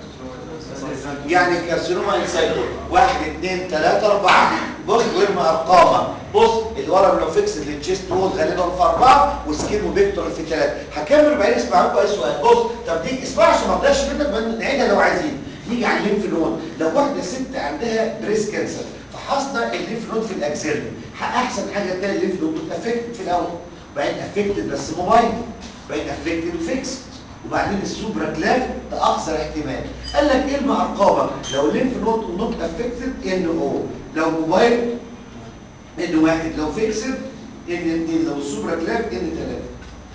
يعني كارسينوما انسايتو واحد اثنين ثلاثة أربعة بص وارمى أرقامها بص الورم لو فيكس للجيست وول غالبا في أربعة وسكين وبيكتور في ثلاثة هكمل بعدين اسمع لكم أي سؤال بص طب دي اسمع عشان ما تضيعش منك من- نعيدها لو عايزين نيجي على الليمف نود لو واحدة ست عندها بريس كانسر فحصنا الليمف نود في الأكسيلا أحسن حاجة تلاقي الليمف نود افكتد في الأول بعدين افكتد بس موبايل بعدين افكتد فيكس وبعدين السوبرا كلاف ده اقصر احتمال قال لك ايه ارقامك لو الليمف نود نوت افكتد ان او لو موبايل ان واحد لو فيكسد ان اثنين لو السوبرا كلاف ان ثلاثه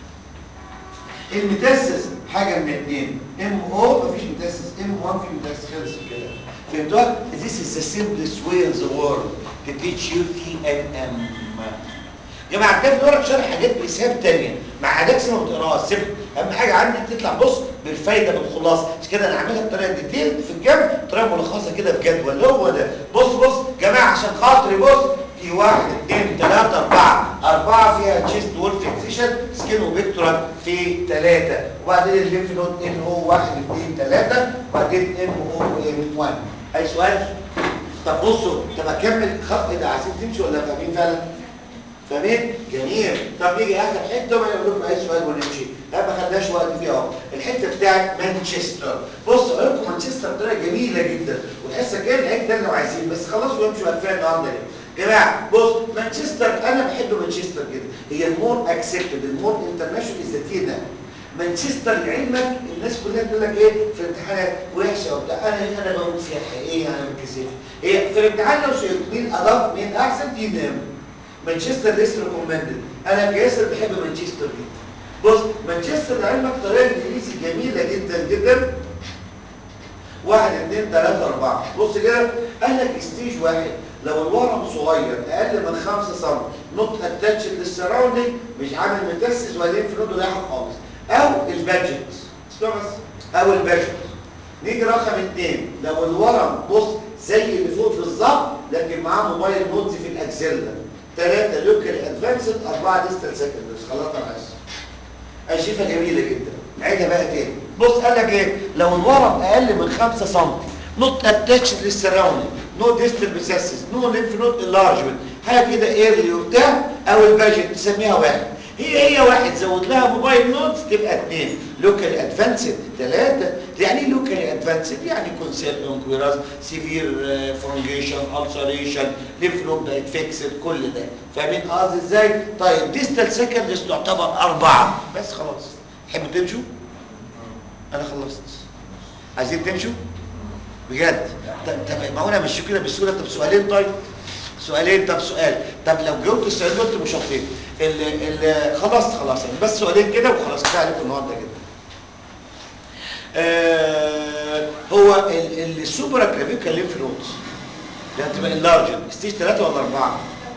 المتاسس حاجه من اثنين ام او مفيش متاسس ام 1 في متاسس خلص الكلام فهمتوها this is the simplest way in the world to teach you TNM يا جماعه ده في ورق شرح حاجات بحساب تانية مع حاجات ما بتقراها سيب اهم حاجه عندي تطلع بص بالفايده بالخلاصه مش كده انا عاملها بطريقه ديتيل في الجنب طريقه ملخصه كده بجدول هو ده بص بص جماعه عشان خاطري بص في واحد اثنين ثلاثة أربعة أربعة فيها تشيست وول فيكسيشن سكين وبيكتورال في ثلاثة وبعدين الليمف نود ان او واحد اثنين ثلاثة وبعدين ام او ام 1 أي سؤال؟ طب بصوا طب أكمل خط إيه ده عايزين تمشوا ولا فاهمين فعلا؟ فاهمين؟ جميل طب نيجي اخر حته وما يقول لكم اي سؤال ونمشي لا ما خدناش وقت فيها اهو الحته بتاعت مانشستر بصوا اقول لكم مانشستر بطريقه جميله جدا والحصه كان العيد ده لو عايزين بس خلصوا وامشوا كفايه النهارده ليه جماعه بص مانشستر انا بحب مانشستر جدا هي المور اكسبتد المور انترناشونال از ذا مانشستر لعلمك الناس كلها تقول لك ايه في الامتحانات وحشه وبتاع انا انا بموت فيها حقيقيه انا بتكسف هي في الامتحان لو سئلت مين اضاف مين احسن دي نام مانشستر ليس ريكومندد انا كياسر بحب مانشستر جدا بص مانشستر لعلمك طريقه انجليزي جميله جدا جدا واحد اثنين ثلاثة أربعة بص كده قال لك ستيج واحد لو الورم صغير أقل من 5 سم نوت اتاتش للسراوندينج مش عامل متسس وبعدين في نوده رايحة خالص أو البادجت اسمع بس أو البادجت نيجي رقم اثنين لو الورم بص زي اللي فوق بالظبط لكن معاه موبايل نودز في الأكسيلا ثلاثة لوكال ادفانسد أربعة ديستال سكندرز خلاص أنا عايز شايفها جميلة جدا نعيدها بقى تاني بص قال لك ايه لو الورم اقل من 5 سم نوت اتاتش للسراوندنج نو ديستال بيسسس نو ليمف نود انلارجمنت حاجه كده ايرلي وبتاع او الباجت تسميها واحد هي هي واحد زود لها موبايل نودز تبقى اثنين لوكال ادفانسد ثلاثه يعني ايه لوكال ادفانسد يعني كونسيرن انكويراس سيفير فرونجيشن السريشن ليمف نود بقت فيكسد كل ده فاهمين قصدي ازاي طيب ديستال سكندز تعتبر اربعه بس خلاص تحبوا تمشوا انا خلصت عايزين تمشوا بجد طب طب ما هو انا مشوا كده بالسهوله طب سؤالين طيب سؤالين طب سؤال طب لو جاوبت السؤالين دول تبقوا شاطرين ال ال خلاص خلاص بس سؤالين كده وخلاص كفايه عليكم النهارده كده آه هو السوبر كلافيكال ليمف نودز ده هتبقى اللارجن ستيج 3 ولا 4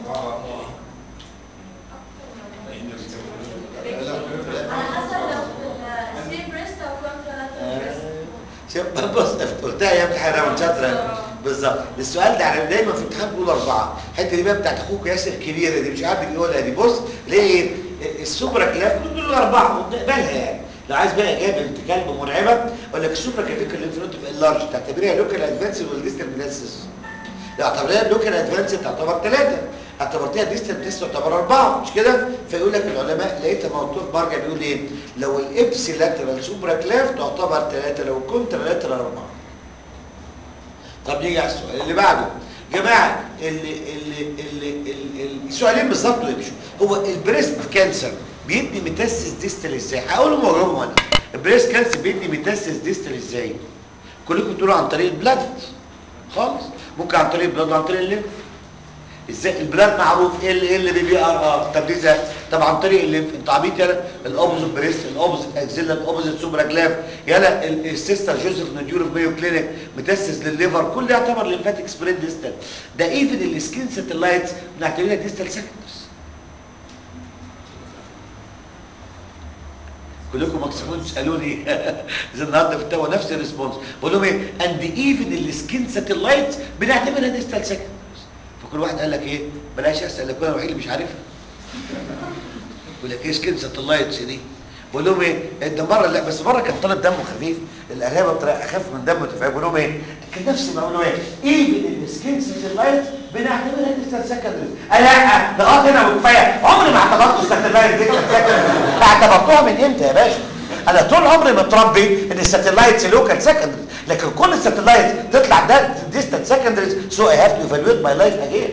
على حسب لو في السيم بريست او كونترا شوف بص قلتها يا امتحان انا شاطره بالظبط السؤال ده على دايما في امتحان بيقول اربعه الحته دي بقى بتاعت اخوك ياسر الكبيره دي مش عارف بيقولها دي بص ليه السوبر كلاف بيقول اربعه وبنقبلها يعني لو عايز بقى اجابه بنت كلب مرعبه اقول لك السوبر كلافيك الليمفنود تبقى اللارج تعتبريها لوكال ادفانس ولا ديستال بنسس لو اعتبرتها لوكال ادفانس تعتبر ثلاثه اعتبرتها ديستال بنسس تعتبر اربعه مش كده فيقول لك العلماء لقيت موضوع برجع بيقول ايه لو الابسي لاترال سوبر كلاف تعتبر ثلاثه لو كنت لاترال اربعه طب نيجي على السؤال اللي بعده جماعه اللي اللي اللي, اللي السؤالين بالظبط يمشوا هو البريست كانسر بيدي ميتاسيس ديستال ازاي هقولهم واجاوبهم انا البريست كانسر بيدي ميتاسيس ديستال ازاي كلكم بتقولوا عن طريق البلاد خالص ممكن عن طريق البلاد وعن طريق الليمف ازاي البلاد معروف ايه اللي ايه اللي بي ار ار طب دي ازاي طب عن طريق الليمف انت عبيط يالا الاوبوزيت بريست الاوبوزيت اكزيلا الاوبوزيت سوبرا كلاف يالا السيستر جوزيف نوديول في مايو كلينيك متاسس للليفر كل ده يعتبر ليمفاتيك سبريد ديستال ده ايفن السكين ساتلايتس بنعتبرها ديستال سكندرز كلكم مكسوفين تسالوني زي النهارده في التوا نفس الريسبونس بقول لهم ايه اند ايفن السكين ساتلايتس بنعتبرها ديستال سكندرز فكل واحد قال لك ايه بلاش اسال لك انا الوحيد اللي مش عارفها يقول لك ايه سكين ساتلايتس دي بقول لهم ايه ده مره لا بس مره كان طالب دمه خفيف الارهاب بطريقه اخف من دمه تفاهم بقول لهم ايه كان نفس ما بقول لهم ايه ايه السكين ساتلايتس بنعتبرها ديستال سكندري لا لغايه هنا وكفايه عمري ما اعتبرت الساتلايت ديستال سكندري اعتبرتوها من امتى يا باشا انا طول عمري متربي ان الساتلايتس لوكال سكندري لكن كل الساتلايتس تطلع ده ديستال سكندريز سو اي هاف تو ايفالويت ماي لايف اجين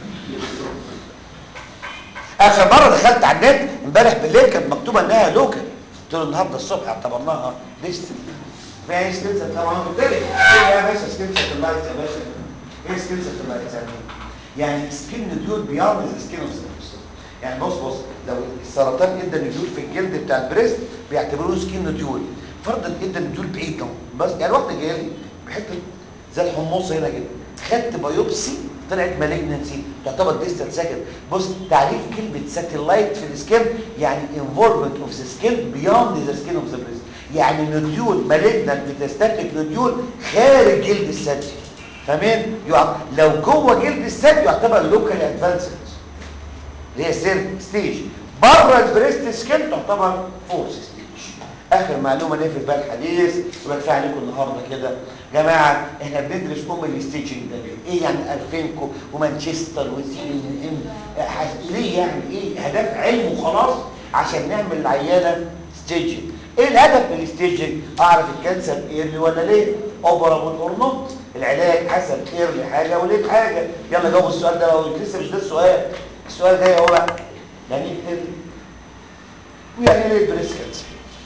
اخر مره دخلت على النت امبارح بالليل كانت مكتوبه انها لوكال قلت له النهارده الصبح اعتبرناها ديستال ما هي سكيلز طبعا قلت لي ايه يا باشا سكيلز ساتلايتس يا باشا ايه سكيلز ساتلايتس يعني يعني سكين نديول بياند سكين اوف يعني بص بص لو السرطان ادى نديول في الجلد بتاع البريست بيعتبروه سكين نديول فرضا ادى نديول بعيد اهو بس يعني واحده جايه لي بحته زي الحمص هنا كده خدت بايوبسي طلعت مالجنسي تعتبر ديستال سكند بص تعريف كلمه ساتلايت في السكين يعني انفولفمنت اوف ذا سكين بياند ذا سكين اوف ذا بريست يعني نديول مالجنت ميتاستاتيك نديول خارج جلد الثدي فاهمين يع- لو جوه جلد الثدي يعتبر لوكال ادفانسد اللي هي سير ستيج بره البريست سكين تعتبر فورس ستيج اخر معلومه نقفل بقى الحديث وبدفع عليكم النهارده كده جماعه احنا بندرس ام الستيجنج ده ليه؟ ايه يعني الفينكو ومانشستر وسي ان ام ليه يعني ايه هدف علم وخلاص عشان نعمل العيانه ستيجنج ايه الهدف من الستيجنج اعرف الكانسر ايرلي ولا ليه اوبرابل اور نوت العلاج حسب ايرلي حاجه وليه حاجه يلا جاوبوا السؤال ده لو لسه مش ده السؤال السؤال جاي اهو بقى يعني ايه early؟ ويعني ايه بريست كانسر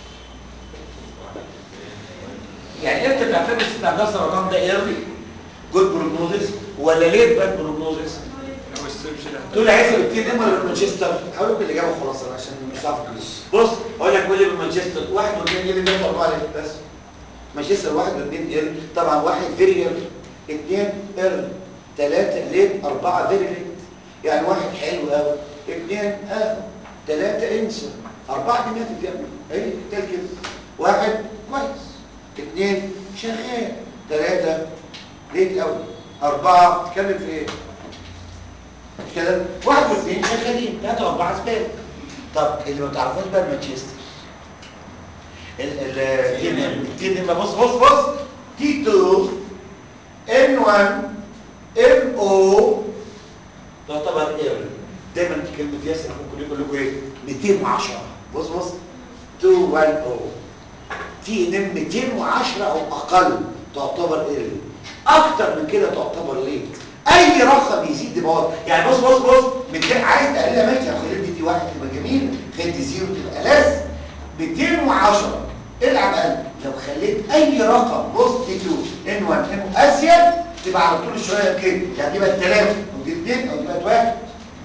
يعني انت تعتبر ان ده سرطان ده ايرلي جود بروجنوزس ولا ليه باد بروجنوزس لو السيرش ده تقول لي عايز الاثنين ام ولا مانشستر هقول لك اللي جابه خلاص أنا عشان مش عارف بص اقول لك قول لي مانشستر واحد واثنين اللي جابه اربعه ليه بس مانشستر واحد واثنين ايرلي طبعا واحد فيري ايرلي اثنين ايرلي ثلاثه ليه اربعه فيري ليت يعني واحد حلو قوي اثنين اه ثلاثه انسى اربعه دي ماتت يا ابني ايه تل كده واحد كويس اثنين شغال ثلاثه ليت قوي اربعه تتكلم في ايه مش كده واحد واثنين شغالين ثلاثه واربعه زباله طب اللي ما تعرفوش بقى مانشستر ال ال تي ان تي ان بص بص بص تي 2 ان 1 ام او تعتبر ايرلي دايما كلمه ياسر ممكن يقول لكم ايه 210 بص بص 2 1 او تي ان ام 210 او اقل تعتبر ايرلي اكتر من كده تعتبر ليت اي رقم يزيد يبقى واضح. يعني بص بص بص 200 عايز تقللها ماشي يا خليل دي واحد تبقى جميل خلي زيرو تبقى لازم 210 العب قلب لو خليت اي رقم بص تي 2 ان 1 ان ازيد تبقى على طول شويه كده يعني دي بقت 3 او دي 2 او دي بقت 1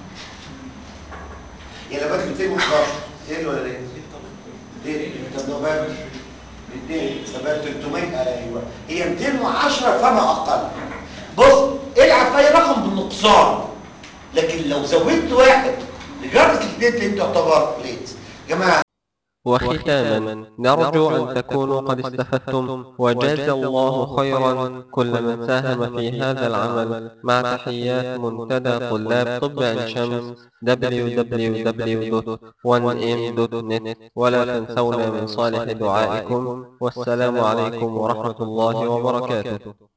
يعني لو بقت 211 ايه ولا ايه؟ ليه؟ طب لو بقت 200 فبقت 300 ايوه هي 210 فما اقل بص العب في اي رقم بالنقصان لكن لو زودت واحد لجرة الاثنين تعتبر ليت جماعه وختاما نرجو أن تكونوا قد استفدتم وجاز الله خيرا كل من ساهم في هذا العمل مع تحيات منتدى طلاب طب عين شمس www.1m.net ولا تنسونا من صالح دعائكم والسلام عليكم ورحمة الله وبركاته